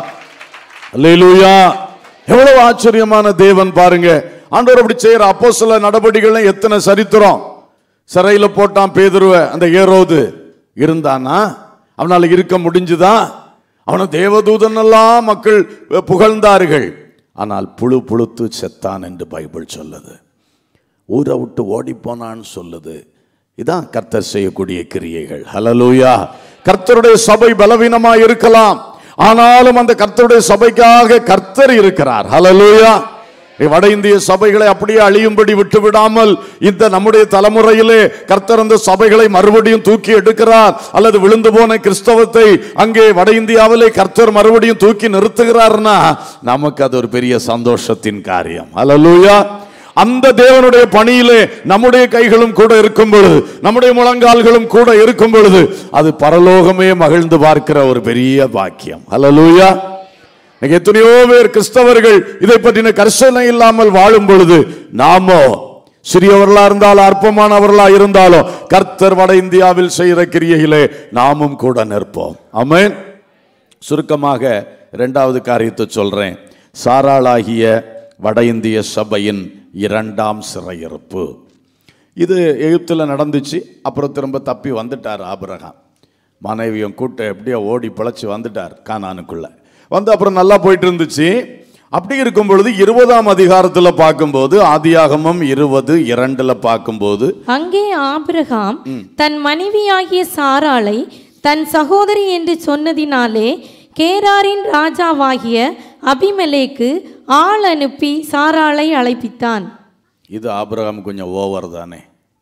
அல்லேலூயா எவ்வளவு ஆச்சரியமான தேவன் பாருங்க ஆண்டவர் அப்படி செய்யற அப்போ சில நடவடிக்கைகள் எத்தனை சரித்திரம் சிறையில போட்டான் பேதுருவ அந்த ஏரோது இருந்தானா அவனால இருக்க முடிஞ்சுதா அவனை தேவதூதன் எல்லாம் மக்கள் புகழ்ந்தார்கள் ஆனால் புழு புழுத்து செத்தான் என்று பைபிள் சொல்லுது ஊரை விட்டு ஓடி போனான்னு சொல்லுது இதான் கர்த்தர் செய்யக்கூடிய கிரியைகள் ஹலலூயா கர்த்தருடைய சபை பலவீனமா இருக்கலாம் ஆனாலும் அந்த கர்த்தருடைய சபைக்காக கர்த்தர் இருக்கிறார் ஹலலூயா வட இந்திய சபைகளை அப்படியே அழியும்படி விட்டு விடாமல் இந்த நம்முடைய தலைமுறையிலே கர்த்தர் அந்த சபைகளை மறுபடியும் தூக்கி எடுக்கிறார் அல்லது விழுந்து போன கிறிஸ்தவத்தை அங்கே வட இந்தியாவிலே கர்த்தர் மறுபடியும் தூக்கி நிறுத்துகிறார்னா நமக்கு அது ஒரு பெரிய சந்தோஷத்தின் காரியம் ஹalleluya அந்த தேவனுடைய பணியிலே நம்முடைய கைகளும் கூட இருக்கும் பொழுது நம்முடைய முழங்கால்களும் கூட இருக்கும் பொழுது அது பரலோகமே மகிழ்ந்து பார்க்கிற ஒரு பெரிய பாக்கியம் ஹalleluya இன்னைக்கு எத்தனையோ பேர் கிறிஸ்தவர்கள் இதை பற்றின கர்சனை இல்லாமல் வாழும் பொழுது நாமோ சிறியவர்களா இருந்தாலும் அற்பமானவர்களா இருந்தாலும் கர்த்தர் வட இந்தியாவில் செய்கிற கிரியையிலே நாமும் கூட நிற்போம் ஆமென் சுருக்கமாக இரண்டாவது காரியத்தை சொல்றேன் சாராளாகிய வட இந்திய சபையின் இரண்டாம் சிறையிருப்பு இது எகிப்தில் நடந்துச்சு அப்புறம் திரும்ப தப்பி வந்துட்டார் ஆபிரகாம் மனைவியும் கூட்ட எப்படியோ ஓடி பிழைச்சி வந்துட்டார் கானானுக்குள்ள வந்து அப்புறம் நல்லா போயிட்டு இருந்துச்சு அப்படி இருக்கும் பொழுது இருபதாம் அதிகாரத்தில் பார்க்கும்போது ஆதியாகமம் இருபது இரண்டுல பார்க்கும்போது அங்கே ஆபிரகாம் தன் மனைவியாகிய சாராளை தன் சகோதரி என்று சொன்னதினாலே கேராரின் ராஜாவாகிய அபிமெலேக்கு ஆள் அனுப்பி சாராளை அழைப்பித்தான் இது ஆபிரகாம் கொஞ்சம் ஓவர் தானே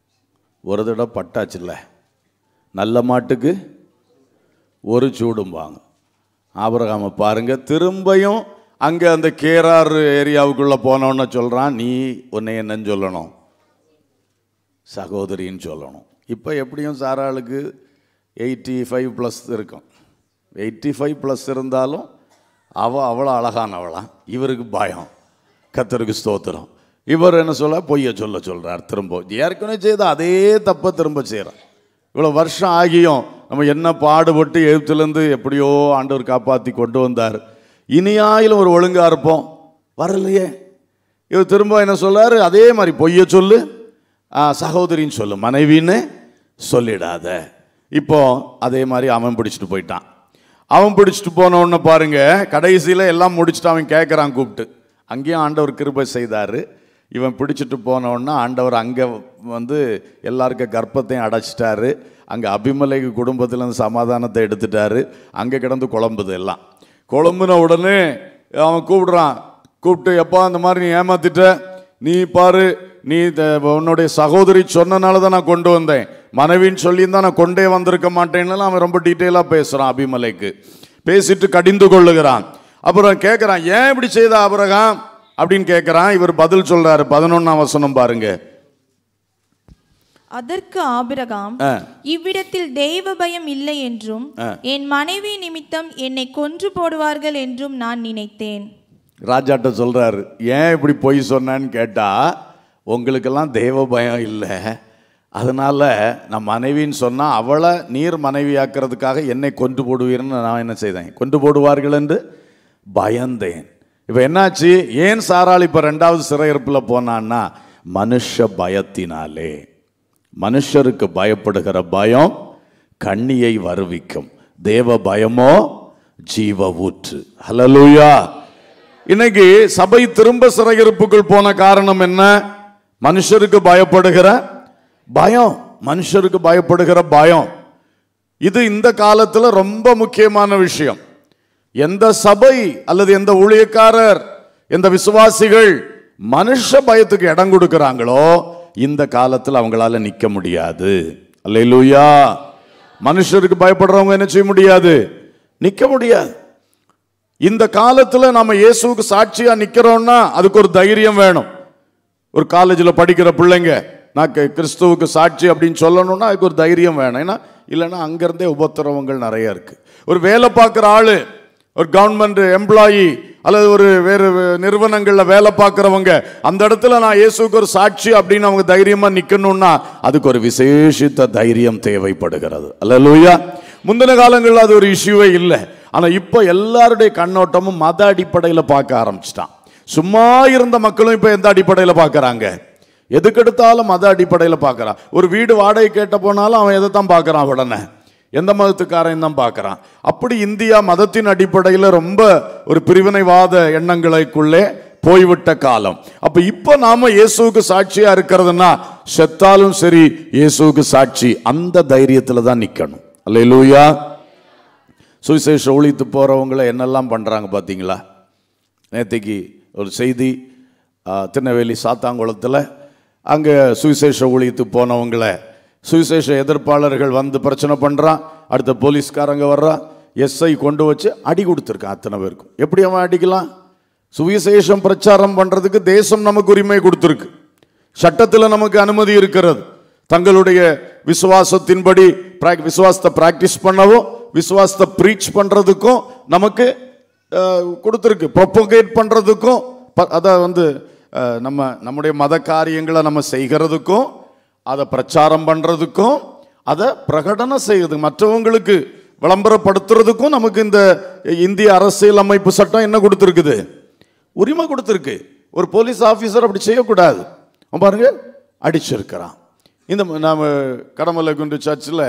ஒரு தடவை பட்டாச்சுல்ல நல்ல மாட்டுக்கு ஒரு சூடும் வாங்க ஆபிரகாமை பாருங்க திரும்பியும் அங்கே அந்த கேரார் ஏரியாவுக்குள்ளே போனோன்னு சொல்கிறான் நீ உன்னை என்னன்னு சொல்லணும் சகோதரின்னு சொல்லணும் இப்போ எப்படியும் சாராளுக்கு எயிட்டி ஃபைவ் ப்ளஸ் இருக்கும் எயிட்டி ஃபைவ் ப்ளஸ் இருந்தாலும் அவள் அவ்வளோ அழகானவளாம் இவருக்கு பயம் கத்தருக்கு ஸ்தோத்திரம் இவர் என்ன சொல்ல பொய்ய சொல்ல சொல்கிறார் திரும்ப ஏற்கனவே செய்த அதே தப்பை திரும்ப செய்கிறார் இவ்வளோ வருஷம் ஆகியும் நம்ம என்ன பாடுபட்டு எழுத்துலேருந்து எப்படியோ ஆண்டவர் காப்பாற்றி கொண்டு வந்தார் இனியாயிலும் ஒரு ஒழுங்கா இருப்போம் வரலையே இவர் திரும்ப என்ன சொல்றாரு அதே மாதிரி பொய்ய சொல்லு ஆ, சகோதரின்னு சொல்லு மனைவின்னு சொல்லிடாத இப்போ அதே மாதிரி அவன் பிடிச்சிட்டு போயிட்டான் அவன் பிடிச்சிட்டு போன உடனே பாருங்க கடைசியில் எல்லாம் முடிச்சுட்டு அவன் கேட்குறான் கூப்பிட்டு அங்கேயும் ஆண்டவர் கிருபை செய்தார் இவன் பிடிச்சிட்டு போன உடனே ஆண்டவர் அங்கே வந்து எல்லாருக்கும் கர்ப்பத்தையும் அடைச்சிட்டாரு அங்கே அபிமலைக்கு குடும்பத்திலேருந்து சமாதானத்தை எடுத்துட்டாரு அங்கே கிடந்து குழம்புது எல்லாம் குழம்புன உடனே அவன் கூப்பிடுறான் கூப்பிட்டு எப்பா இந்த மாதிரி நீ ஏமாத்திட்ட நீ பாரு நீ த- உன்னுடைய சகோதரி சொன்னனால தான் நான் கொண்டு வந்தேன் மனைவின்னு சொல்லியிருந்தா நான் கொண்டே வந்திருக்க மாட்டேன்னு அவன் ரொம்ப டீட்டெயிலாக பேசுகிறான் அபிமலைக்கு பேசிட்டு கடிந்து கொள்ளுகிறான் அப்புறம் கேட்குறான் ஏன் இப்படி செய்த அபிரகாம் அப்படின்னு கேட்குறான் இவர் பதில் சொல்றாரு பதினொன்னாம் வசனம் பாருங்க அதற்கு ஆபிரகாம் ஆ. இவ்விடத்தில் தெய்வ பயம் இல்லை என்றும் என் மனைவி நிமித்தம் என்னை கொன்று போடுவார்கள் என்றும் நான் நினைத்தேன் ராஜாட்ட சொல்றாரு ஏன் இப்படி பொய் சொன்னான்னு கேட்டா உங்களுக்கெல்லாம் தெய்வ பயம் இல்லை அதனால நான் மனைவின்னு சொன்னா அவளை நீர் மனைவியாக்குறதுக்காக என்னை கொண்டு போடுவீர்னு நான் என்ன செய்தேன் கொண்டு போடுவார்கள் என்று பயந்தேன் இப்போ என்னாச்சு ஏன் சாராள் இப்போ ரெண்டாவது சிறையிருப்பில் போனான்னா மனுஷ பயத்தினாலே மனுஷருக்கு பயப்படுகிற பயம் கண்ணியை வருவிக்கும் தேவ பயமோ ஜீவ ஊற்று ஹலலூயா இன்னைக்கு சபை திரும்ப சிறையிருப்புக்குள் போன காரணம் என்ன மனுஷருக்கு பயப்படுகிற பயம் மனுஷருக்கு பயப்படுகிற பயம் இது இந்த காலத்துல ரொம்ப முக்கியமான விஷயம் எந்த சபை அல்லது எந்த ஊழியக்காரர் எந்த விசுவாசிகள் மனுஷ பயத்துக்கு இடம் கொடுக்கறாங்களோ இந்த காலத்துல அவங்களால நிக்க முடியாது அல்லேலூயா மனுஷருக்கு பயப்படுறவங்க என்ன செய்ய முடியாது நிக்க முடியாது இந்த காலத்துல நாம இயேசுவுக்கு சாட்சியா நிக்கிறோம்னா அதுக்கு ஒரு தைரியம் வேணும் ஒரு காலேஜில் படிக்கிற பிள்ளைங்க நான் கி- கிறிஸ்துவுக்கு சாட்சி அப்படின்னு சொல்லணும்னா அதுக்கு ஒரு தைரியம் வேணும் ஏன்னா இல்லைன்னா அங்கேருந்தே உபத்திரவங்கள் நிறைய இருக்கு ஒரு வேலை பார்க்குற ஆளு ஒரு கவர்மெண்ட் எம்ப்ளாயி அல்லது ஒரு வேறு வே- நிறுவனங்கள்ல வேலை பார்க்குறவங்க அந்த இடத்துல நான் இயேசுவுக்கு ஒரு சாட்சி அப்படின்னு அவங்க தைரியமா நிக்கணும்னா அதுக்கு ஒரு விசேஷித்த தைரியம் தேவைப்படுகிறது அல்லேலூயா முந்தின காலங்களில் அது ஒரு இஷ்யூவே இல்லை ஆனா இப்போ எல்லாருடைய கண்ணோட்டமும் மத அடிப்படையில் பார்க்க ஆரம்பிச்சிட்டான் சும்மா இருந்த மக்களும் இப்போ எந்த அடிப்படையில் பார்க்கறாங்க எதுக்கெடுத்தாலும் மத அடிப்படையில் பார்க்கறான் ஒரு வீடு வாடகை கேட்ட போனாலும் அவன் எதை தான் பார்க்கறான் உடனே எந்த மதத்துக்காரன் தான் பார்க்கறான் அப்படி இந்தியா மதத்தின் அடிப்படையில் ரொம்ப ஒரு பிரிவினைவாத எண்ணங்களுக்குள்ளே போய்விட்ட காலம் அப்ப இப்போ நாம இயேசுவுக்கு சாட்சியா இருக்கிறதுனா செத்தாலும் சரி இயேசுவுக்கு சாட்சி அந்த தைரியத்துல தான் நிக்கணும் அல்லேலூயா சுவிசேஷ ஒழித்து போறவங்களை என்னெல்லாம் பண்றாங்க பாத்தீங்களா நேத்தைக்கு ஒரு செய்தி ஆ, திருநெல்வேலி சாத்தாங்குளத்தில் அங்கே சுவிசேஷ ஊழியத்து போனவங்கள சுவிசேஷ எதிர்ப்பாளர்கள் வந்து பிரச்சனை பண்ணுறான் அடுத்த போலீஸ்காரங்க வர்றான் எஸ்ஐ கொண்டு வச்சு அடி கொடுத்துருக்கான் அத்தனை பேருக்கும் எப்படி அவன் அடிக்கலாம் சுவிசேஷம் பிரச்சாரம் பண்ணுறதுக்கு தேசம் நமக்கு உரிமை கொடுத்துருக்கு சட்டத்தில் நமக்கு அனுமதி இருக்கிறது தங்களுடைய விசுவாசத்தின்படி prac- விசுவாசத்தை பிராக்டிஸ் பண்ணவும் விசுவாசத்தை ப்ரீச் பண்றதுக்கும் நமக்கு அஹ், கொடுத்துருக்கு ப்ரொபோகேட் பண்றதுக்கும் ப- அதை வந்து அஹ், நம்ம நம்முடைய மத காரியங்களை நம்ம செய்கிறதுக்கும் அதை பிரச்சாரம் பண்றதுக்கும் அதை பிரகடனம் செய்யுது மற்றவங்களுக்கு விளம்பரப்படுத்துறதுக்கும் நமக்கு இந்த இந்திய அரசியல் அமைப்பு சட்டம் என்ன கொடுத்துருக்குது உரிமை கொடுத்துருக்கு ஒரு போலீஸ் ஆஃபீஸர் அப்படி செய்யக்கூடாது அவன் பாருங்க அடிச்சிருக்கிறான் இந்த நாம கடமலை குண்டு சர்ச்சில்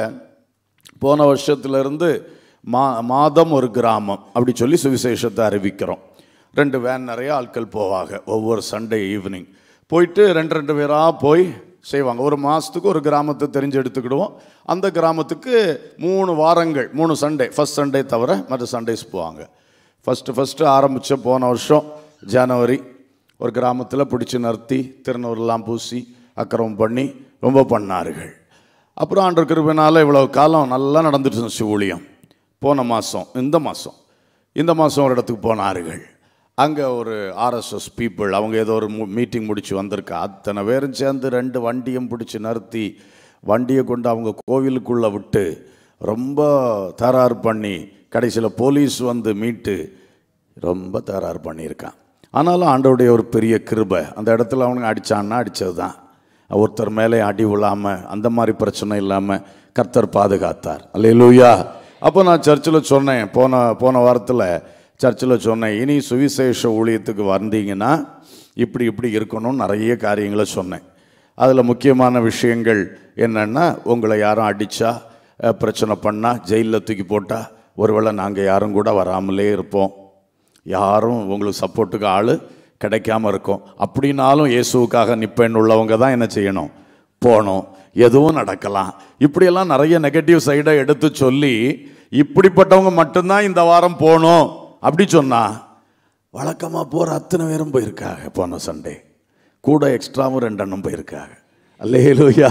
போன வருஷத்துல இருந்து மா மாதம் ஒரு கிராமம் அப்படி சொல்லி சுவிசேஷத்தை அறிவிக்கிறோம் ரெண்டு வேன் நிறைய ஆட்கள் போவாங்க ஒவ்வொரு சண்டே ஈவினிங் போயிட்டு ரெண்டு ரெண்டு பேராக போய் செய்வாங்க ஒரு மாதத்துக்கு ஒரு கிராமத்தை தெரிஞ்சு எடுத்துக்கிடுவோம் அந்த கிராமத்துக்கு மூணு வாரங்கள் மூணு சண்டே ஃபர்ஸ்ட் சண்டே தவிர மற்ற சண்டேஸ் போவாங்க ஃபஸ்ட்டு ஃபஸ்ட்டு ஆரம்பித்த போன வருஷம் ஜனவரி ஒரு கிராமத்தில் பிடிச்சி நிறுத்தி திருநூறுலாம் பூசி அக்கிரமம் பண்ணி ரொம்ப பண்ணார்கள் அப்புறம் ஆண்டு கிருபினால இவ்வளவு காலம் நல்லா நடந்துட்டு இருந்துச்சு ஊழியம் போன மாதம் இந்த மாதம் இந்த மாதம் ஒரு இடத்துக்கு போனார்கள் அங்கே ஒரு ஆர்எஸ்எஸ் பீப்புள் அவங்க ஏதோ ஒரு மீட்டிங் முடிச்சு வந்திருக்கா அத்தனை பேரும் சேர்ந்து ரெண்டு வண்டியும் பிடிச்சி நிறுத்தி வண்டியை கொண்டு அவங்க கோவிலுக்குள்ளே விட்டு ரொம்ப தரார் பண்ணி கடைசியில் போலீஸ் வந்து மீட்டு ரொம்ப தரார் பண்ணியிருக்கான் ஆனாலும் ஆண்டவருடைய ஒரு பெரிய கிருபை அந்த இடத்துல அவனுங்க அடிச்சான்னா அடித்தது தான் ஒருத்தர் மேலே அடி விழாமல் அந்த மாதிரி பிரச்சனை இல்லாமல் கர்த்தர் பாதுகாத்தார் அல்லேலூயா அப்போ நான் சர்ச்சில் சொன்னேன் போன போன வாரத்தில் சர்ச்சில் சொன்னேன் இனி சுவிசேஷ ஊழியத்துக்கு வந்தீங்கன்னா இப்படி இப்படி இருக்கணும்னு நிறைய காரியங்களை சொன்னேன் அதில் முக்கியமான விஷயங்கள் என்னென்னா உங்களை யாரும் அடித்தா பிரச்சனை பண்ணால் ஜெயிலில் தூக்கி போட்டால் ஒருவேளை நாங்கள் யாரும் கூட வராமலே இருப்போம் யாரும் உங்களுக்கு சப்போர்ட்டுக்கு ஆள் கிடைக்காம இருக்கும் அப்படின்னாலும் இயேசுவுக்காக நிப்பேன் உள்ளவங்க தான் என்ன செய்யணும் போகணும் எதுவும் நடக்கலாம் இப்படியெல்லாம் நிறைய நெகட்டிவ் சைடை எடுத்து சொல்லி இப்படிப்பட்டவங்க மட்டும்தான் இந்த வாரம் போகணும் அப்படி சொன்னா வழக்கமாக போகிற அத்தனை பேரும் போயிருக்காங்க போன சண்டே கூட எக்ஸ்ட்ராவும் ரெண்டு எண்ணம் போயிருக்காங்க அல்லேலூயா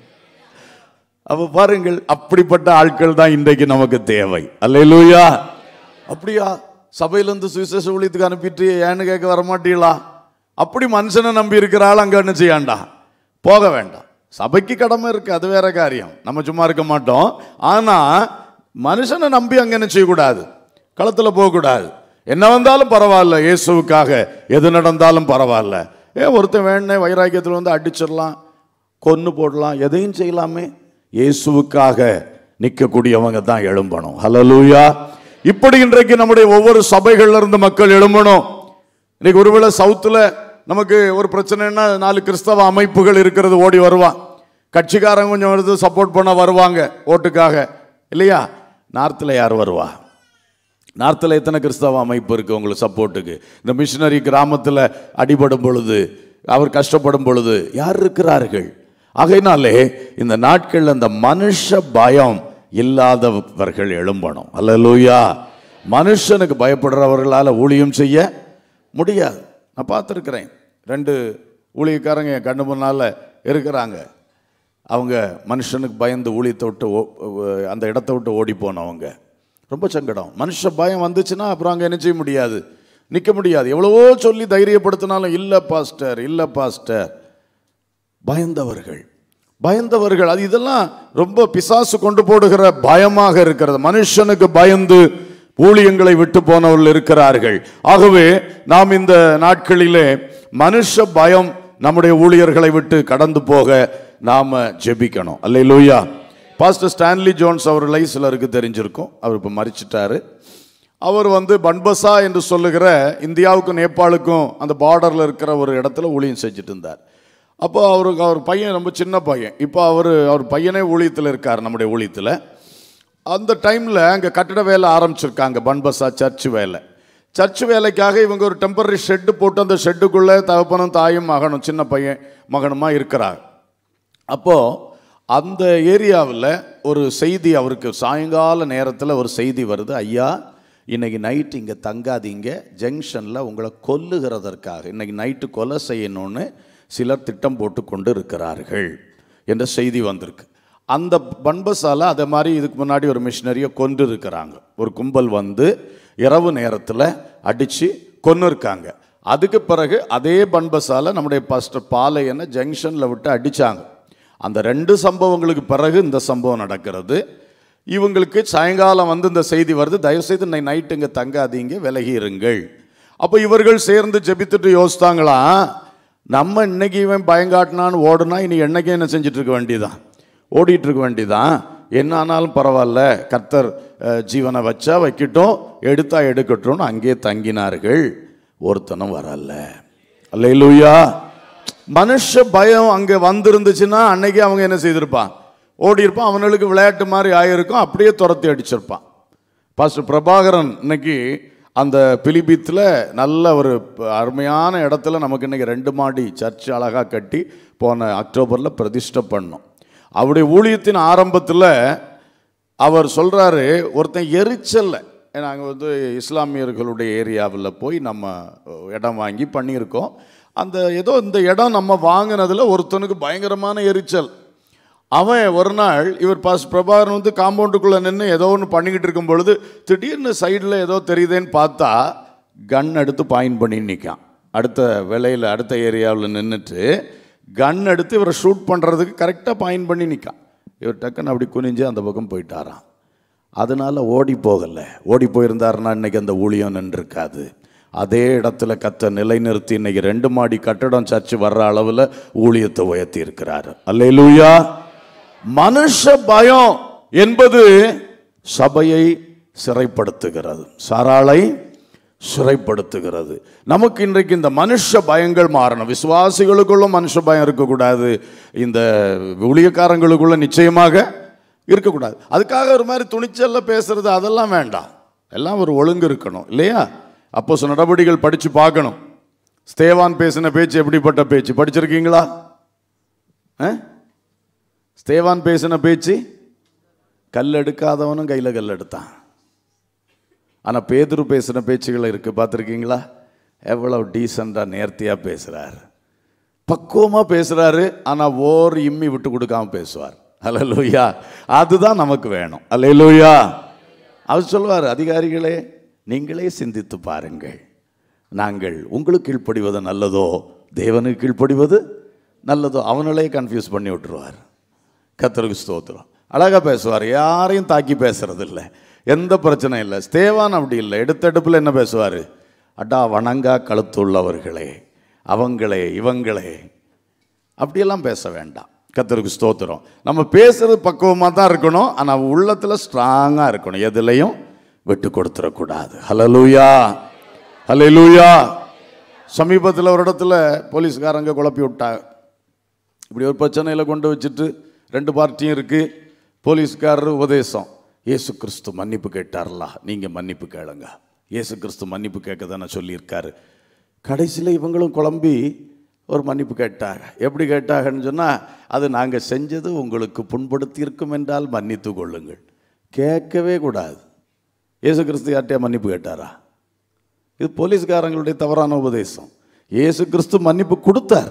அப்ப பாருங்கள் அப்படிப்பட்ட ஆட்கள் தான் இன்றைக்கு நமக்கு தேவை அல்லேலூயா அப்படியா சபையிலேருந்து சுவிசேஷ ஊழியத்துக்கு அனுப்பிட்டு ஏன்னு கேட்க வரமாட்டீங்களா அப்படி மனுஷனை நம்பி இருக்கிற ஆள் அங்கே என்ன செய்யாண்டா போக வேண்டாம் சபைக்கு கடமை இருக்கு அது வேற காரியம் நம்ம சும்மா இருக்க மாட்டோம் ஆனா மனுஷனை நம்பி அங்க என்ன செய்யக்கூடாது களத்துல போகக்கூடாது என்ன வந்தாலும் பரவாயில்ல இயேசுவுக்காக எது நடந்தாலும் பரவாயில்ல ஏன் ஒருத்தன் வேணே வைராக்கியத்தில் வந்து அடிச்சிடலாம் கொன்னு போடலாம் எதையும் செய்யலாமே இயேசுவுக்காக நிற்கக்கூடியவங்க தான் எழும்பணும் ஹலலூயா இப்படி இன்றைக்கு நம்முடைய ஒவ்வொரு சபைகள்ல இருந்து மக்கள் எழும்பணும் இன்னைக்கு ஒருவேளை சவுத்துல நமக்கு ஒரு பிரச்சனைன்னா நாலு கிறிஸ்தவ அமைப்புகள் இருக்கிறது ஓடி வருவான் கட்சிக்காரங்க கொஞ்சம் வருது சப்போர்ட் பண்ண வருவாங்க ஓட்டுக்காக இல்லையா நார்த்தில் யார் வருவா நார்த்தில் எத்தனை கிறிஸ்தவ அமைப்பு இருக்கு உங்களுக்கு சப்போர்ட்டுக்கு இந்த மிஷினரி கிராமத்தில் அடிபடும் பொழுது அவர் கஷ்டப்படும் பொழுது யார் இருக்கிறார்கள் ஆகையினாலே இந்த நாட்கள் அந்த மனுஷ பயம் இல்லாதவர்கள் எழும்பணும் அல்லேலூயா மனுஷனுக்கு பயப்படுறவர்களால் ஊழியம் செய்ய முடியாது நான் பார்த்துருக்கிறேன் ரெண்டு ஊழியக்காரங்க என் கண்ணு முன்னால் இருக்கிறாங்க அவங்க மனுஷனுக்கு பயந்து ஊழியத்தை விட்டு ஓ- ஓ- அந்த இடத்த விட்டு ஓடி போனவங்க ரொம்ப சங்கடம் மனுஷ பயம் வந்துச்சுன்னா அப்புறம் அங்கே என்ன செய்ய முடியாது நிற்க முடியாது எவ்வளவோ சொல்லி தைரியப்படுத்தினாலும் இல்லை பாஸ்டர் இல்லை பாஸ்டர் பயந்தவர்கள் பயந்தவர்கள் அது இதெல்லாம் ரொம்ப பிசாசு கொண்டு போடுகிற பயமாக இருக்கிறது மனுஷனுக்கு பயந்து ஊழியங்களை விட்டு போனவர்கள் இருக்கிறார்கள் ஆகவே நாம் இந்த நாட்களிலே மனுஷ பயம் நம்முடைய ஊழியர்களை விட்டு கடந்து போக நாம ஜெபிக்கணும் அல்லேலூயா பாஸ்டர் ஸ்டான்லி ஜோன்ஸ் அவர்களை சிலருக்கு தெரிஞ்சிருக்கும் அவர் இப்போ மறிச்சிட்டாரு அவர் வந்து பன்பசா என்று சொல்லுகிற இந்தியாவுக்கும் நேபாளுக்கும் அந்த பார்டரில் இருக்கிற ஒரு இடத்துல ஊழியம் செஞ்சுட்டு இருந்தார் அப்போ அவருக்கு அவர் பையன் ரொம்ப சின்ன பையன் இப்போ அவர் அவர் பையனே ஊழியத்தில் இருக்கார் நம்முடைய ஊழியத்தில் அந்த டைமில் அங்கே கட்டட வேலை ஆரம்பிச்சிருக்காங்க பன்பசா சர்ச் வேலை சர்ச் வேலைக்காக இவங்க ஒரு டெம்பரரி ஷெட்டு போட்டு அந்த ஷெட்டுக்குள்ளே தகப்பனும் தாயும் மகனும் சின்ன பையன் மகனுமா இருக்கிறாங்க அப்போது அந்த ஏரியாவில் ஒரு செய்தி அவருக்கு சாயங்கால நேரத்தில் ஒரு செய்தி வருது ஐயா இன்னைக்கு நைட் இங்கே தங்காதீங்க ஜங்ஷனில் உங்களை கொல்லுகிறதற்காக இன்னைக்கு நைட்டு கொலை செய்யணும்னு சிலர் திட்டம் போட்டு கொண்டு இருக்கிறார்கள் என்ற செய்தி வந்திருக்கு அந்த பண்பசால அதே மாதிரி இதுக்கு முன்னாடி ஒரு மிஷினரியை கொண்டு இருக்கிறாங்க ஒரு கும்பல் வந்து இரவு நேரத்தில் அடித்து கொன்று இருக்காங்க அதுக்கு பிறகு அதே பண்பசால நம்முடைய பாஸ்டர் பாலையனை ஜங்ஷனில் விட்டு அடித்தாங்க அந்த ரெண்டு சம்பவங்களுக்கு பிறகு இந்த சம்பவம் நடக்கிறது இவங்களுக்கு சாயங்காலம் வந்து இந்த செய்தி வருது தயவுசெய்து இன்னைக்கு நைட்டு இங்கே தங்காதீங்க விலகி இருங்கள் அப்போ இவர்கள் சேர்ந்து ஜெபித்துட்டு யோசித்தாங்களாம் நம்ம இன்னைக்கு இவன் பயங்காட்டினான்னு ஓடுனா இனி என்னைக்கு என்ன செஞ்சுட்டு இருக்க வேண்டியதான் ஓடிட்டு இருக்க வேண்டியதான் என்ன ஆனாலும் பரவாயில்ல கர்த்தர் அஹ், ஜீவனை வச்சா வைக்கட்டும் எடுத்தா எடுக்கட்டும்னு அங்கே தங்கினார்கள் ஒருத்தனும் வரல அல்லேலூயா மனுஷ பயம் அங்கே வந்திருந்துச்சுன்னா அன்னைக்கு அவங்க என்ன செய்திருப்பான் ஓடி இருப்பான் அவனுக்கு விளையாட்டு மாதிரி ஆயிருக்கும் அப்படியே துரத்தி அடிச்சிருப்பான் பாஸ்டர் பிரபாகரன் இன்னைக்கு அந்த பிலிபித்தில் நல்ல ஒரு ப- அருமையான இடத்துல நமக்கு இன்னைக்கு ரெண்டு மாடி சர்ச் அழகாக கட்டி போன அக்டோபரில் பிரதிஷ்டை பண்ணோம் அவருடைய ஊழியத்தின் ஆரம்பத்தில் அவர் சொல்கிறாரு ஒருத்தன் எரிச்சல்ல நாங்கள் வந்து இஸ்லாமியர்களுடைய ஏரியாவில் போய் நம்ம இடம் வாங்கி பண்ணியிருக்கோம் அந்த ஏதோ இந்த இடம் நம்ம வாங்கினதில் ஒருத்தனுக்கு பயங்கரமான எரிச்சல் அவன் ஒரு நாள் இவர் பாஸ் பிரபாகரன் வந்து காம்பவுண்டுக்குள்ளே நின்று ஏதோ ஒன்று பண்ணிக்கிட்டு இருக்கும் பொழுது திடீர்னு சைடில் ஏதோ தெரியுதேன்னு பார்த்தா கன் எடுத்து பாயிண்ட் பண்ணி நிற்கான் அடுத்த வேலையில் அடுத்த ஏரியாவில் நின்றுட்டு கன் எடுத்து இவரை ஷூட் பண்ணுறதுக்கு கரெக்டாக பாயிண்ட் பண்ணி நிற்கான் இவர் டக்குன்னு அப்படி குனிஞ்சு அந்த பக்கம் போயிட்டாராம் அதனால ஓடி போகலை ஓடி போயிருந்தாருன்னா இன்னைக்கு அந்த ஊழியம் நின்றுருக்காது அதே இடத்துல கத்த நிலைநிறுத்தி இன்னைக்கு ரெண்டு மாடி கட்டடம் சர்ச்சு வர்ற அளவில் ஊழியத்தை உயர்த்தி இருக்கிறாரு அல்லேலூயா மனுஷ பயம் என்பது சபையை சிறைப்படுத்துகிறது சாராளை சிறைப்படுத்துகிறது நமக்கு இன்றைக்கு இந்த மனுஷ பயங்கள் மாறணும் விசுவாசிகளுக்குள்ள மனுஷ பயம் இருக்கக்கூடாது இந்த ஊழியக்காரங்களுக்குள்ள நிச்சயமாக இருக்கக்கூடாது அதுக்காக ஒரு மாதிரி துணிச்சல்ல பேசுறது அதெல்லாம் வேண்டாம் எல்லாம் ஒரு ஒழுங்கு இருக்கணும் இல்லையா அப்போ சில நடவடிக்கைகள் படித்து பார்க்கணும் ஸ்தேவான் பேசின பேச்சு எப்படிப்பட்ட பேச்சு படிச்சிருக்கீங்களா ஆ? ஸ்தேவான் பேசின பேச்சு கல் எடுக்காதவனும் கையில் கல் எடுத்தான் ஆனால் பேதுரு பேசின பேச்சுகள் இருக்கு பார்த்துருக்கீங்களா எவ்வளவு டீசெண்டாக நேர்த்தியாக பேசுகிறார் பக்குவமாக பேசுகிறாரு ஆனால் ஓர் இம்மி விட்டு கொடுக்காம பேசுவார் அல்லேலூயா அதுதான் நமக்கு வேணும் அல்லேலூயா அவர் சொல்லுவார் அதிகாரிகளே நீங்களே சிந்தித்து பாருங்கள் நாங்கள் உங்களுக்கு கீழ்ப்படிவது நல்லதோ தேவனுக்கு கீழ்ப்படிவது நல்லதோ அவங்களே கன்ஃபியூஸ் பண்ணி விட்டுருவார் கத்தருக்கு ஸ்தோத்திரம் அழகாக பேசுவார் யாரையும் தாக்கி பேசுறது இல்லை எந்த பிரச்சனையும் இல்லை ஸ்தேவான் அப்படி இல்லை எடுத்தடுப்பில் என்ன பேசுவார் அடா வணங்கா கழுத்துள்ளவர்களே அவங்களே இவங்களே அப்படியெல்லாம் பேச வேண்டாம் கத்தருக்கு ஸ்தோத்திரம் நம்ம பேசுறது பக்குவமாக தான் இருக்கணும் ஆனால் உள்ளத்தில் ஸ்ட்ராங்காக இருக்கணும் எதுலையும் விட்டு கொடுத்துடக்கூடாது ஹலலூயா ஹலலூயா சமீபத்தில் ஒரு இடத்துல போலீஸ்காரங்க குழப்பி விட்டாங்க இப்படி ஒரு பிரச்சனையில் கொண்டு வச்சுட்டு ரெண்டு பார்ட்டியும் இருக்குது போலீஸ்காரர் உபதேசம் இயேசு கிறிஸ்து மன்னிப்பு கேட்டார்லா நீங்கள் மன்னிப்பு கேளுங்க இயேசு கிறிஸ்து மன்னிப்பு கேட்க தானே சொல்லியிருக்காரு கடைசியில் இவங்களும் குழம்பி ஒரு மன்னிப்பு கேட்டாங்க எப்படி கேட்டாங்கன்னு சொன்னால் அது நாங்கள் செஞ்சது உங்களுக்கு புண்படுத்தியிருக்கும் என்றால் மன்னித்து கொள்ளுங்கள் கேட்கவே கூடாது இயேசு கிறிஸ்து யார்கிட்டயா மன்னிப்பு கேட்டாரா இது போலீஸ்காரங்களுடைய தவறான உபதேசம் இயேசு கிறிஸ்து மன்னிப்பு கொடுத்தார்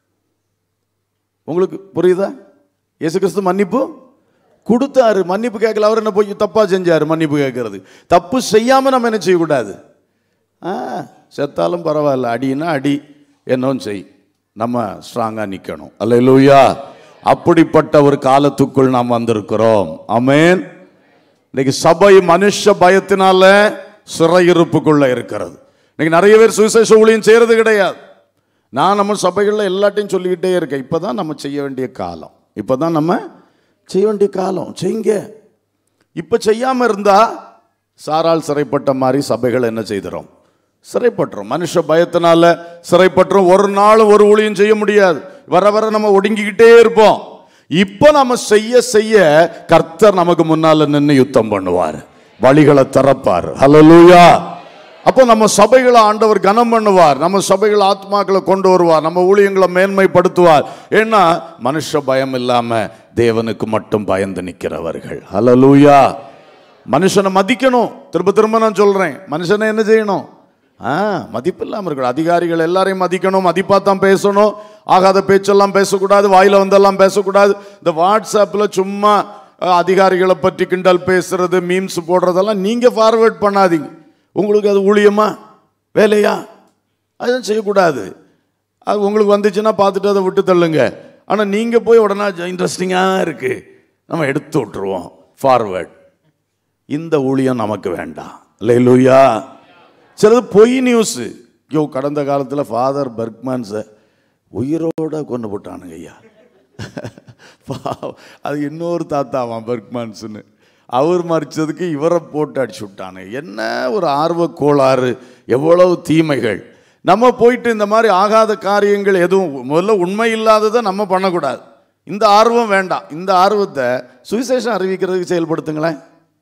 உங்களுக்கு புரியுதா இயேசு கிறிஸ்து மன்னிப்பு கொடுத்தாரு மன்னிப்பு கேட்கல அவர் என்ன போய் தப்பா செஞ்சாரு மன்னிப்பு கேட்கறது தப்பு செய்யாம நம்ம என்ன செய்யக்கூடாது ஆ செத்தாலும் பரவாயில்ல அடின்னா அடி என்னவும் செய் நம்ம ஸ்ட்ராங்கா நிக்கணும் அல்ல அப்படிப்பட்ட ஒரு காலத்துக்குள் நாம் வந்திருக்கிறோம் ஆமென் இன்னைக்கு சபை மனுஷ பயத்தினால சிறையிருப்புக்குள்ள இருக்கிறது இன்னைக்கு நிறைய பேர் சுவிசேஷ ஊழியம் செய்யறது கிடையாது நான் நம்ம சபைகளில் எல்லாத்தையும் சொல்லிக்கிட்டே இருக்கேன் இப்பதான் நம்ம செய்ய வேண்டிய காலம் இப்பதான் நம்ம செய்ய வேண்டிய காலம் செய்யுங்க இப்ப செய்யாம இருந்தா சாரால் சிறைப்பட்ட மாதிரி சபைகள் என்ன செய்திரும் சிறைப்பட்டுரும் மனுஷ பயத்தினால சிறைப்பட்டுரும் ஒரு நாள் ஒரு ஊழியம் செய்ய முடியாது வர வர நம்ம ஒடுங்கிக்கிட்டே இருப்போம் இப்ப நம்ம செய்ய செய்ய கர்த்தர் நமக்கு முன்னால நின்று யுத்தம் பண்ணுவார் வழிகளை திறப்பார் ஹalleluya அப்போ நம்ம சபைகளை ஆண்டவர் கனம் பண்ணுவார் நம்ம சபைகள் ஆத்மாக்களை கொண்டு வருவார் நம்ம ஊழியங்களை மேன்மைப்படுத்துவார் ஏன்னா மனுஷ பயம் இல்லாம தேவனுக்கு மட்டும் பயந்து நிற்கிறவர்கள் ஹalleluya மனுஷனை மதிக்கணும் திரும்ப திரும்ப நான் சொல்றேன் மனுஷனை என்ன செய்யணும் ஆ மதிப்பு இல்லாமல் இருக்கணும் அதிகாரிகள் எல்லாரையும் மதிக்கணும் மதிப்பாக தான் பேசணும் ஆகாத பேச்செல்லாம் பேசக்கூடாது வாயில வந்தெல்லாம் பேசக்கூடாது இந்த வாட்ஸ்அப்பில் சும்மா அஹ், அதிகாரிகளை பற்றி கிண்டல் பேசுறது மீம்ஸ் போடுறதெல்லாம் நீங்கள் ஃபார்வேர்ட் பண்ணாதீங்க உங்களுக்கு அது ஊழியமா வேலையா அதெல்லாம் செய்யக்கூடாது அது உங்களுக்கு வந்துச்சுன்னா பார்த்துட்டு அதை விட்டு தள்ளுங்க ஆனால் நீங்கள் போய் உடனே இன்ட்ரெஸ்டிங்காக இருக்குது நம்ம எடுத்து விட்டுருவோம் ஃபார்வேர்ட் இந்த ஊழியம் நமக்கு வேண்டாம் இல்லையா சிலது பொய் நியூஸு ஐயோ கடந்த காலத்தில் ஃபாதர் பர்க்மான்ஸை உயிரோட கொண்டு போட்டானுங்க ஐயா பாவம். அது இன்னொரு தாத்தாவான் பர்க்மான்ஸ்னு அவர் மறிச்சதுக்கு இவரை போட்டு அடிச்சு விட்டானு என்ன ஒரு ஆர்வ கோளாறு எவ்வளவு தீமைகள் நம்ம போயிட்டு இந்த மாதிரி ஆகாத காரியங்கள் எதுவும் முதல்ல உண்மை இல்லாததை நம்ம பண்ணக்கூடாது இந்த ஆர்வம் வேண்டாம் இந்த ஆர்வத்தை சுவிசேஷம் அறிவிக்கிறதுக்கு செயல்படுத்துங்களேன்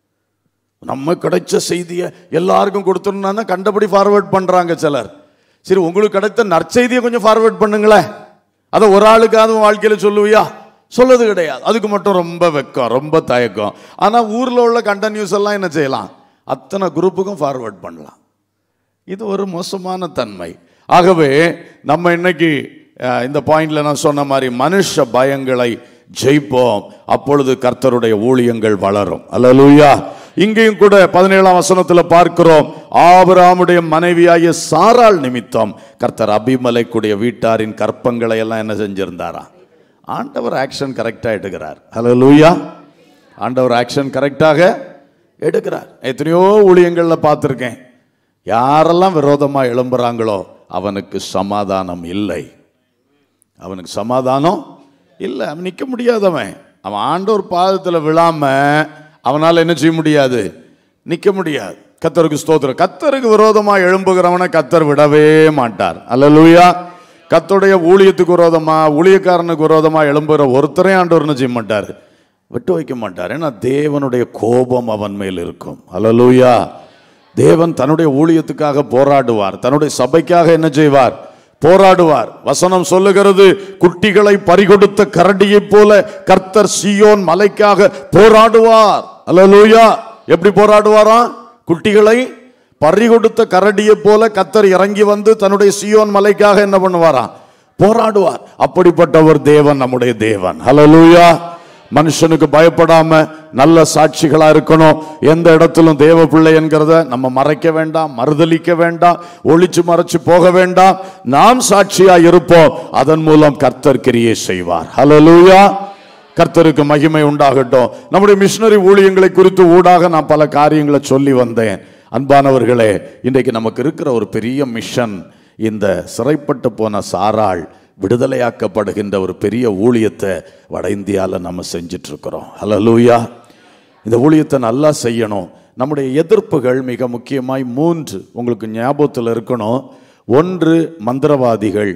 நம்ம கிடைச்ச செய்தியை எல்லாருக்கும் கொடுத்துடணும்னா கண்டபடி ஃபார்வர்ட் பண்றாங்க சிலர் சரி உங்களுக்கு கிடைத்த நற்செய்தியை கொஞ்சம் ஃபார்வர்ட் பண்ணுங்களேன் அதை ஒரு ஆளுக்காவது உன் வாழ்க்கையில சொல்லுவியா சொல்லது கிடையாது அதுக்கு மட்டும் ரொம்ப வெக்கம் ரொம்ப தயக்கம் ஆனா ஊர்ல உள்ள கண்ட நியூஸ் எல்லாம் என்ன செய்யலாம் அத்தனை குரூப்புக்கும் ஃபார்வர்ட் பண்ணலாம் இது ஒரு மோசமான தன்மை ஆகவே நம்ம இன்னைக்கு அஹ், இந்த பாயிண்ட்ல நான் சொன்ன மாதிரி மனுஷ பயங்களை ஜெயிப்போம் அப்பொழுது கர்த்தருடைய ஊழியங்கள் வளரும் அல்லேலூயா இங்கேயும் கூட பதினேழாம் வசனத்துல பார்க்கிறோம் ஆபிரகாமுடைய மனைவியாகிய சாராள் நிமித்தம் கர்த்தர் அபிமலைக்குடைய வீட்டாரின் கற்பங்களை எல்லாம் என்ன செஞ்சிருந்தாரா ஆண்டவர் ஆக்ஷன் கரெக்டா எடுக்கிறார் ஹalleluya ஆண்டவர் ஆக்ஷன் கரெக்டாக எடுக்கிறார் எத்தனையோ ஊழியங்களில் பார்த்துருக்கேன் யாரெல்லாம் விரோதமாக எழும்புறாங்களோ அவனுக்கு சமாதானம் இல்லை அவனுக்கு சமாதானம் இல்லை அவன் நிற்க முடியாதவன் அவன் ஆண்டவர் பாதத்தில் விழாம அவனால் என்ன செய்ய முடியாது நிற்க முடியாது கத்தருக்கு ஸ்தோத்திரம் கத்தருக்கு விரோதமாக எழும்புகிறவனை கத்தர் விடவே மாட்டார் அல்லேலூயா கத்தருடைய ஊழியத்துக்கு விரோதமா ஊழியக்காரனுக்கு விரோதமா எழும்புகிற ஒருத்தரே ஆண்டவர் என்ன செய்ய மாட்டார் விட்டு வைக்க மாட்டார் ஏன்னா தேவனுடைய கோபம் அவன் மேல் இருக்கும் அல்லேலூயா தேவன் தன்னுடைய ஊழியத்துக்காக போராடுவார் தன்னுடைய சபைக்காக என்ன செய்வார் போராடுவார் வசனம் சொல்லுகிறது குட்டிகளை பறிகொடுத்த கரடியைப் போல கர்த்தர் சீயோன் மலைக்காக போராடுவார் அல்லேலூயா எப்படி போராடுவாராம் குட்டிகளை பறிகொடுத்த கரடியைப் போல கர்த்தர் இறங்கி வந்து தன்னுடைய சீயோன் மலைக்காக என்ன பண்ணுவாராம் போராடுவார் அப்படிப்பட்டவர் தேவன் நம்முடைய தேவன் ஹalleluya மனுஷனுக்கு பயப்படாம நல்ல சாட்சிகளா இருக்கணும் எந்த இடத்திலும் தேவ பிள்ளை என்கிறத நம்ம மறைக்க வேண்டாம் மறுதலிக்க வேண்டாம் ஒளிச்சு மறைச்சு போக வேண்டாம் நாம் சாட்சியா இருப்போம் அதன் மூலம் கர்த்தர் கிரியை செய்வார் ஹalleluya கர்த்தருக்கு மகிமை உண்டாகட்டும் நம்முடைய மிஷினரி ஊழியங்களை குறித்து ஊடாக நான் பல காரியங்களை சொல்லி வந்தேன் அன்பானவர்களே இன்றைக்கு நமக்கு இருக்கிற ஒரு பெரிய மிஷன் இந்த சிறைப்பட்டு போன சாராள் விடுதலையாக்கப்படுகின்ற ஒரு பெரிய ஊழியத்தை வட இந்தியாவில் நம்ம செஞ்சிட்டு இருக்கிறோம் ஹalleluya இந்த ஊழியத்தை நல்லா செய்யணும் நம்முடைய எதிர்ப்புகள் மிக முக்கியமாய் மூன்று உங்களுக்கு ஞாபகத்தில் இருக்கணும் ஒன்று மந்திரவாதிகள்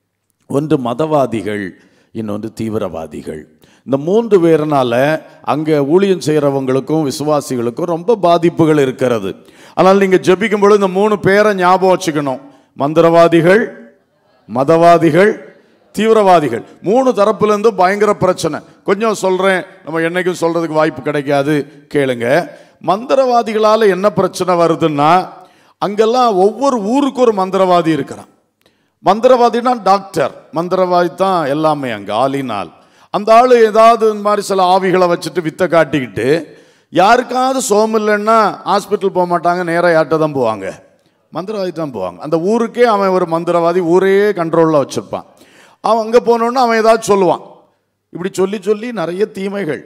ஒன்று மதவாதிகள் இன்னொன்று தீவிரவாதிகள் இந்த மூன்று பேர்னால அங்கே ஊழியம் செய்கிறவங்களுக்கும் விசுவாசிகளுக்கும் ரொம்ப பாதிப்புகள் இருக்கிறது ஆனால் நீங்கள் ஜெபிக்கும் பொழுது இந்த மூணு பேரை ஞாபகம் வச்சுக்கணும் மந்திரவாதிகள் மதவாதிகள் தீவிரவாதிகள் மூணு தரப்புல இருந்து பயங்கர பிரச்சனை கொஞ்சம் சொல்றேன் நம்ம என்னைக்கும் சொல்றதுக்கு வாய்ப்பு கிடைக்காது கேளுங்க மந்திரவாதிகளால என்ன பிரச்சனை வருதுன்னா அங்கெல்லாம் ஒவ்வொரு ஊருக்கு ஒரு மந்திரவாதி இருக்கிறான் மந்திரவாதினா டாக்டர் மந்திரவாதி தான் எல்லாமே அங்கே ஆளினால் அந்த ஆள் ஏதாவது இந்த மாதிரி சில ஆவிகளை வச்சுட்டு வித்தை காட்டிக்கிட்டு யாருக்காவது சோம் இல்லைன்னா ஹாஸ்பிட்டல் போக மாட்டாங்க நேராக யார்கிட்ட தான் போவாங்க மந்திரவாதி தான் போவாங்க அந்த ஊருக்கே அவன் ஒரு மந்திரவாதி ஊரையே கண்ட்ரோலில் வச்சுருப்பான் அவன் அங்கே போனோன்னா அவன் ஏதாவது சொல்லுவான் இப்படி சொல்லி சொல்லி நிறைய தீமைகள்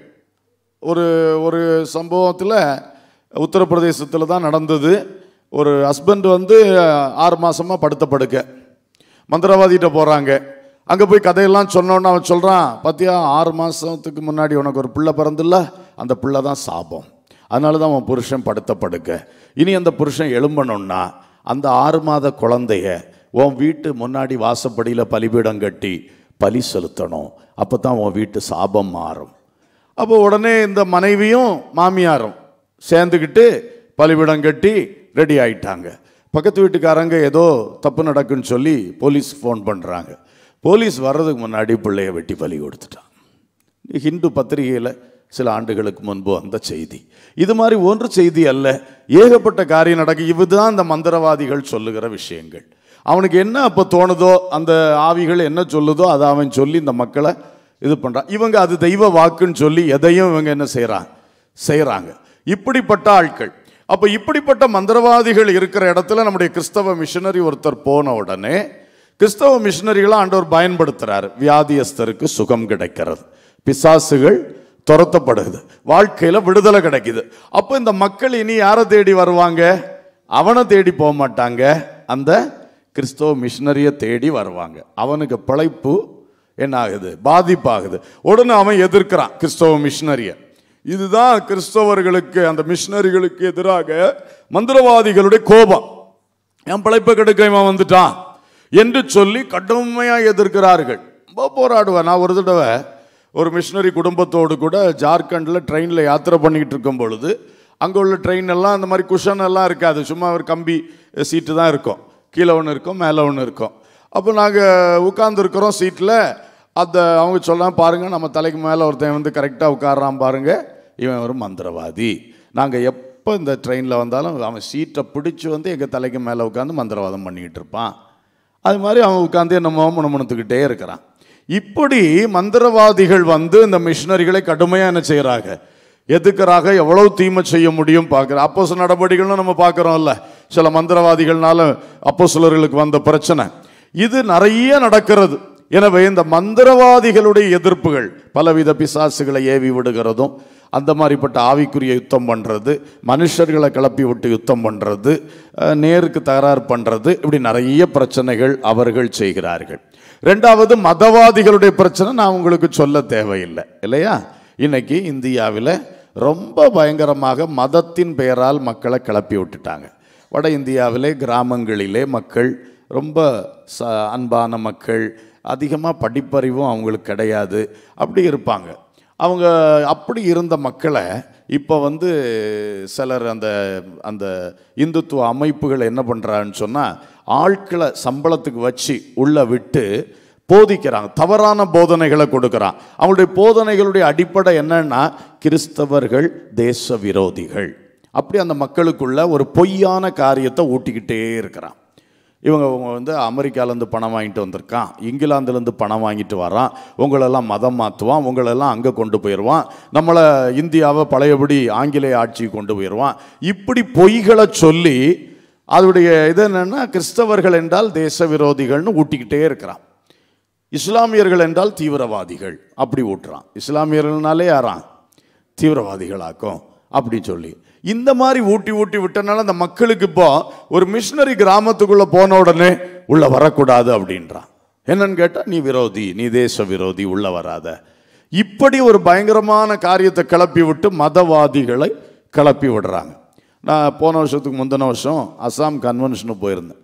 ஒரு ஒரு சம்பவத்தில் உத்தரப்பிரதேசத்தில் தான் நடந்தது ஒரு ஹஸ்பண்ட் வந்து ஆறு மாசமாக படுத்த படுக்க மந்திரவாதிகிட்ட போகிறாங்க அங்கே போய் கதையெல்லாம் சொன்னோன்னு அவன் சொல்கிறான் பார்த்தியா ஆறு மாதத்துக்கு முன்னாடி உனக்கு ஒரு பிள்ளை பிறந்தில்ல அந்த பிள்ளை தான் சாபம் அதனால தான் உன் புருஷன் படுத்த படுக்க இனி அந்த புருஷன் எழும்பணும்னா அந்த ஆறு மாத குழந்தைய உன் வீட்டு முன்னாடி வாசப்படியில் பலிபீடம் கட்டி பலி செலுத்தணும் அப்போ தான் உன் வீட்டு சாபம் மாறும் அப்போ உடனே இந்த மனைவியும் மாமியாரும் சேர்ந்துக்கிட்டு பலிபீடம் கட்டி ரெடி ஆயிட்டாங்க பக்கத்து வீட்டுக்காரங்க ஏதோ தப்பு நடக்குன்னு சொல்லி போலீஸ் ஃபோன் பண்ணுறாங்க போலீஸ் வர்றதுக்கு முன்னாடி பிள்ளைய வெட்டி பலி கொடுத்துட்டான் ஹிந்து பத்திரிகையில் சில ஆண்டுகளுக்கு முன்பு அந்த செய்தி இது மாதிரி ஒன்று செய்தி அல்ல ஏகப்பட்ட காரியம் நடக்கு இதுதான் இந்த மந்திரவாதிகள் சொல்லுகிற விஷயங்கள் அவனுக்கு என்ன அப்போ தோணுதோ அந்த ஆவிகள் என்ன சொல்லுதோ அதை அவன் சொல்லி இந்த மக்களை இது பண்ணுறான் இவங்க அது தெய்வ வாக்குன்னு சொல்லி எதையும் இவங்க என்ன செய்கிறாங்க செய்கிறாங்க இப்படிப்பட்ட ஆட்கள் அப்போ இப்படிப்பட்ட மந்திரவாதிகள் இருக்கிற இடத்துல நம்முடைய கிறிஸ்தவ மிஷனரி ஒருத்தர் போன உடனே கிறிஸ்தவ மிஷனரிகளை ஆண்டவர் பயன்படுத்துறாரு வியாதியஸ்தருக்கு சுகம் கிடைக்கிறது பிசாசுகள் துரத்தப்படுது வாழ்க்கையில விடுதலை கிடைக்குது அப்போ இந்த மக்கள் இனி யாரை தேடி வருவாங்க அவனை தேடி போக மாட்டாங்க அந்த கிறிஸ்தவ மிஷனரியை தேடி வருவாங்க அவனுக்கு பிழைப்பு என்ன ஆகுது பாதிப்பாகுது உடனே அவன் எதிர்க்கிறான் கிறிஸ்தவ மிஷனரியை இதுதான் கிறிஸ்தவர்களுக்கு அந்த மிஷனரிகளுக்கு எதிராக மந்திரவாதிகளுடைய கோபம் என் பிழைப்பை கெடுக்க இவன் வந்துட்டான் என்று சொல்லி கடுமையா எதிர்க்கிறார்கள் ரொம்ப போராடுவேன் நான் ஒரு தடவை ஒரு மிஷினரி குடும்பத்தோடு கூட ஜார்க்கண்டில் ட்ரெயினில் யாத்திரை பண்ணிக்கிட்டு இருக்கும் பொழுது அங்கே உள்ள ட்ரெயின் எல்லாம் அந்த மாதிரி குஷன் எல்லாம் இருக்காது சும்மா ஒரு கம்பி சீட்டு தான் இருக்கும் கீழே ஒன்று இருக்கும் மேலே ஒன்று இருக்கும் அப்போ நாங்கள் உட்காந்துருக்குறோம் சீட்டில் அந்த அவங்க சொல்லலாம் பாருங்க நம்ம தலைக்கு மேலே ஒருத்தன் வந்து கரெக்டாக உட்கார்றான் பாருங்க இவன் ஒரு மந்திரவாதி நாங்கள் எப்போ இந்த ட்ரெயினில் வந்தாலும் அவன் சீட்டை பிடிச்சி வந்து எங்கள் தலைக்கு மேலே உட்காந்து மந்திரவாதம் பண்ணிக்கிட்டு இருப்பான் அது மாதிரி அவன் உட்காந்து என்னமோ முணுமுணுத்துக்கிட்டே இருக்கிறான் இப்படி மந்திரவாதிகள் வந்து இந்த மிஷினரிகளை கடுமையாக என்ன செய்கிறாங்க எதுக்குறாக எவ்வளவு தீமை செய்ய முடியும் பார்க்குறோம் அப்போ சில நடவடிக்கைகளும் நம்ம பார்க்குறோம்ல சில மந்திரவாதிகள்னால அப்போ சிலர்களுக்கு வந்த பிரச்சனை இது நிறைய நடக்கிறது எனவே இந்த மந்திரவாதிகளுடைய எதிர்ப்புகள் பலவித பிசாசுகளை ஏவி விடுகிறதும் அந்த மாதிரிப்பட்ட ஆவிக்குரிய யுத்தம் பண்ணுறது மனுஷர்களை கிளப்பி விட்டு யுத்தம் பண்ணுறது அஹ், நேருக்கு தகராறு பண்ணுறது இப்படி நிறைய பிரச்சனைகள் அவர்கள் செய்கிறார்கள் ரெண்டாவது மதவாதிகளுடைய பிரச்சனை நான் உங்களுக்கு சொல்ல தேவையில்லை இல்லையா இன்னைக்கு இந்தியாவில் ரொம்ப பயங்கரமாக மதத்தின் பெயரால் மக்களை கிளப்பி விட்டுட்டாங்க வட இந்தியாவிலே கிராமங்களிலே மக்கள் ரொம்ப ச அன்பான மக்கள் அதிகமாக படிப்பறிவும் அவங்களுக்கு கிடையாது அப்படி இருப்பாங்க அவங்க அப்படி இருந்த மக்களை இப்போ வந்து சிலர் அந்த அந்த இந்துத்துவ அமைப்புகள் என்ன பண்ணுறான்னு சொன்னால் ஆட்களை சம்பளத்துக்கு வச்சு உள்ளே விட்டு போதிக்கிறாங்க தவறான போதனைகளை கொடுக்குறான் அவங்களுடைய போதனைகளுடைய அடிப்படை என்னன்னா கிறிஸ்தவர்கள் தேச விரோதிகள் அப்படி அந்த மக்களுக்குள்ள ஒரு பொய்யான காரியத்தை ஊட்டிக்கிட்டே இருக்கிறான் இவங்க இவங்க வந்து அமெரிக்காலேருந்து பணம் வாங்கிட்டு வந்திருக்கான் இங்கிலாந்துலேருந்து பணம் வாங்கிட்டு வரான் உங்களெல்லாம் மதம் மாற்றுவான் உங்களெல்லாம் அங்கே கொண்டு போயிடுவான் நம்மளை இந்தியாவை பழையபடி ஆங்கிலேய ஆட்சிக்கு கொண்டு போயிடுவான் இப்படி பொய்களை சொல்லி அதோடைய இது என்னென்னா கிறிஸ்தவர்கள் என்றால் தேச விரோதிகள்னு ஊட்டிக்கிட்டே இருக்கிறான் இஸ்லாமியர்கள் என்றால் தீவிரவாதிகள் அப்படி ஊட்டுறான் இஸ்லாமியர்கள்னாலே யாரான் தீவிரவாதிகளாக்கும் அப்படி சொல்லி இந்த மாதிரி ஊட்டி ஊட்டி விட்டனால அந்த மக்களுக்கு இப்போ ஒரு மிஷினரி கிராமத்துக்குள்ள போன உடனே உள்ள வரக்கூடாது அப்படின்றான் என்னன்னு கேட்டா நீ விரோதி நீ தேச விரோதி உள்ள வராத இப்படி ஒரு பயங்கரமான காரியத்தை கிளப்பி விட்டு மதவாதிகளை கிளப்பி விடுறாங்க நான் போன வருஷத்துக்கு முந்தின வருஷம் அசாம் கன்வென்ஷனுக்கு போயிருந்தேன்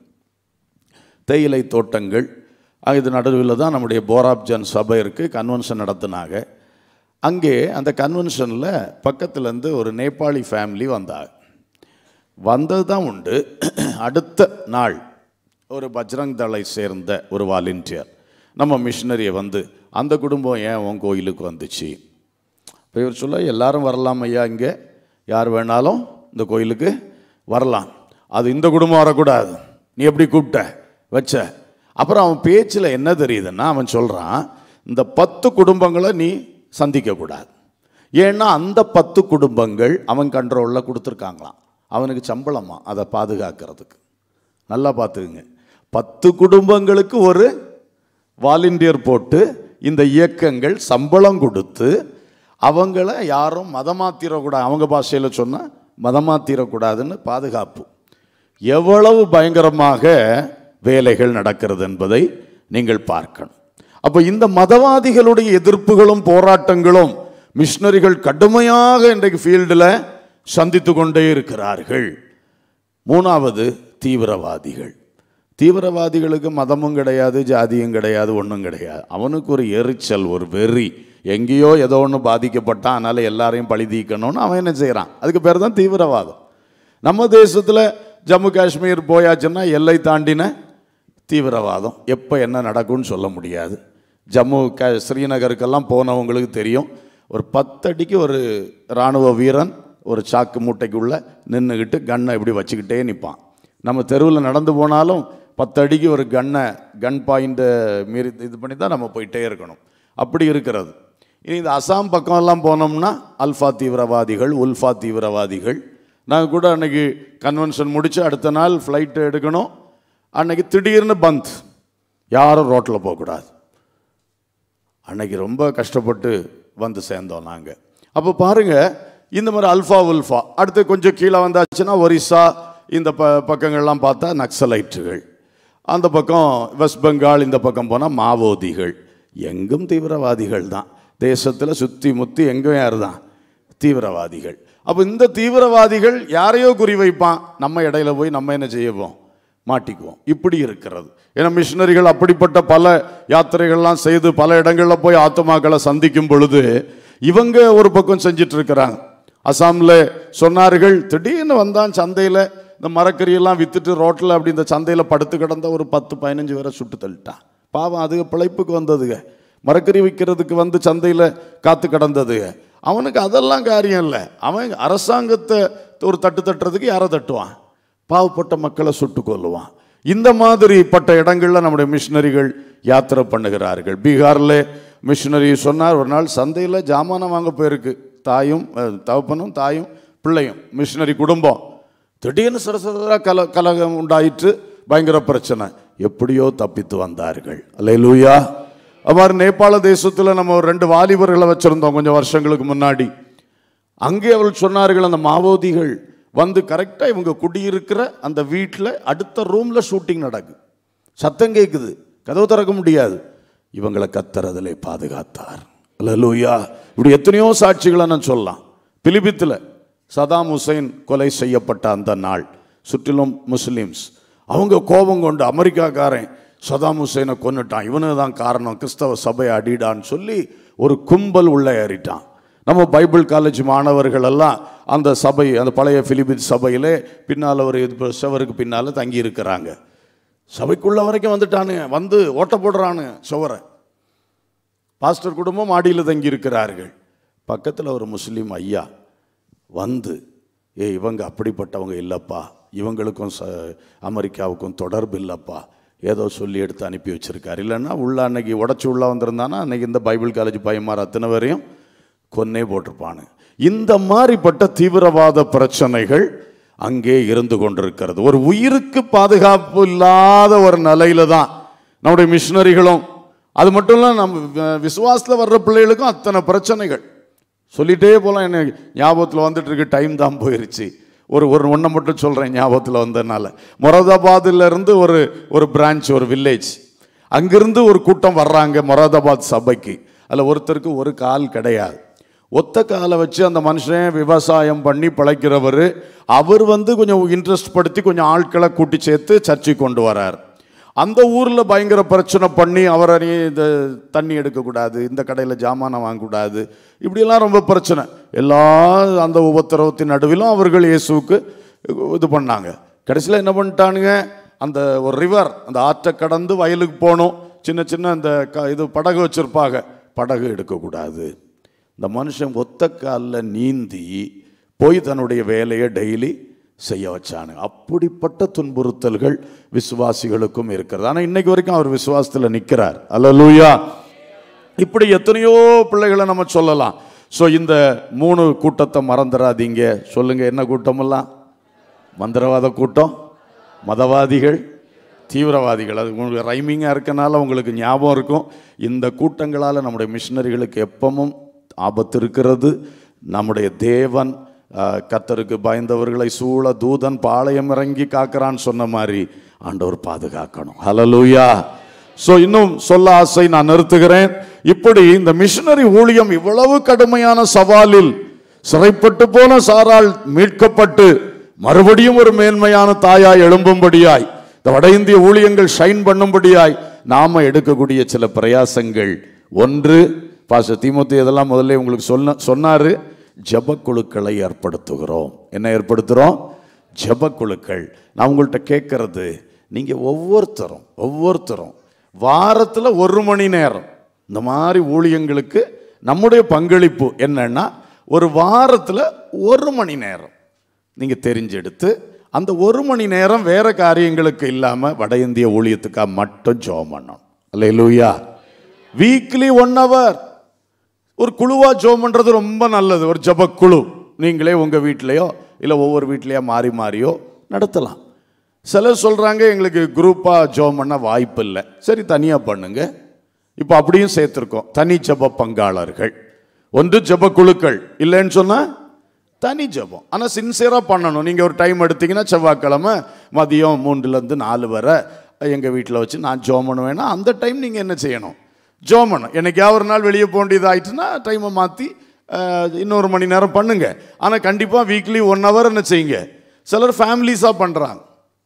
தேயிலை தோட்டங்கள் அஹ் இது நடுவில் தான் நம்முடைய போராப்ஜன் சபை இருக்குது கன்வென்ஷன் நடத்துனாங்க அங்கே அந்த கன்வென்ஷனில் பக்கத்துலேருந்து ஒரு நேபாளி ஃபேமிலி வந்தாங்க வந்தது தான் உண்டு அடுத்த நாள் ஒரு பஜ்ரங் தளை சேர்ந்த ஒரு வாலண்டியர் நம்ம மிஷினரியை வந்து அந்த குடும்பம் ஏன் உன் கோயிலுக்கு வந்துச்சு இப்போ இவர் சொல்ல எல்லாரும் வரலாம் ஐயா இங்கே யார் வேணாலும் இந்த கோயிலுக்கு வரலாம் அது இந்த குடும்பம் வரக்கூடாது நீ எப்படி கூப்பிட்ட வச்ச அப்புறம் அவன் பேச்சில் என்ன தெரியுதுன்னா அவன் சொல்கிறான் இந்த பத்து குடும்பங்களை நீ சந்திக்கக்கூடாது ஏன்னா அந்த பத்து குடும்பங்கள் அவன் கண்ட்ரோலில் கொடுத்துருக்காங்களாம் அவனுக்கு சம்பளமா அதை பாதுகாக்கிறதுக்கு நல்லா பார்த்துக்குங்க பத்து குடும்பங்களுக்கு ஒரு வாலண்டியர் போட்டு இந்த இயக்கங்கள் சம்பளம் கொடுத்து அவங்கள யாரும் மதமாத்திரக்கூடாது அவங்க பாஷையில் சொன்னால் மதமாத்திரக்கூடாதுன்னு பாதுகாப்பு எவ்வளவு பயங்கரமாக வேலைகள் நடக்கிறது என்பதை நீங்கள் பார்க்கணும் அப்போ இந்த மதவாதிகளுடைய எதிர்ப்புகளும் போராட்டங்களும் மிஷினரிகள் கடுமையாக இன்றைக்கு ஃபீல்டில் சந்தித்து கொண்டே இருக்கிறார்கள் மூணாவது தீவிரவாதிகள் தீவிரவாதிகளுக்கு மதமும் கிடையாது ஜாதியும் கிடையாது ஒன்றும் கிடையாது அவனுக்கு ஒரு எரிச்சல் ஒரு வெறி எங்கேயோ ஏதோ ஒன்று பாதிக்கப்பட்டான் அதனால் எல்லாரையும் பழி தீக்கணும்னு அவன் என்ன செய்கிறான் அதுக்கு பேர் தான் தீவிரவாதம் நம்ம தேசத்தில் ஜம்மு காஷ்மீர் போயாச்சுன்னா எல்லை தாண்டின தீவிரவாதம் எப்போ என்ன நடக்கும்னு சொல்ல முடியாது ஜம்மு க ஸ்ரீநகருக்கெல்லாம் போனவங்களுக்கு தெரியும் ஒரு பத்தடிக்கு ஒரு இராணுவ வீரன் ஒரு சாக்கு மூட்டைக்குள்ள நின்றுக்கிட்டு கன்னை இப்படி வச்சுக்கிட்டே நிற்பான் நம்ம தெருவில் நடந்து போனாலும் பத்தடிக்கு ஒரு கன்னை கன் பாயிண்ட்டை மீறி இது பண்ணி தான் நம்ம போயிட்டே இருக்கணும் அப்படி இருக்கிறது இனி இந்த அசாம் பக்கம்லாம் போனோம்னா அல்ஃபா தீவிரவாதிகள் உல்ஃபா தீவிரவாதிகள் நாங்கள் கூட அன்னைக்கு கன்வென்ஷன் முடித்து அடுத்த நாள் ஃப்ளைட்டு எடுக்கணும் அன்னைக்கு திடீர்னு பந்த் யாரும் ரோட்டில் போகக்கூடாது அன்னைக்கு ரொம்ப கஷ்டப்பட்டு வந்து சேர்ந்தோம் நாங்கள் அப்போ பாருங்க இந்த மாதிரி அல்ஃபா உல்ஃபா அடுத்து கொஞ்சம் கீழே வந்தாச்சுன்னா ஒரிசா இந்த ப பக்கங்கள்லாம் பார்த்தா நக்சலைட்டுகள் அந்த பக்கம் வெஸ்ட் பெங்கால் இந்த பக்கம் போனால் மாவோதிகள் எங்கும் தீவிரவாதிகள் தான் தேசத்தில் சுற்றி முத்தி எங்கும் யார் தான் தீவிரவாதிகள் அப்போ இந்த தீவிரவாதிகள் யாரையோ குறிவைப்பான் நம்ம இடையில போய் நம்ம என்ன செய்யவோம் மாட்டிக்குவோம் இப்படி இருக்கிறது ஏன்னா மிஷினரிகள் அப்படிப்பட்ட பல யாத்திரைகள்லாம் செய்து பல இடங்களில் போய் ஆத்மாக்களை சந்திக்கும் பொழுது இவங்க ஒரு பக்கம் செஞ்சிட்டு இருக்கிறாங்க அசாமில் சொன்னார்கள் திடீர்னு வந்தான் சந்தையில் இந்த மரக்கறியெல்லாம் வித்துட்டு ரோட்டில் அப்படி இந்த சந்தையில் படுத்து கிடந்த ஒரு பத்து பதினஞ்சு பேரை சுட்டு தள்ளிட்டான் பாவம் அதுக பிழைப்புக்கு வந்ததுங்க மரக்கறி விற்கிறதுக்கு வந்து சந்தையில் காத்து கிடந்ததுங்க அவனுக்கு அதெல்லாம் காரியம் இல்லை அவன் அரசாங்கத்தை ஒரு தட்டு தட்டுறதுக்கு யாரை தட்டுவான் பாவப்பட்ட மக்களை சுட்டு கொல்லுவான் இந்த மாதிரி பட்ட இடங்களில் நம்முடைய மிஷினரிகள் யாத்திரை பண்ணுகிறார்கள் பீகாரில் மிஷினரி சொன்னார் ஒரு நாள் சந்தையில் ஜாமானம் வாங்க போயிருக்கு தாயும் அஹ், தகப்பனும் தாயும் பிள்ளையும் மிஷினரி குடும்பம் திடீர்னு சரசரா கல கலகம் உண்டாயிற்று பயங்கர பிரச்சனை எப்படியோ தப்பித்து வந்தார்கள் அல்லேலூயா அவ்வாறு நேபாள தேசத்தில் நம்ம ஒரு ரெண்டு வாலிபர்களை வச்சிருந்தோம் கொஞ்சம் வருஷங்களுக்கு முன்னாடி அங்கே அவர்கள் சொன்னார்கள் அந்த மாவோதிகள் வந்து கரெக்டாக இவங்க குடியிருக்கிற அந்த வீட்டில் அடுத்த ரூமில் ஷூட்டிங் நடக்கு சத்தம் கேட்குது கதவு திறக்க முடியாது இவங்களை கத்தரதிலே பாதுகாத்தார் அல்லேலூயா இப்படி எத்தனையோ சாட்சிகளை நான் சொல்லலாம் பிலிபித்தில் சதாம் ஹுசைன் கொலை செய்யப்பட்ட அந்த நாள் சுற்றிலும் முஸ்லிம்ஸ் அவங்க கோபம் கொண்டு அமெரிக்காக்காரன் சதாம் ஹுசைனை கொன்னுட்டான் இவனு தான் காரணம் கிறிஸ்தவ சபையை அடிடான்னு சொல்லி ஒரு கும்பல் உள்ள ஏறிட்டான் நம்ம பைபிள் காலேஜ் மாணவர்கள் எல்லாம் அந்த சபை அந்த பழைய பிலிபின் சபையிலே பின்னால் ஒரு இது சுவருக்கு பின்னால் தங்கி இருக்கிறாங்க சபைக்குள்ள வரைக்கும் வந்துட்டானுங்க வந்து ஓட்ட போடுறானு சுவரை பாஸ்டர் குடும்பம் மாடியில் தங்கி இருக்கிறார்கள் பக்கத்தில் ஒரு முஸ்லீம் ஐயா வந்து ஏ இவங்க அப்படிப்பட்டவங்க இல்லைப்பா இவங்களுக்கும் ச அமெரிக்காவுக்கும் தொடர்பு இல்லைப்பா ஏதோ சொல்லி எடுத்து அனுப்பி வச்சிருக்காரு இல்லைன்னா உள்ள அன்னைக்கு உடச்சி உள்ள வந்திருந்தானா அன்னைக்கு இந்த பைபிள் காலேஜ் பையன்மார் அத்தனை பேரையும் கொன்னே போட்டிருப்பானு இந்த மாதிரிப்பட்ட தீவிரவாத பிரச்சனைகள் அங்கே இருந்து கொண்டிருக்கிறது ஒரு உயிருக்கு பாதுகாப்பு இல்லாத ஒரு நிலையில தான் நம்முடைய மிஷினரிகளும் அது மட்டும் இல்லை நம்ம விசுவாசத்தில் வர்ற பிள்ளைகளுக்கும் அத்தனை பிரச்சனைகள் சொல்லிட்டே போகலாம் எனக்கு ஞாபகத்தில் வந்துட்டு இருக்கு டைம் தான் போயிருச்சு ஒரு ஒரு ஒன்றை மட்டும் சொல்கிறேன் ஞாபகத்தில் வந்ததுனால மொராதாபாத்ல இருந்து ஒரு ஒரு பிரான்ச் ஒரு வில்லேஜ் அங்கிருந்து ஒரு கூட்டம் வர்றாங்க மொராதாபாத் சபைக்கு அதில் ஒருத்தருக்கு ஒரு கால் கிடையாது ஒத்த காலை வச்சு அந்த மனுஷன் விவசாயம் பண்ணி பிழைக்கிறவர் அவர் வந்து கொஞ்சம் இன்ட்ரெஸ்ட் படுத்தி கொஞ்சம் ஆட்களை கூட்டி சேர்த்து சர்ச்சைக்கு கொண்டு வரார் அந்த ஊரில் பயங்கர பிரச்சனை பண்ணி அவரை நீ இந்த தண்ணி எடுக்கக்கூடாது இந்த கடையில் ஜாமானை வாங்கக்கூடாது இப்படியெல்லாம் ரொம்ப பிரச்சனை எல்லா அந்த உபத்திரவத்தின் நடுவிலும் அவர்கள் இயேசுவுக்கு இது பண்ணாங்க கடைசியில் என்ன பண்ணிட்டானுங்க அந்த ஒரு ரிவர் அந்த ஆற்றை கடந்து வயலுக்கு போகணும் சின்ன சின்ன அந்த க இது படகு வச்சுருப்பாங்க படகு எடுக்கக்கூடாது இந்த மனுஷன் ஒத்த காலில் நீந்தி போய் தன்னுடைய வேலையை டெய்லி செய்ய வச்சானு அப்படிப்பட்ட துன்புறுத்தல்கள் விசுவாசிகளுக்கும் இருக்கிறது ஆனால் இன்னைக்கு வரைக்கும் அவர் விசுவாசத்தில் நிற்கிறார் அல்லலூயா இப்படி எத்தனையோ பிள்ளைகளை நம்ம சொல்லலாம் ஸோ இந்த மூணு கூட்டத்தை மறந்துடாதீங்க சொல்லுங்க என்ன கூட்டமெல்லாம் மந்திரவாத கூட்டம் மதவாதிகள் தீவிரவாதிகள் அது உங்களுக்கு ரைமிங்காக இருக்கனால உங்களுக்கு ஞாபகம் இருக்கும் இந்த கூட்டங்களால் நம்முடைய மிஷினரிகளுக்கு எப்பவும் ஆபத்து இருக்கிறது நம்முடைய தேவன் ஆஹ், கர்த்தருக்கு பயந்தவர்களை சூழ தூதன் பாளையம் இறங்கி காக்கிறான்னு சொன்ன மாதிரி ஆண்டவர் பாதுகாக்கணும் ஹலலூயா ஸோ இன்னும் சொல்ல ஆசை நான் நிறுத்துகிறேன் இப்படி இந்த மிஷினரி ஊழியம் இவ்வளவு கடுமையான சவாலில் சிறைப்பட்டு போன சாரால் மீட்கப்பட்டு மறுபடியும் ஒரு மேன்மையான தாயாய் எழும்பும்படியாய் இந்த வட இந்திய ஊழியங்கள் ஷைன் பண்ணும்படியாய் நாம எடுக்கக்கூடிய சில பிரயாசங்கள் ஒன்று பாச திமுத்தி இதெல்லாம் முதல்ல உங்களுக்கு சொன்ன சொன்னாரு ஜபக்குழுக்களை ஏற்படுத்துகிறோம் என்ன ஏற்படுத்துகிறோம் ஜபக்குழுக்கள் நான் உங்கள்கிட்ட கேட்கறது நீங்க ஒவ்வொருத்தரும் ஒவ்வொருத்தரும் வாரத்தில் ஒரு மணி நேரம் இந்த மாதிரி ஊழியங்களுக்கு நம்முடைய பங்களிப்பு என்னன்னா ஒரு வாரத்தில் ஒரு மணி நேரம் நீங்கள் தெரிஞ்செடுத்து அந்த ஒரு மணி நேரம் வேற காரியங்களுக்கு இல்லாமல் வட இந்திய ஊழியத்துக்காக மட்டும் ஜோம் பண்ணணும் அல்ல வீக்லி ஒன் ஹவர் ஒரு குழுவா ஜோம் பண்றது ரொம்ப நல்லது ஒரு ஜபக்குழு நீங்களே உங்க வீட்லயோ இல்லை ஒவ்வொரு வீட்லயோ மாறி மாறியோ நடத்தலாம் சிலர் சொல்றாங்க எங்களுக்கு குரூப்பா ஜோம் பண்ண வாய்ப்பு இல்லை சரி தனியா பண்ணுங்க இப்போ அப்படியும் சேர்த்துருக்கோம் தனி ஜப பங்காளர்கள் ஒன்று ஜப குழுக்கள் இல்லைன்னு சொன்னா தனி ஜபம் ஆனால் சின்சியராக பண்ணணும் நீங்கள் ஒரு டைம் எடுத்தீங்கன்னா செவ்வாய்க்கிழமை மதியம் மூன்றுலேருந்து நாலு வரை எங்கள் வீட்டில் வச்சு நான் ஜோம் பண்ணுவேன்னா அந்த டைம் நீங்கள் என்ன செய்யணும் ஜோம் பண்ணணும் என்னைக்காவது ஒரு நாள் வெளியே போக வேண்டியது ஆயிட்டுன்னா டைமை மாற்றி இன்னொரு மணி நேரம் பண்ணுங்க ஆனால் கண்டிப்பாக வீக்லி ஒன் ஹவர் என்ன செய்யுங்க சிலர் ஃபேமிலிஸாக பண்ணுறாங்க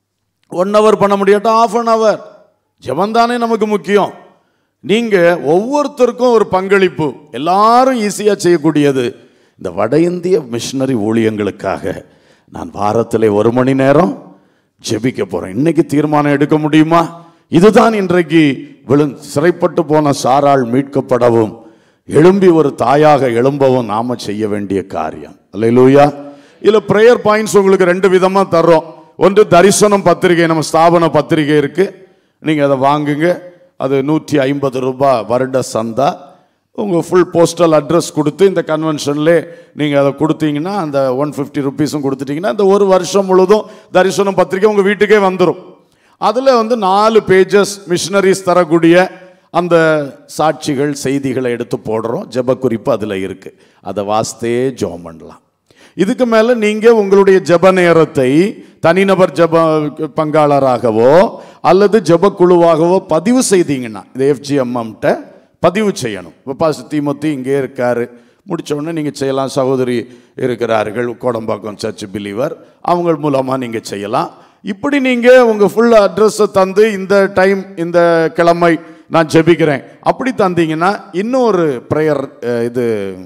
ஒன் ஹவர் பண்ண முடியாட்டா ஆஃப் அன் ஹவர் ஜபந்தானே நமக்கு முக்கியம் நீங்க ஒவ்வொருத்தருக்கும் ஒரு பங்களிப்பு எல்லாரும் ஈஸியா செய்யக்கூடியது இந்த வட இந்திய மிஷினரி ஊழியங்களுக்காக நான் வாரத்திலே ஒரு மணி நேரம் ஜெபிக்க போறேன் இன்னைக்கு தீர்மானம் எடுக்க முடியுமா இதுதான் இன்றைக்கு விழு சிறைப்பட்டு போன சாராள் மீட்கப்படவும் எழும்பி ஒரு தாயாக எழும்பவும் நாம செய்ய வேண்டிய காரியம் அல்லேலூயா இதுல பிரேயர் பாயிண்ட்ஸ் உங்களுக்கு ரெண்டு விதமா தர்றோம் ஒன்று தரிசனம் பத்திரிகை நம்ம ஸ்தாபன பத்திரிகை இருக்கு நீங்க அதை வாங்குங்க அது நூற்றி ஐம்பது ரூபாய் வருட சந்தா உங்கள் ஃபுல் போஸ்டல் அட்ரஸ் கொடுத்து இந்த கன்வென்ஷன்லே நீங்கள் அதை கொடுத்தீங்கன்னா அந்த ஒன் ஃபிஃப்டி ருபீஸும் கொடுத்துட்டீங்கன்னா இந்த ஒரு வருஷம் முழுதும் தரிசனம் பத்திரிக்கை உங்கள் வீட்டுக்கே வந்துடும் அதில் வந்து நாலு பேஜஸ் மிஷினரிஸ் தரக்கூடிய அந்த சாட்சிகள் செய்திகளை எடுத்து போடுறோம் ஜெப குறிப்பு அதில் இருக்குது அதை வாஸ்தே ஜெபம் பண்ணலாம் இதுக்கு மேலே நீங்கள் உங்களுடைய ஜெப நேரத்தை தனிநபர் ஜெப பங்காளராகவோ அல்லது ஜெப குழுவாகவோ பதிவு செய்தீங்கன்னா இந்த எஃப்ஜிஎம்எம்கிட்ட பதிவு செய்யணும் இப்போ பாஸ் தீமூர்த்தி இங்கே இருக்காரு முடிச்ச உடனே நீங்கள் செய்யலாம் சகோதரி இருக்கிறார்கள் கோடம்பாக்கம் சர்ச் பிலீவர் அவங்க மூலமாக நீங்கள் செய்யலாம் இப்படி நீங்கள் உங்கள் ஃபுல் அட்ரஸை தந்து இந்த டைம் இந்த கிழமை நான் ஜெபிக்கிறேன் அப்படி தந்தீங்கன்னா இன்னொரு ப்ரேயர் இது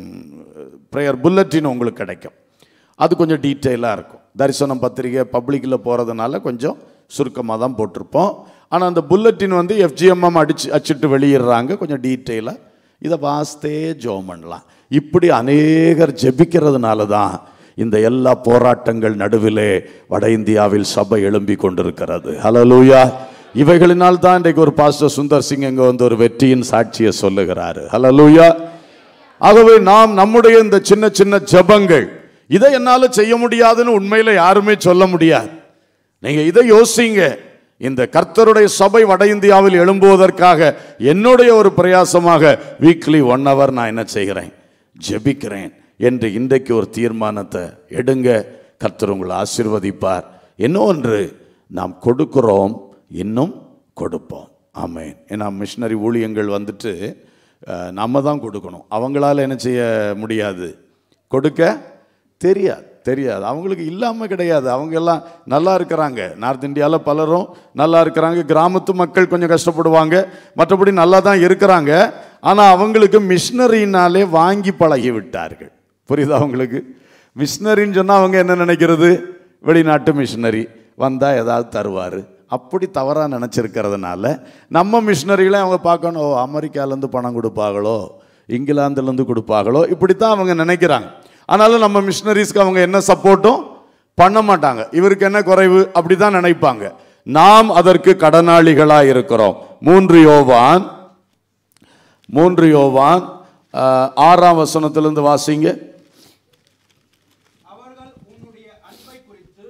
ப்ரேயர் புல்லட்டின் உங்களுக்கு கிடைக்கும் அது கொஞ்சம் டீட்டெயிலாக இருக்கும் தரிசனம் பத்திரிகை பப்ளிக்கில் போகிறதுனால கொஞ்சம் சுருக்கமாக தான் போட்டிருப்போம் ஆனால் அந்த புல்லட்டின் வந்து எஃப்ஜிஎம்எம் அடிச்சு அச்சிட்டு வெளியிடுறாங்க கொஞ்சம் டீட்டெயிலாக இதை வாஸ்தே ஜோம் பண்ணலாம் இப்படி அநேகர் ஜெபிக்கிறதுனால தான் இந்த எல்லா போராட்டங்கள் நடுவிலே வட இந்தியாவில் சபை எழும்பி கொண்டிருக்கிறது ஹலலூயா இவைகளினால் தான் இன்றைக்கு ஒரு பாஸ்டர் சுந்தர் சிங் இங்கே வந்து ஒரு வெற்றியின் சாட்சியை சொல்லுகிறாரு ஹலலூயா ஆகவே நாம் நம்முடைய இந்த சின்ன சின்ன ஜெபங்கள் இதை என்னால செய்ய முடியாதுன்னு உண்மையில யாருமே சொல்ல முடியாது நீங்க இதை யோசிங்க இந்த கர்த்தருடைய சபை வட இந்தியாவில் எழும்புவதற்காக என்னுடைய ஒரு பிரயாசமாக வீக்லி ஒன் ஹவர் நான் என்ன செய்கிறேன் ஜெபிக்கிறேன் என்று இன்றைக்கு ஒரு தீர்மானத்தை எடுங்க கர்த்தர் உங்களை ஆசீர்வதிப்பார் இன்னொன்று நாம் கொடுக்கிறோம் இன்னும் கொடுப்போம் ஆமென் ஏன்னா மிஷினரி ஊழியங்கள் வந்துட்டு அஹ், நம்ம தான் கொடுக்கணும் அவங்களால என்ன செய்ய முடியாது கொடுக்க தெரியாது தெரியாது அவங்களுக்கு இல்லாமல் கிடையாது அவங்க எல்லாம் நல்லா இருக்கிறாங்க நார்த் இந்தியாவில் பலரும் நல்லா இருக்கிறாங்க கிராமத்து மக்கள் கொஞ்சம் கஷ்டப்படுவாங்க மற்றபடி நல்லா தான் இருக்கிறாங்க ஆனால் அவங்களுக்கு மிஷினரினாலே வாங்கி பழகி விட்டார்கள் புரியுதா அவங்களுக்கு மிஷினரின்னு சொன்னால் அவங்க என்ன நினைக்கிறது வெளிநாட்டு மிஷினரி வந்தால் ஏதாவது தருவார் அப்படி தவறாக நினச்சிருக்கிறதுனால நம்ம மிஷினரிகளை அவங்க பார்க்கணும் ஓ அமெரிக்காலேருந்து பணம் கொடுப்பாங்களோ இங்கிலாந்துலேருந்து கொடுப்பாங்களோ இப்படித்தான் அவங்க நினைக்கிறாங்க ஆனாலும் நம்ம மிஷினரிஸ்க்கு அவங்க என்ன சப்போர்ட்டும் பண்ண மாட்டாங்க இவருக்கு என்ன குறைவு அப்படி தான் நினைப்பாங்க நாம் அதற்கு கடனாளிகளாக இருக்கிறோம் மூன்று யோவான் மூன்று யோவான் ஆஹ், ஆறாம் வசனத்திலிருந்து வாசிங்க அவர்கள் உன்னுடைய அன்பை குறித்து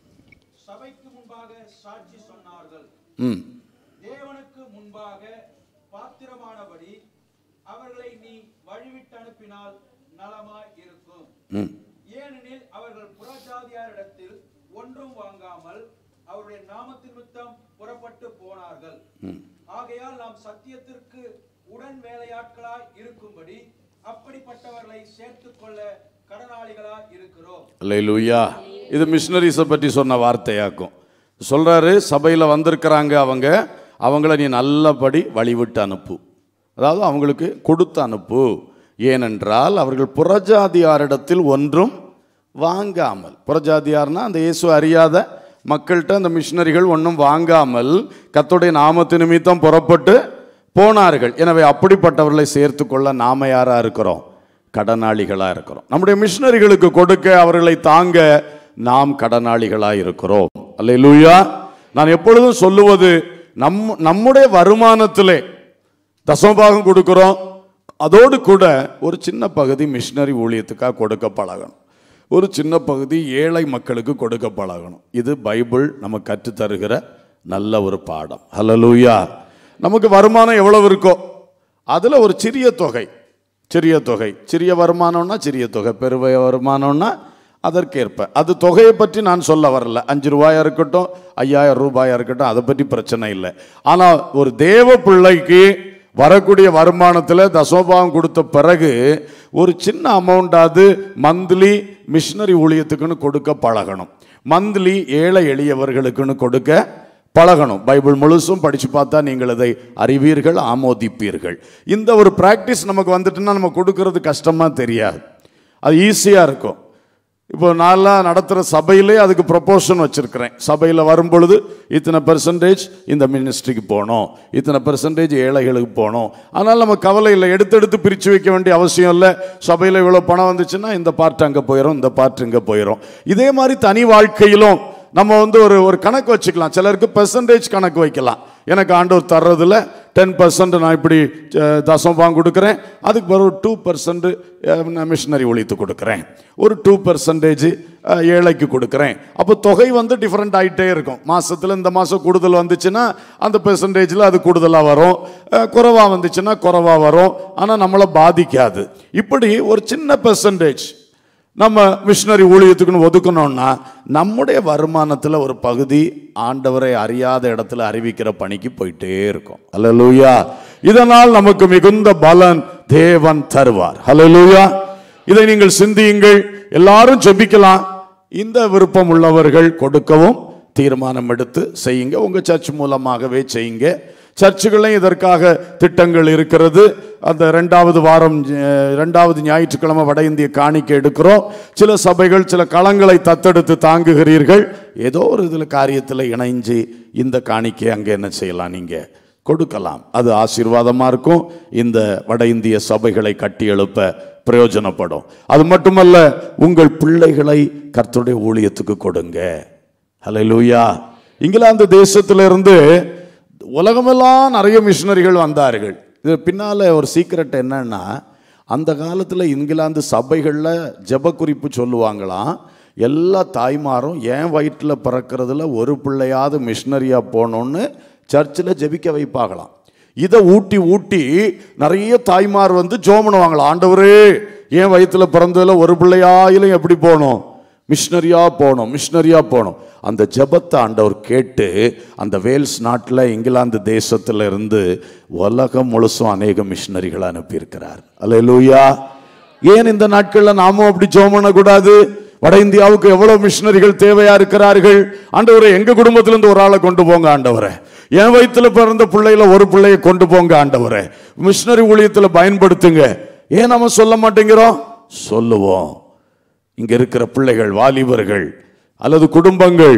சபைக்கு முன்பாக சாட்சி சொன்னார்கள் ம் தேவனுக்கு முன்பாக பாத்திரமானபடி அவர்களை நீ வழிவிட்டு அனுப்பினால் நலமாய் இருக்கும் ம் ஏனெனில் அவர்கள் புறஜாதியாரிடத்தில் ஒன்றும் வாங்காமல் அவருடைய நாமத்தின் நிமித்தம் புறப்பட்டு போனார்கள் ஆகையால் நாம் சத்தியத்திற்கு உடன் வேலையாட்களாய் இருக்கும்படி அப்படிப்பட்டவர்களை சேர்த்துக் கொள்ள கடனாளிகளாய் இருக்கிறோம் அல்லேலூயா இது மிஷினரிஸை பற்றி சொன்ன வார்த்தையாக்கும் சொல்றாரு சபையில் வந்திருக்கிறாங்க அவங்க அவங்கள நீ நல்லபடி வழிவிட்டு அனுப்பு அதாவது அவங்களுக்கு கொடுத்து அனுப்பு ஏனென்றால் அவர்கள் புறஜாதியாரிடத்தில் ஒன்றும் வாங்காமல் புறஜாதியார்னா அந்த இயேசு அறியாத மக்கள்கிட்ட அந்த மிஷினரிகள் ஒன்றும் வாங்காமல் கர்த்தருடைய நாமத்து நிமித்தம் புறப்பட்டு போனார்கள் எனவே அப்படிப்பட்டவர்களை சேர்த்து கொள்ள நாம யாரா இருக்கிறோம் கடனாளிகளா இருக்கிறோம் நம்முடைய மிஷினரிகளுக்கு கொடுக்க அவர்களை தாங்க நாம் கடனாளிகளா இருக்கிறோம் அல்லேலூயா நான் எப்பொழுதும் சொல்லுவது நம் நம்முடைய வருமானத்திலே தசமபாகம் கொடுக்கிறோம் அதோடு கூட ஒரு சின்ன பகுதி மிஷினரி ஊழியத்துக்காக கொடுக்க பழகணும் ஒரு சின்ன பகுதி ஏழை மக்களுக்கு கொடுக்க பழகணும் இது பைபிள் நமக்கு கற்றுத் தருகிற நல்ல ஒரு பாடம் ஹலலூயா நமக்கு வருமானம் எவ்வளவு இருக்கோ அதில் ஒரு சிறிய தொகை சிறிய தொகை சிறிய வருமானம்னா சிறிய தொகை பெருவை வருமானம்னா அதற்கேற்ப அது தொகையை பற்றி நான் சொல்ல வரல அஞ்சு ரூபாயா இருக்கட்டும் ஐயாயிரம் ரூபாயா இருக்கட்டும் அதை பற்றி பிரச்சனை இல்லை ஆனால் ஒரு தேவ பிள்ளைக்கு வரக்கூடிய வருமானத்தில் தசோபாகம் கொடுத்த பிறகு ஒரு சின்ன அமௌண்டாவது மந்த்லி மிஷினரி ஊழியத்துக்குன்னு கொடுக்க பழகணும் மந்த்லி ஏழை எளியவர்களுக்குன்னு கொடுக்க பழகணும் பைபிள் முழுசும் படித்து பார்த்தா நீங்கள் இதை அறிவீர்கள் ஆமோதிப்பீர்கள் இந்த ஒரு பிராக்டிஸ் நமக்கு வந்துட்டுன்னா நம்ம கொடுக்கறது கஷ்டமாக தெரியாது அது ஈஸியாக இருக்கும் இப்போ நான்லாம் நடத்துகிற சபையிலே அதுக்கு ப்ரொபோஷன் வச்சுருக்கிறேன் சபையில் வரும்பொழுது இத்தனை பெர்சன்டேஜ் இந்த மினிஸ்ட்ரிக்கு போகணும் இத்தனை பெர்சன்டேஜ் ஏழைகளுக்கு போகணும் அதனால் நம்ம கவலை இல்லை எடுத்து எடுத்து பிரித்து வைக்க வேண்டிய அவசியம் இல்லை சபையில் இவ்வளோ பணம் வந்துச்சுன்னா இந்த பார்ட் அங்கே போயிடும் இந்த பார்ட் இங்கே போயிடும் இதே மாதிரி தனி வாழ்க்கையிலும் நம்ம வந்து ஒரு ஒரு கணக்கு வச்சுக்கலாம் சிலருக்கு பெர்சன்டேஜ் கணக்கு வைக்கலாம் எனக்கு ஆண்டவர் தர்றதுல டென் பர்சன்ட் நான் இப்படி அஹ், தசமபாகம் கொடுக்குறேன் அதுக்கு பிறகு டூ பர்சன்ட் நான் மிஷினரி ஒழித்து கொடுக்குறேன் ஒரு டூ பர்சன்டேஜ் ஏழைக்கு கொடுக்குறேன் அப்போ தொகை வந்து டிஃப்ரெண்ட் ஆகிட்டே இருக்கும் மாசத்துல இந்த மாதம் கூடுதல் வந்துச்சுன்னா அந்த பெர்சன்டேஜில் அது கூடுதலாக வரும் குறைவாக வந்துச்சுன்னா குறைவாக வரும் ஆனால் நம்மளை பாதிக்காது இப்படி ஒரு சின்ன பெர்சன்டேஜ் நம்ம மிஷினரி ஊழியத்துக்குன்னு ஒதுக்கணும்னா நம்முடைய வருமானத்தில் ஒரு பகுதி ஆண்டவரை அறியாத இடத்துல அறிவிக்கிற பணிக்கு போயிட்டே இருக்கும் ஹalleluya இதனால் நமக்கு மிகுந்த பலன் தேவன் தருவார் ஹalleluya இதை நீங்கள் சிந்தியுங்கள் எல்லாரும் ஜெபிக்கலாம் இந்த விருப்பம் உள்ளவர்கள் கொடுக்கவும் தீர்மானம் எடுத்து செய்யுங்க உங்க சர்ச் மூலமாகவே செய்யுங்க சர்ச்சுகளையும் இதற்காக திட்டங்கள் இருக்கிறது அந்த ரெண்டாவது வாரம் அஹ், ரெண்டாவது ஞாயிற்றுக்கிழமை வட இந்திய காணிக்கை எடுக்கிறோம் சில சபைகள் சில களங்களை தத்தெடுத்து தாங்குகிறீர்கள் ஏதோ ஒரு இதில் காரியத்தில் இணைஞ்சு இந்த காணிக்கை அங்கே என்ன செய்யலாம் நீங்கள் கொடுக்கலாம் அது ஆசீர்வாதமாக இருக்கும் இந்த வட இந்திய சபைகளை கட்டி எழுப்ப பிரயோஜனப்படும் அது மட்டுமல்ல உங்கள் பிள்ளைகளை கர்த்தருடைய ஊழியத்துக்கு கொடுங்க ஹalleluya இங்கிலாந்து தேசத்திலிருந்து உலகமெல்லாம் நிறைய மிஷினரிகள் வந்தார்கள் இது பின்னால ஒரு சீக்ரெட் என்னன்னா அந்த காலத்தில் இங்கிலாந்து சபைகளில் ஜெப குறிப்பு சொல்லுவாங்களாம் எல்லா தாய்மாரும் என் வயிற்றில் பிறக்கிறதுல ஒரு பிள்ளையாவது மிஷினரியாக போகணுன்னு சர்ச்சில் ஜெபிக்க வைப்பாங்களாம் இதை ஊட்டி ஊட்டி நிறைய தாய்மார் வந்து ஜோம் பண்ணுவாங்களாம் ஆண்டவரே என் வயிற்றுல பிறந்ததுல ஒரு பிள்ளையாயிலும் எப்படி போகணும் மிஷினரியா போகணும் மிஷினரியா போகணும் அந்த ஜெபத்தை ஆண்டவர் கேட்டு அந்த வேல்ஸ் நாட்டில் இங்கிலாந்து தேசத்துல இருந்து உலகம் முழுசும் அநேக மிஷினரிகளை அனுப்பியிருக்கிறார் அல்லேலூயா ஏன் இந்த நாட்களில் நாமும் அப்படி ஜெபம் பண்ணக்கூடாது வட இந்தியாவுக்கு எவ்வளவு மிஷினரிகள் தேவையா இருக்கிறார்கள் ஆண்டவரை எங்க குடும்பத்துல இருந்து ஒரு ஆளை கொண்டு போங்க ஆண்டவரை என் வயித்துல பிறந்த பிள்ளையில ஒரு பிள்ளையை கொண்டு போங்க ஆண்டவரை மிஷினரி ஊழியத்துல பயன்படுத்துங்க ஏன் நம்ம சொல்ல மாட்டேங்கிறோம் சொல்லுவோம் இங்க இருக்கிற பிள்ளைகள் வாலிபர்கள் அல்லது குடும்பங்கள்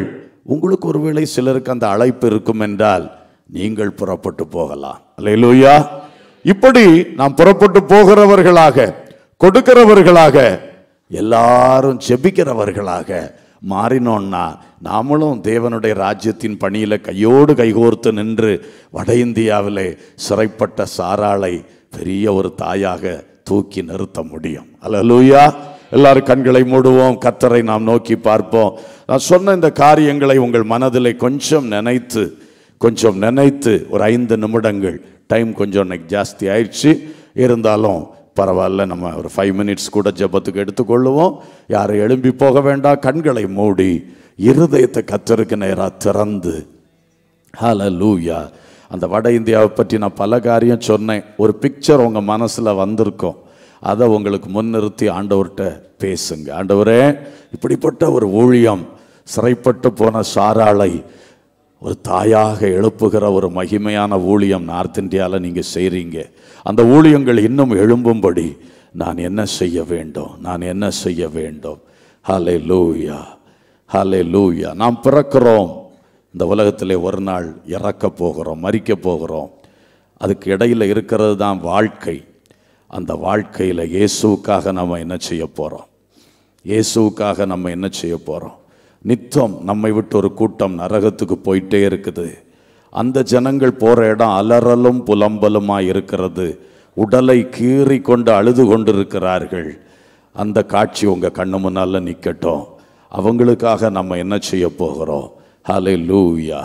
உங்களுக்கு ஒருவேளை சிலருக்கு அந்த அழைப்பு இருக்கும் என்றால் நீங்கள் புறப்பட்டு போகலாம் அல்லேலூயா இப்படி நாம் புறப்பட்டு போகிறவர்களாக கொடுக்கிறவர்களாக எல்லாரும் ஜெபிக்கிறவர்களாக மாறினோன்னா நாமளும் தேவனுடைய ராஜ்யத்தின் பணியில கையோடு கைகோர்த்து நின்று வட இந்தியாவிலே சிறைப்பட்ட சாராளை பெரிய ஒரு தாயாக தூக்கி நிறுத்த முடியும் அல்லேலூயா எல்லாரும் கண்களை மூடுவோம் கத்தரை நாம் நோக்கி பார்ப்போம் நான் சொன்ன இந்த காரியங்களை உங்கள் மனதிலே கொஞ்சம் நினைத்து கொஞ்சம் நினைத்து ஒரு ஐந்து நிமிடங்கள் டைம் கொஞ்சம் இன்னைக்கு ஜாஸ்தி ஆயிடுச்சு இருந்தாலும் பரவாயில்ல நம்ம ஒரு ஃபைவ் மினிட்ஸ் கூட ஜெபத்துக்கு எடுத்துக்கொள்ளுவோம் யாரும் எழும்பி போக வேண்டாம் கண்களை மூடி இருதயத்தை கத்தருக்கு நேராக திறந்து ஹalleluya அந்த வட இந்தியாவை பற்றி நான் பல காரியம் சொன்னேன் ஒரு பிக்சர் உங்கள் மனசில் வந்திருக்கும் அதை உங்களுக்கு முன்னிறுத்தி ஆண்டவர்கிட்ட பேசுங்க ஆண்டவரே இப்படிப்பட்ட ஒரு ஊழியம் சிறைப்பட்டு போன சாராளை ஒரு தாயாக எழுப்புகிற ஒரு மகிமையான ஊழியம் நார்த் இந்தியாவில் நீங்கள் செய்கிறீங்க அந்த ஊழியங்கள் இன்னும் எழும்பும்படி நான் என்ன செய்ய வேண்டும் நான் என்ன செய்ய வேண்டும் ஹலே லூயா ஹலே லூயா நாம் பிறக்கிறோம் இந்த உலகத்திலே ஒரு நாள் இறக்க போகிறோம் மறிக்க போகிறோம் அதுக்கு இடையில் இருக்கிறது தான் வாழ்க்கை அந்த வாழ்க்கையில் இயேசுவுக்காக நம்ம என்ன செய்ய போகிறோம் இயேசுவுக்காக நம்ம என்ன செய்ய போகிறோம் நித்தம் நம்மை விட்டு ஒரு கூட்டம் நரகத்துக்கு போயிட்டே இருக்குது அந்த ஜனங்கள் போகிற இடம் அலறலும் புலம்பலுமாக இருக்கிறது உடலை கீறி கொண்டு அழுது கொண்டிருக்கிறார்கள் அந்த காட்சி உங்கள் கண்ணு முன்னால் நிற்கட்டும் அவங்களுக்காக நம்ம என்ன செய்ய போகிறோம் ஹலே லூயா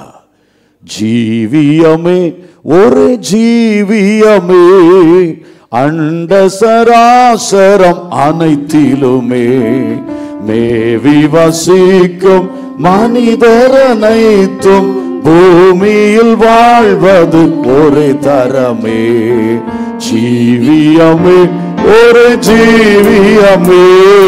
ஜீவியமே ஒரு ஜீவியமே அண்ட சராசரம் அனைத்திலுமே மேவி வசிக்கும் மனிதர் அனைத்தும் பூமியில் வாழ்வது ஒரு தரமே ஜீவியமே ஒரு ஜீவியமே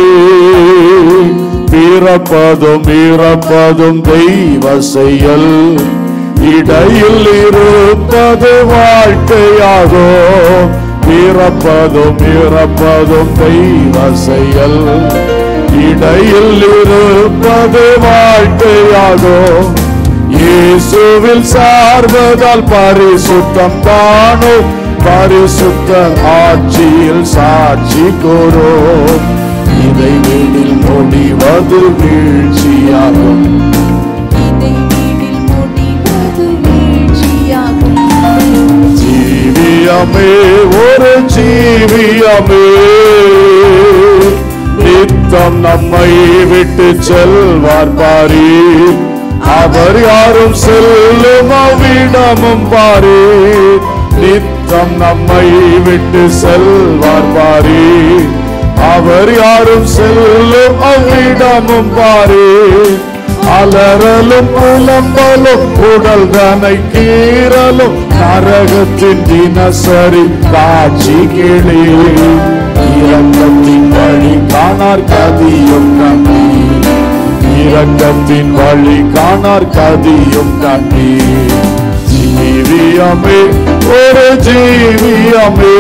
பிறப்பதும் இறப்பதும் தெய்வ செயல் இடையில் இருப்பது வாழ்க்கையாகும் பிறப்பதும் இறப்பதும் தெய்வ செயல் இடையில் இருப்பது வாழ்க்கையாகும் இயேசுவில் சார்வதால் பரிசுத்தம் தானும் பரிசுத்த ஆட்சியில் சாட்சி கூறும் இதை வீடில் முடிவது வீழ்ச்சியாகும் ஜீவியமே ஒரு ஜீவியமே நித்தம் நம்மை விட்டு செல்வார் பாரி அவர் யாரும் செல்லும் அவ்விடமும் பாரி நித்தம் நம்மை விட்டு செல்வார் பாரி அவர் யாரும் செல்லும் அவ்விடமும் பாரி அலறலும் புலம்பலும் உடல் தனை கீறலும் நரகத்தின் தினசரி காட்சி கிளி இரக்கத்தின் வழி காணார் கதியும் கண்ணி இரக்கத்தின் வழி காணார் கதியும் கண்ணி ஜீவியமே ஒரு ஜீவியமே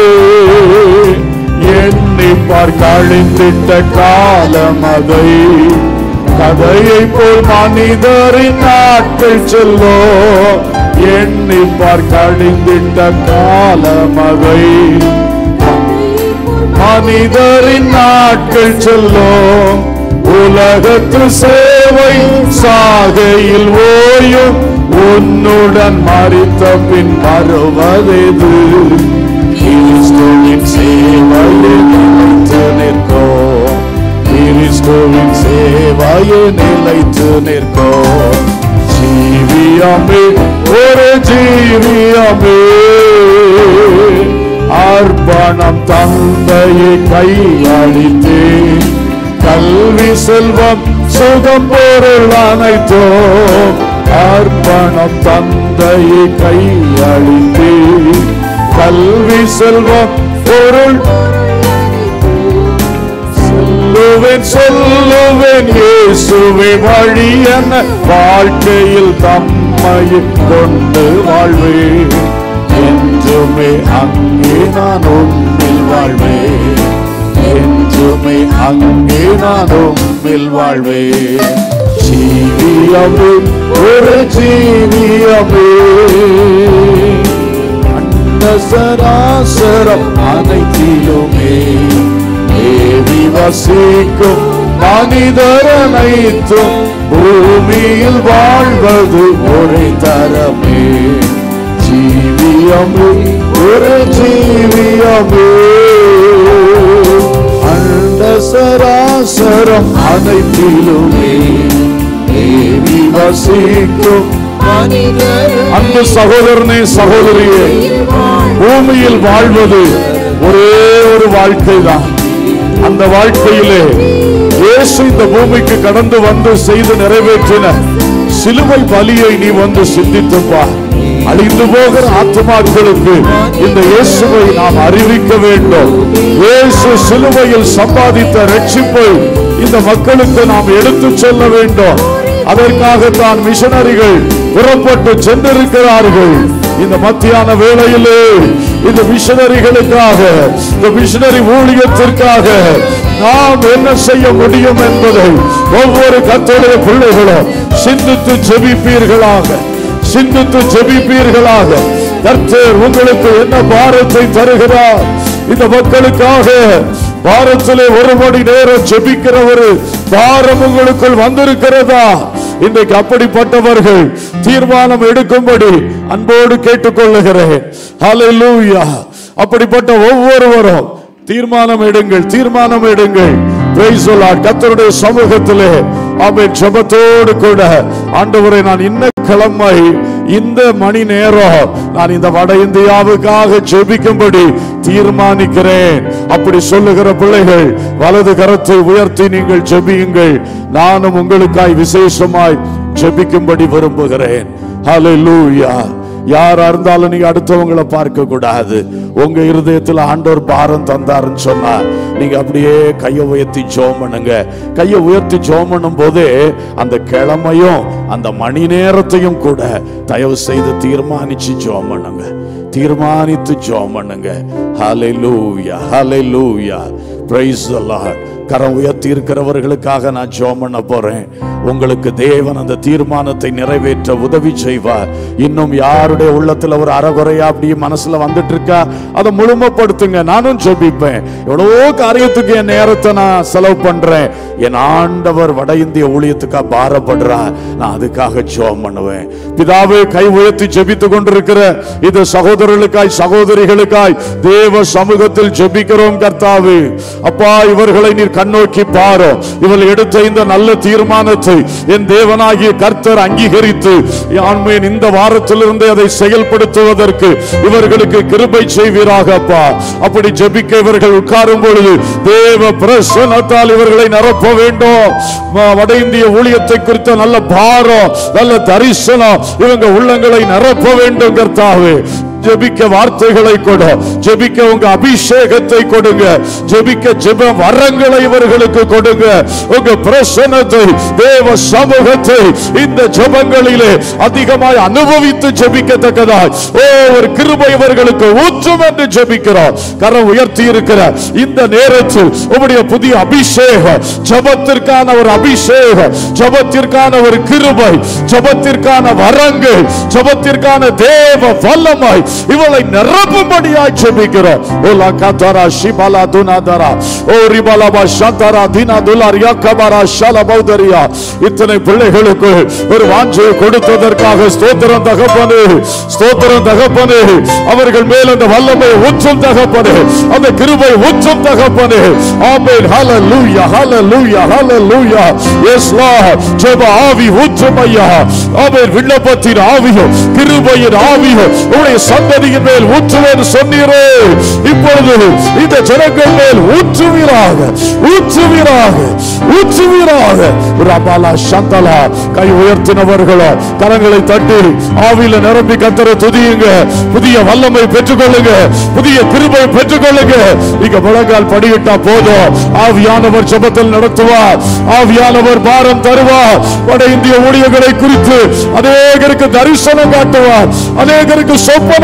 எண்ணி பார் கழிந்திட்ட காலம் அதை கதையை போல் மனிதரின் நாட்கள் செல்லோ எண்ணி பார் கழிந்திட்ட காலம் அதை மனிதரின் நாட்கள் செல்லும் உலகத்து சேவை சாகையில் ஓயும் உன்னுடன் மறித்த பின் வருவதெது கிறிஸ்துவின் சேவையில் நிலைத்து நிற்கும் கிறிஸ்துவின் சேவையில் நிலைத்து நிற்கும் ஜீவியமே ஒரு ஜீவியமே அர்ப்பணம் தந்தையை கையளித்தே கல்வி செல்வம் சுகம் பொருள் அனைத்தோ அர்ப்பணம் தந்தையை கையளித்தே கல்வி செல்வம் பொருள் சொல்லுவேன் சொல்லுவேன் இயேசுவே வழி என வாழ்க்கையில் தம்மையை கொண்டு வாழ்வேன் என்றுமே அங்கே நான் உன்னில் வாழ்வேன் என்றுமே அங்கே நான் உன்னில் வாழ்வேன் ஜீவ ஜீவியமே ஒரு ஜீவியமே அண்ட சராசரம் அனைத்திலுமே தேவி வசிக்கும் மனிதர் அனைத்தும் பூமியில் வாழ்வது ஒரே தரமே ஜீவியமே ஒரு ஜீவியமே அண்ட சராசரம் அனைத்திலுமே தேவி வசிக்கும் அன்பு சகோதரனே சகோதரியே பூமியில் வாழ்வது ஒரே ஒரு வாழ்க்கை தான் அந்த வாழ்க்கையிலே இயேசு இந்த பூமிக்கு கடந்து வந்து செய்து நிறைவேற்றின சிலுவை பலியை நீ வந்து சிந்தித்துப்பா அழிந்து போகிற ஆத்மாக்களுக்கு இந்த இயேசுவை நாம் அறிவிக்க வேண்டும் இயேசு சிலுவையில் சம்பாதித்த ரட்சிப்பை இந்த மக்களுக்கு நாம் எடுத்துச் சொல்ல வேண்டும் அதற்காகத்தான் மிஷனரிகள் புறப்பட்டு சென்றிருக்கிறார்கள் இந்த மத்தியான வேளையிலே இந்த மிஷனரிகளுக்காக இந்த மிஷனரி ஊழியத்திற்காக நாம் என்ன செய்ய முடியும் என்பதை ஒவ்வொரு கத்தோடைய பிள்ளைகளும் சிந்தித்து ஜெபிப்பீர்களாக சிந்தித்து ஜெபிப்பீர்களாக கர்த்தர் உங்களுக்கு என்ன பாரத்தை தருகிறார் இந்த மக்களுக்காக வாரத்திலே ஒரு மணி நேரம் ஜெபிக்கிற ஒரு பாரம் உங்களுக்குள் வந்திருக்கிறதா இன்றைக்கு அப்படிப்பட்டவர்கள் தீர்மானம் எடுக்கும்படி அன்போடு கேட்டுக்கொள்ளுகிறேன் ஹalleluya அப்படிப்பட்ட ஒவ்வொருவரும் தீர்மானம் எடுங்கள் தீர்மானம் எடுங்கள் Praise the Lord. கர்த்தருடைய சமூகத்திலே ஆமென் ஜெபத்தோடு கூட ஆண்டவரை நான் இன்ன கிழமை இந்த மணி நேரம் நான் இந்த வட இந்தியாவுக்காக ஜெபிக்கும்படி தீர்மானிக்கிறேன் அப்படி சொல்லுகிற பிள்ளைகள் வலது கரத்தை உயர்த்தி நீங்கள் ஜெபியுங்கள் நானும் உங்களுக்காய் விசேஷமாய் ஜெபிக்கும்படி விரும்புகிறேன் ஹalleluya யாரா இருந்தாலும் நீங்க அடுத்தவங்களை பார்க்க கூடாது உங்க இருதயத்துல ஆண்டவர் பாரம் தந்தாருன்னு சொன்னா நீங்க அப்படியே கையை உயர்த்தி ஜோம் பண்ணுங்க கையை உயர்த்தி ஜோம் பண்ணும் போதே அந்த கிழமையும் அந்த மணி நேரத்தையும் கூட தயவு செய்து தீர்மானிச்சு ஜோம் பண்ணுங்க தீர்மானித்து ஜோம் பண்ணுங்க ஹalleluya ஹalleluya praise the lord கரம் உயர்த்தி இருக்கிறவர்களுக்காக நான் ஜெபம் பண்ண போறேன் உங்களுக்கு தேவன் அந்த தீர்மானத்தை நிறைவேற்ற உதவி செய்வார் இன்னும் யாருடைய உள்ளத்துல ஒரு அறகுறையா அப்படி மனசுல வந்துட்டு இருக்கா அதை முழுமைப்படுத்துங்க நானும் ஜெபிப்பேன் எவ்வளவோ காரியத்துக்கு என் நேரத்தை நான் செலவு பண்றேன் என் ஆண்டவர் வட இந்திய ஊழியத்துக்கா பாரப்படுறா நான் அதுக்காக ஜெபம் பண்ணுவேன் பிதாவே கை உயர்த்தி ஜெபித்து கொண்டிருக்கிற இது சகோதரர்களுக்காய் சகோதரிகளுக்காய் தேவ சமூகத்தில் ஜெபிக்கிறோம் கர்த்தாவே அப்பா இவர்களை நீர் கண்ணோக்கி பாரோ இவர்கள் எடுத்த இந்த நல்ல தீர்மானத்தை என் தேவனாகிய கர்த்தர் அங்கீகரித்து ஆண்மையின் இந்த வாரத்திலிருந்து அதை செயல்படுத்துவதற்கு இவர்களுக்கு கிருபை செய்வீராக அப்பா அப்படி ஜெபிக்க இவர்கள் உட்காரும் பொழுது தேவ பிரசனத்தால் இவர்களை நிரப்ப வேண்டும் ம- வட இந்திய ஊழியத்தை குறித்த நல்ல பாரம் நல்ல தரிசனம் இவங்க உள்ளங்களை நிரப்ப வேண்டும் கர்த்தாவே ஜெபிக்க வார்த்தைகளை கொடு ஜெபிக்க உங்க அபிஷேகத்தை கொடுங்க ஜெபிக்க ஜெப வரங்களை இவர்களுக்கு கொடுங்க உங்க பிரசன்னத்தை தேவ சமூகத்தை இந்த ஜெபங்களிலே அதிகமாய் அனுபவித்து ஜெபிக்கத்தக்கதாய் ஓ ஒரு கிருபை இவர்களுக்கு ஊற்றும் என்று ஜெபிக்கிறோம் கரம் உயர்த்தி இருக்கிற இந்த நேரத்தில் உம்முடைய புதிய அபிஷேகம் ஜெபத்திற்கான ஒரு அபிஷேகம் ஜெபத்திற்கான ஒரு கிருபை ஜெபத்திற்கான வரங்கள் ஜெபத்திற்கான தேவ வல்லமாய் இவளை நிரப்பும்படியாய் ஜெபிக்கிறோம் ஓலா காத்தாரா ஷிபாலா துனாதாரா ஓ ரிபாலாபா ஷாந்தாரா தீனா துலார் யாக்கபாரா ஷாலா பௌதரியா இத்தனை பிள்ளைகளுக்கு ஒரு வாஞ்சையை கொடுத்ததற்காக ஸ்தோத்திரம் தகப்பனே ஸ்தோத்திரம் தகப்பனே அவர்கள் மேல் அந்த வல்லமை ஊற்றும் தகப்பனே அந்த கிருபை ஊற்றும் தகப்பனே ஆமென் ஹalleluya ஹalleluya ஹalleluya எஸ் லார்ட் ஜெப ஆவி ஊற்றும் ஐயா ஆமென் விண்ணப்பத்தின் ஆவியும் கிருபையின் ஆவியும் உடைய சந்ததியின் மேல் ஊற்றுவேன் சொன்னீரே இப்பொழுது இந்த ஜனங்கள் மேல் ஊற்றுவீராக ஊற்றுவீராக ஊற்றுவீராக ரபாலா சந்தலா கை உயர்த்தினவர்களோ கரங்களை தட்டி ஆவியில நிரம்பி கத்தர துதியுங்க புதிய வல்லமை பெற்றுக்கொள்ளுங்க புதிய கிருபை பெற்றுக்கொள்ளுங்க இங்க முழங்கால் படியிட்டா போதும் ஆவியானவர் ஜெபத்தில் நடத்துவார் ஆவியானவர் பாரம் தருவார் வட இந்திய ஊழியர்களை குறித்து அநேகருக்கு தரிசனம் காட்டுவார் அநேகருக்கு சொப்பன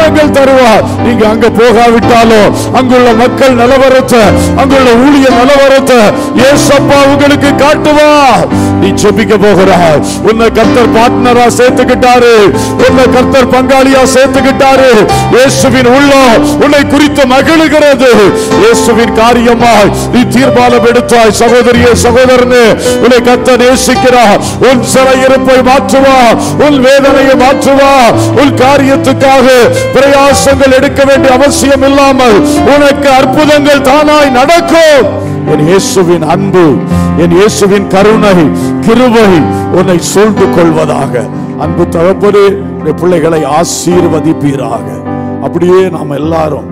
அதிகாரங்கள் தருவார் நீங்க அங்க போகாவிட்டாலும் அங்குள்ள மக்கள் நிலவரத்தை அங்குள்ள ஊழிய நிலவரத்தை ஏசப்பா உங்களுக்கு காட்டுவார் நீ ஜெபிக்க போகிறாய் உன்னை கர்த்தர் பார்ட்னரா சேர்த்துக்கிட்டாரு உன்னை கர்த்தர் பங்காளியா சேர்த்துக்கிட்டாரு இயேசுவின் உள்ளம் உன்னை குறித்து மகிழுகிறது இயேசுவின் காரியமாய் நீ தீர்மானம் எடுத்தாய் சகோதரியே சகோதரனே உன்னை கர்த்தர் நேசிக்கிறார் உன் சிறையிருப்பை மாற்றுவா உன் வேதனையை மாற்றுவா உன் காரியத்துக்காக பிரயாசங்கள் எடுக்க வேண்டிய அவசியம் இல்லாமல் உனக்கு அற்புதங்கள் தானாய் நடக்கும் என் இயேசுவின் அன்பு என் இயேசுவின் கருணை கிருபை உன்னை சூழ்ந்து கொள்வதாக அன்பு தகப்பனே உன்னுடைய பிள்ளைகளை ஆசீர்வதிப்பீராக அப்படியே நாம் எல்லாரும்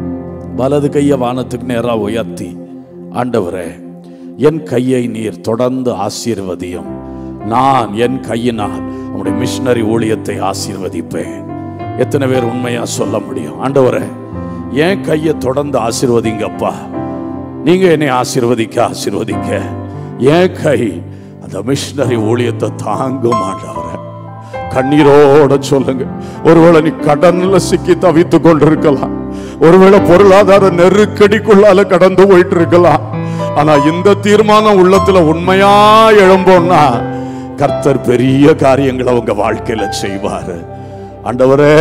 வலது கையை வானத்துக்கு நேரா உயர்த்தி ஆண்டவரே என் கையை நீர் தொடர்ந்து ஆசீர்வதியும் நான் என் கையினால் உங்களுடைய மிஷினரி ஊழியத்தை ஆசீர்வதிப்பேன் எத்தனை பேர் உண்மையா சொல்ல முடியும் ஆண்டவரே என் கையை தொடர்ந்து ஆசீர்வதிங்கப்பா நீங்க என்னை ஆசீர்வதிக்க ஆசீர்வதிக்க என் கை அந்த மிஷினரி ஊழியத்தை தாங்கும் ஆண்டவரே கண்ணீரோட சொல்லுங்க ஒருவேளை நீ கடன்ல சிக்கி தவித்து கொண்டிருக்கலாம் ஒருவேளை பொருளாதார நெருக்கடிக்குள்ளால கடந்து போயிட்டு இருக்கலாம் ஆனா இந்த தீர்மானம் உள்ளத்துல உண்மையா எழும்போம்னா கர்த்தர் பெரிய காரியங்களை உங்க வாழ்க்கையில செய்வாரு ஆண்டவரே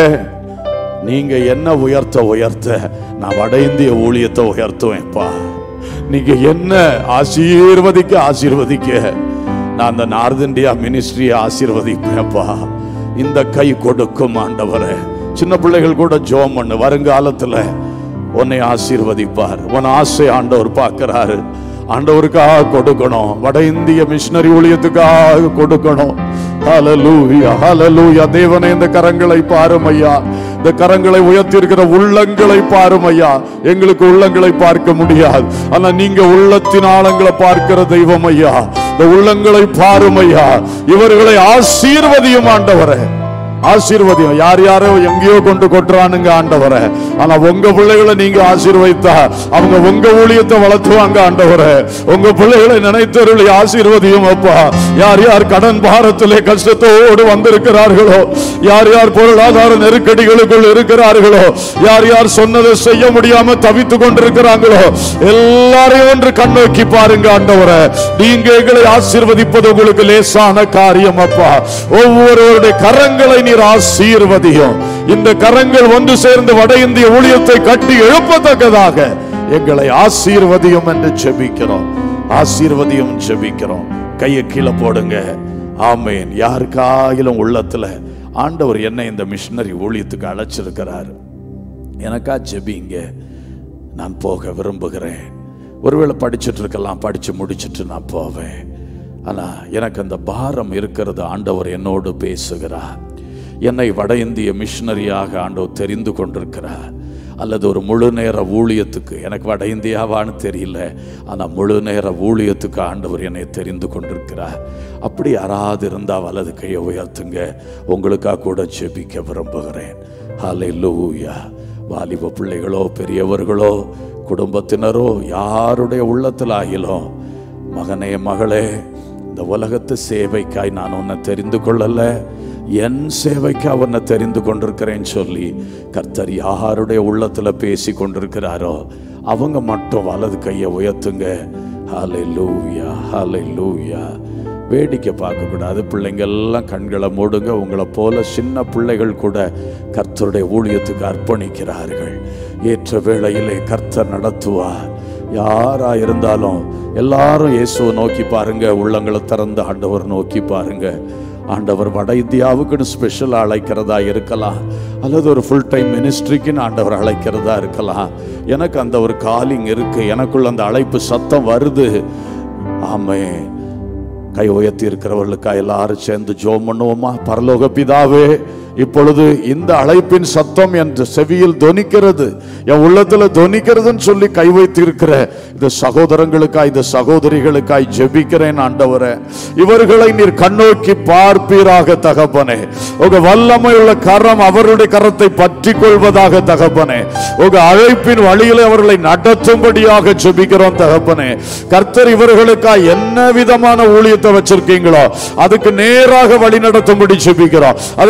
நீங்க என்ன உயர்த்த உயர்த்த நான் வட இந்திய ஊழியத்தை உயர்த்துவேன்ப்பா நீங்க என்ன ஆசீர்வதிக்க ஆசீர்வதிக்க நான் அந்த நார்த் இந்தியா மினிஸ்ட்ரியை ஆசீர்வதிப்பேன்ப்பா இந்த கை கொடுக்கும் ஆண்டவரே சின்ன பிள்ளைகள் கூட ஜோம் பண்ணு வருங்காலத்துல உன்னை ஆசீர்வதிப்பார் உன் ஆசை ஆண்டவர் பார்க்கிறாரு ஆண்டவருக்காக கொடுக்கணும் வட இந்திய மிஷினரி ஊழியத்துக்காக கொடுக்கணும் ஹalleluya ஹalleluya தேவனே இந்த கரங்களை பாரும் ஐயா இந்த கரங்களை உயர்த்தி இருக்கிற உள்ளங்களை பாரும் ஐயா எங்களுக்கு உள்ளங்களை பார்க்க முடியாது ஆனா நீங்க உள்ளத்தின் ஆழங்களை பார்க்கிற தெய்வம் ஐயா இந்த உள்ளங்களை பாரும் ஐயா இவர்களை ஆசீர்வதியும் ஆண்டவரே ஆசீர்வதியும் யார் யாரோ எங்கேயோ கொண்டு கொட்டுறானுங்க ஆண்டவரே ஆனா உங்க பிள்ளைகளை நீங்க ஆசீர்வதித்தா அவங்க உங்க ஊழியத்தை வளர்த்துவாங்க ஆண்டவரே உங்க பிள்ளைகளை நினைத்தருளி ஆசீர்வதியும் அப்பா யார் யார் கடன் பாரத்திலே கஷ்டத்தோடு வந்திருக்கிறார்களோ யார் யார் பொருளாதார நெருக்கடிகளுக்குள் இருக்கிறார்களோ யார் யார் சொன்னதை செய்ய முடியாம தவித்து கொண்டிருக்கிறாங்களோ எல்லாரையும் ஒன்று கண்ணோக்கி பாருங்க ஆண்டவரே நீங்க எங்களை ஆசீர்வதிப்பது உங்களுக்கு லேசான காரியம் அப்பா ஒவ்வொருவருடைய கரங்களை நீர் ஆசீர்வதியும் இந்த கரங்கள் ஒன்று சேர்ந்து வட இந்திய ஊழியத்தை கட்டி எழுப்பத்தக்கதாக எங்களை ஆசீர்வதியும் என்று செபிக்கிறோம் ஆசீர்வதியும் செபிக்கிறோம் கையை கீழே போடுங்க ஆமேன் யாருக்காயிலும் உள்ளத்துல ஆண்டவர் என்ன இந்த மிஷினரி ஊழியத்துக்கு அழைச்சிருக்கிறார் எனக்கா ஜெபிங்க நான் போக விரும்புகிறேன் ஒருவேளை படிச்சுட்டு இருக்கலாம் படிச்சு முடிச்சிட்டு நான் போவேன் ஆனா எனக்கு அந்த பாரம் இருக்கிறது ஆண்டவர் என்னோடு பேசுகிறார் என்னை வட இந்திய மிஷினரியாக ஆண்டவர் தெரிந்து கொண்டிருக்கிறார் அல்லது ஒரு முழு நேர ஊழியத்துக்கு எனக்கு வட இந்தியாவான்னு தெரியல ஆனால் முழு நேர ஊழியத்துக்கு ஆண்டவர் என்னை தெரிந்து கொண்டிருக்கிறார் அப்படி யாராவது இருந்தால் வலது கையை உயர்த்துங்க உங்களுக்காக கூட ஜெபிக்க விரும்புகிறேன் ஹalleluya வாலிப பிள்ளைகளோ பெரியவர்களோ குடும்பத்தினரோ யாருடைய உள்ளத்தில் ஆகிலும் மகனே மகளே இந்த உலகத்து சேவைக்காய் நான் உன்னை தெரிந்து கொள்ளல என் சேவைக்காக உன்னை தெரிந்து கொண்டிருக்கிறேன்னு சொல்லி கர்த்தர் யாருடைய உள்ளத்துல பேசி கொண்டிருக்கிறாரோ அவங்க மட்டும் வலது கையை உயர்த்துங்க ஹாலை லூயா ஹாலை லூயா வேடிக்கை பார்க்கக்கூடாது பிள்ளைங்க எல்லாம் கண்களை மூடுங்க உங்களை போல சின்ன பிள்ளைகள் கூட கர்த்தருடைய ஊழியத்துக்கு அர்ப்பணிக்கிறார்கள் ஏற்ற வேளையிலே கர்த்தர் நடத்துவார் யாரா இருந்தாலும் எல்லாரும் இயேசுவை நோக்கி பாருங்க உள்ளங்களை திறந்து ஆண்டவர் நோக்கி பாருங்க ஆண்டவர் வட இந்தியாவுக்குன்னு ஸ்பெஷல் அழைக்கிறதா இருக்கலாம் அல்லது ஒரு ஃபுல் டைம் மினிஸ்ட்ரிக்குன்னு ஆண்டவர் அழைக்கிறதா இருக்கலாம் எனக்கு அந்த ஒரு காலிங் இருக்கு எனக்குள்ள அந்த அழைப்பு சத்தம் வருது ஆமே கை உயர்த்தி இருக்கிறவர்களுக்கா எல்லாரும் சேர்ந்து ஜோம் பண்ணுவோமா பரலோக பிதாவே இப்பொழுது இந்த அழைப்பின் சத்தம் என் செவியில் தொனிக்கிறது என் உள்ளத்துல தொனிக்கிறதுன்னு சொல்லி கை வைத்து இருக்கிற இந்த சகோதரங்களுக்காய் இந்த சகோதரிகளுக்காய் ஜெபிக்கிறேன் ஆண்டவரே இவர்களை நீர் கண்ணோக்கி பார்ப்பீராக தகப்பனே உங்க வல்லமை உள்ள கரம் அவருடைய கரத்தை பற்றி கொள்வதாக தகப்பனே உங்க அழைப்பின் வழியிலே அவர்களை நடத்தும்படியாக ஜெபிக்கிறோம் தகப்பனே கர்த்தர் இவர்களுக்காய் என்ன விதமான ஊழியத்தை வச்சிருக்கீங்களோ அதுக்கு நேராக வழி நடத்தும்படி ஜெபிக்கிறோம் அதுக்கு வேண்டிய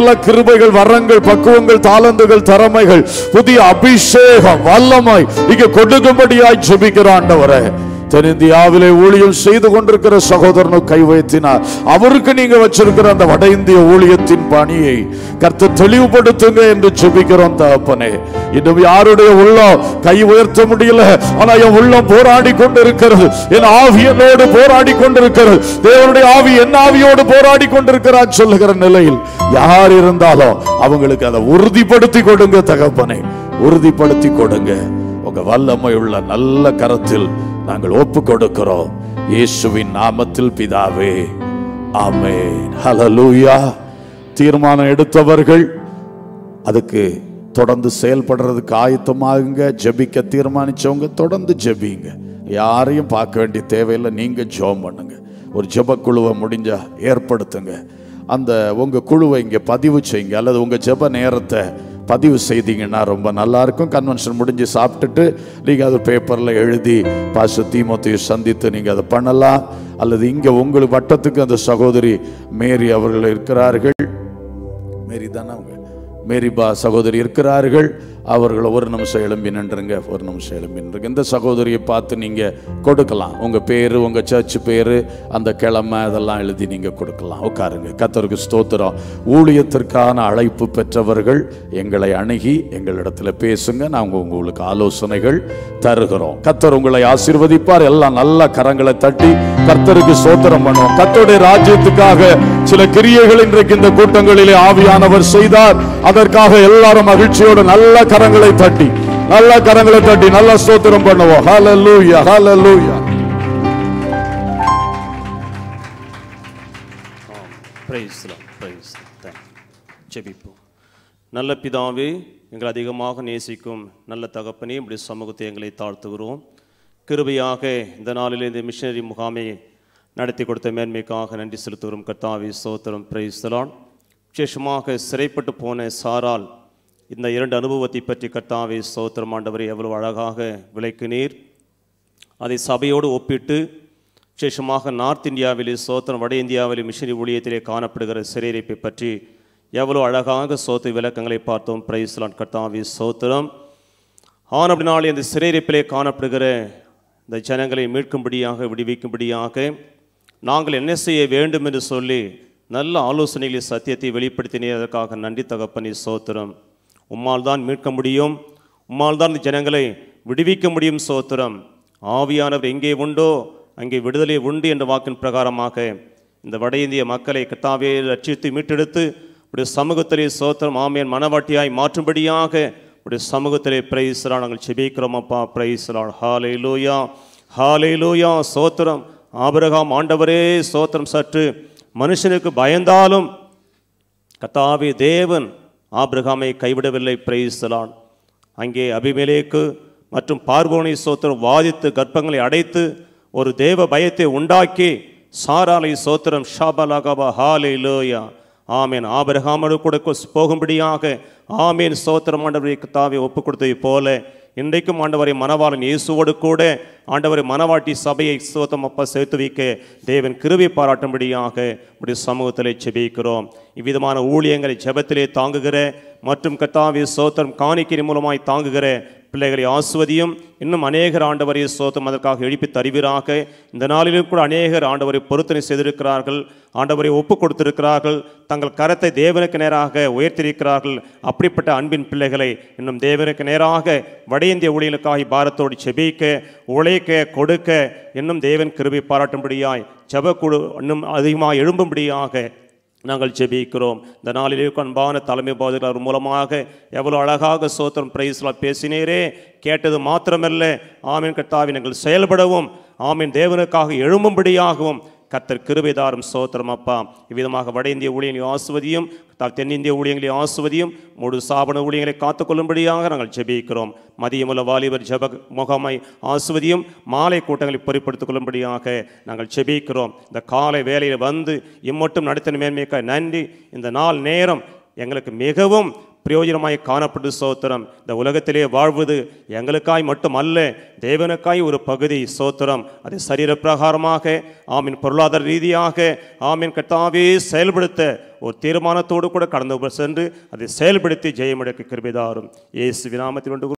சகல கிருபைகள் வரங்கள் பக்குவங்கள் தாளந்துகள் திறமைகள் புதிய அபிஷேகம் வல்லமை இங்க கொடுக்கும்படியாய் ஜெபிக்கிற ஆண்டவரே தென்னிந்தியாவிலே ஊழியம் செய்து கொண்டிருக்கிற சகோதரனு கை வைத்தினார் அவருக்கு நீங்க வச்சிருக்கிற அந்த வட இந்திய ஊழியத்தின் பணியை கர்த்தர் தெளிவுபடுத்துங்க என்று ஜெபிக்கிறோம் தகப்பனே இன்னும் யாருடைய உள்ளம் கை உயர்த்த முடியல ஆனா என் உள்ளம் போராடி கொண்டிருக்கிறது என் ஆவி என்னோடு போராடி கொண்டிருக்கிறது தேவனுடைய ஆவி என் ஆவியோடு போராடி கொண்டிருக்கிறார் சொல்லுகிற நிலையில் யார் இருந்தாலும் அவங்களுக்கு அதை உறுதிப்படுத்தி கொடுங்க தகப்பனே உறுதிப்படுத்தி கொடுங்க உங்க வல்லமை உள்ள நல்ல கரத்தில் நாங்கள் ஒப்பு கொடுக்கிறோம் இயேசுவின் நாமத்தில் பிதாவே ஆமென் ஹalleluya தீர்மானம் எடுத்தவர்கள் அதுக்கு தொடர்ந்து செயல்படுறதுக்கு ஆயத்தமாகுங்க ஜெபிக்க தீர்மானிச்சவங்க தொடர்ந்து ஜெபிங்க யாரையும் பார்க்க வேண்டிய தேவையில்லை நீங்க ஜெபம் பண்ணுங்க ஒரு ஜெப குழுவை முடிஞ்சா ஏற்படுத்துங்க அந்த உங்க குழுவை இங்க பதிவு செய்யுங்க அல்லது உங்க ஜெப நேரத்தை பதிவு செய்தீங்கன்னா ரொம்ப நல்லா இருக்கும் கன்வென்ஷன் முடிஞ்சு சாப்பிட்டுட்டு நீங்க அது பேப்பர்ல எழுதி பாச தீமோத்தையை சந்தித்து நீங்க அதை பண்ணலாம் அல்லது இங்க உங்களுக்கு வட்டத்துக்கு அந்த சகோதரி மேரி அவர்கள் இருக்கிறார்கள் மேரி தானே அவங்க மேரிபா சகோதரி இருக்கிறார்கள் அவர்களை ஒரு நிமிஷம் எழும்பி நின்றுங்க ஒரு நிமிஷம் எழும்பி நின்றுங்க இந்த சகோதரியை பார்த்து நீங்க கொடுக்கலாம் உங்க பேரு உங்க சர்ச் பேரு அந்த கிழமை அதெல்லாம் எழுதி நீங்க கொடுக்கலாம் உட்காருங்க கத்தருக்கு ஸ்தோத்திரம் ஊழியத்திற்கான அழைப்பு பெற்றவர்கள் எங்களை அணுகி எங்களிடத்துல பேசுங்க நாங்கள் உங்களுக்கு ஆலோசனைகள் தருகிறோம் கத்தர் உங்களை ஆசீர்வதிப்பார் எல்லாம் நல்ல கரங்களை தட்டி கர்த்தருக்கு ஸ்தோத்திரம் பண்ணுவோம் கர்த்தருடைய ராஜ்யத்துக்காக சில கிரியைகள் இன்றைக்கு இந்த கூட்டங்களிலே ஆவியானவர் செய்தார் அதற்காக எல்லாரும் மகிழ்ச்சியோடு நல்ல கரங்களை தட்டி நல்ல கரங்களை தட்டி நல்ல ஸ்தோத்திரம் பண்ணுவோம் ஹalleluya ஹalleluya பிரைஸ் பிரைஸ் ஜெபிப்போம் நல்ல பிதாவே எங்களை அதிகமாக நேசிக்கும் நல்ல தகப்பனே இப்படி சமூகத்தை எங்களை தாழ்த்துகிறோம் கிருபையாக இந்த நாளில் இந்த மிஷனரி முகாமை நடத்தி கொடுத்த மேன்மைக்காக நன்றி செலுத்துகிறோம் கர்த்தாவே சோத்திரம் பிரைஸ்தலான் விசேஷமாக சிறைப்பட்டு போன சாரால் இந்த இரண்டு அனுபவத்தை பற்றி கர்த்தாவே சோத்திரம் ஆண்டவரை எவ்வளவு அழகாக விளக்கினீர் அதை சபையோடு ஒப்பிட்டு விசேஷமாக நார்த் இந்தியாவிலே சோத்திரம் வட இந்தியாவிலே மிஷனரி ஊழியத்திலே காணப்படுகிற சிறையிருப்பை பற்றி எவ்வளோ அழகாக சோத்து விளக்கங்களை பார்த்தோம் பிரைஸ்லான் கர்த்தாவி சோத்திரம் ஆன் அப்படினாலே இந்த சிறையிருப்பிலே காணப்படுகிற இந்த ஜனங்களை மீட்கும்படியாக விடுவிக்கும்படியாக நாங்கள் என்ன செய்ய வேண்டும் என்று சொல்லி நல்ல ஆலோசனைகளை சத்தியத்தை வெளிப்படுத்தினீர் அதற்காக நன்றி தகப்பனி சோத்திரம் உம்மால் தான் மீட்க முடியும் உம்மால் தான் இந்த ஜனங்களை விடுவிக்க முடியும் சோத்திரம் ஆவியானவர் எங்கே உண்டோ அங்கே விடுதலை உண்டு என்ற வாக்கின் பிரகாரமாக இந்த வட இந்திய மக்களை கத்தாவே ரட்சித்து மீட்டெடுத்து இப்படி சமூகத்திலே சோத்திரம் ஆமியன் மனவாட்டியாய் மாற்றும்படியாக இப்படி சமூகத்திலே பிரைஸ்ரா நாங்கள் செபிக்கிறோம் அப்பா பிரைஸ்ராள் ஹாலே லூயா ஹாலே லூயா சோத்திரம் ஆபிரகாம் ஆண்டவரே சோத்திரம் சற்று மனுஷனுக்கு பயந்தாலும் கத்தாவே தேவன் ஆபிரகாமை கைவிடவில்லை பிரைஸ்லான் அங்கே அபிமெலேக்கு மற்றும் பார்வோனை சோத்திரம் வாதித்து கர்ப்பங்களை அடைத்து ஒரு தேவ பயத்தை உண்டாக்கி சாராலை சோத்திரம் ஷாபலகபா ஹாலே லோயா ஆமேன் ஆபிரகாமோடு கூட கொ- போகும்படியாக ஆமேன் சோத்திரம் ஆண்டவரை தாவை ஒப்பு கொடுத்ததை போல இன்றைக்கும் ஆண்டவரை மனவாளன் இயேசுவோடு கூட ஆண்டவரை மனவாட்டி சபையை சோத்தம் அப்பா சேர்த்து வைக்க தேவன் கிருபை பாராட்டும்படியாக இப்படி சமூகத்திலே செபிக்கிறோம் இவ்விதமான ஊழியங்களை ஜெபத்திலே தாங்குகிற மற்றும் கத்தாவி சோத்திரம் காணிக்கை மூலமாய் தாங்குகிற பிள்ளைகளை ஆசுவதியும் இன்னும் அநேகர் ஆண்டவரை சோத்தம் அதற்காக எழுப்பி தருவீராக இந்த நாளிலும் கூட அநேகர் ஆண்டவரை பொருத்தனை செய்திருக்கிறார்கள் ஆண்டவரை ஒப்பு கொடுத்திருக்கிறார்கள் தங்கள் கரத்தை தேவனுக்கு நேராக உயர்த்தியிருக்கிறார்கள் அப்படிப்பட்ட அன்பின் பிள்ளைகளை இன்னும் தேவனுக்கு நேராக வட இந்திய ஊழியர்களுக்காக பாரத்தோடு செபிக்க உழைக்க கொடுக்க இன்னும் தேவன் கிருபை பாராட்டும்படியாய் ஜெபக்குழு இன்னும் அதிகமாக எழும்பும்படியாக நாங்கள் ஜெபிக்கிறோம் இந்த நாளிலே அன்பான தலைமை போதகர் மூலமாக எவ்வளோ அழகாக சோத்திரம் பிரைஸ்லாம் பேசினீரே கேட்டது மாத்திரமல்ல ஆமீன் கர்த்தாவை நாங்கள் செயல்படவும் ஆமீன் தேவனுக்காக எழும்பும்படியாகவும் கர்த்தர் கிருபைதாரும் சோத்திரம் அப்பா இவ்விதமாக வட இந்திய ஊழியங்களை ஆசுவதியும் கர்த்தாவே தென்னிந்திய ஊழியங்களை ஆசுவதியும் முழு சாபன ஊழியங்களை காத்துக்கொள்ளும்படியாக நாங்கள் ஜெபிக்கிறோம் மதியமுள்ள வாலிபர் ஜெப முகமை ஆசுவதியும் மாலை கூட்டங்களை பொறுப்படுத்திக் கொள்ளும்படியாக நாங்கள் ஜெபிக்கிறோம் இந்த காலை வேலையில் வந்து இம்மட்டும் நடத்தின மேன்மைக்காக நன்றி இந்த நாள் நேரம் எங்களுக்கு மிகவும் பிரயோஜனமாய் காணப்பட்டு சோத்திரம் இந்த உலகத்திலே வாழ்வது எங்களுக்காய் மட்டும் அல்ல தேவனுக்காய் ஒரு பகுதி சோத்திரம் அது சரீர பிரகாரமாக ஆமீன் பொருளாதார ரீதியாக ஆமீன் கர்த்தாவே செயல்படுத்த ஒரு தீர்மானத்தோடு கூட கடந்து சென்று அதை செயல்படுத்தி ஜெயமடைக்க கிருபிதாரும் இயேசு விநாமத்தில் ஒன்று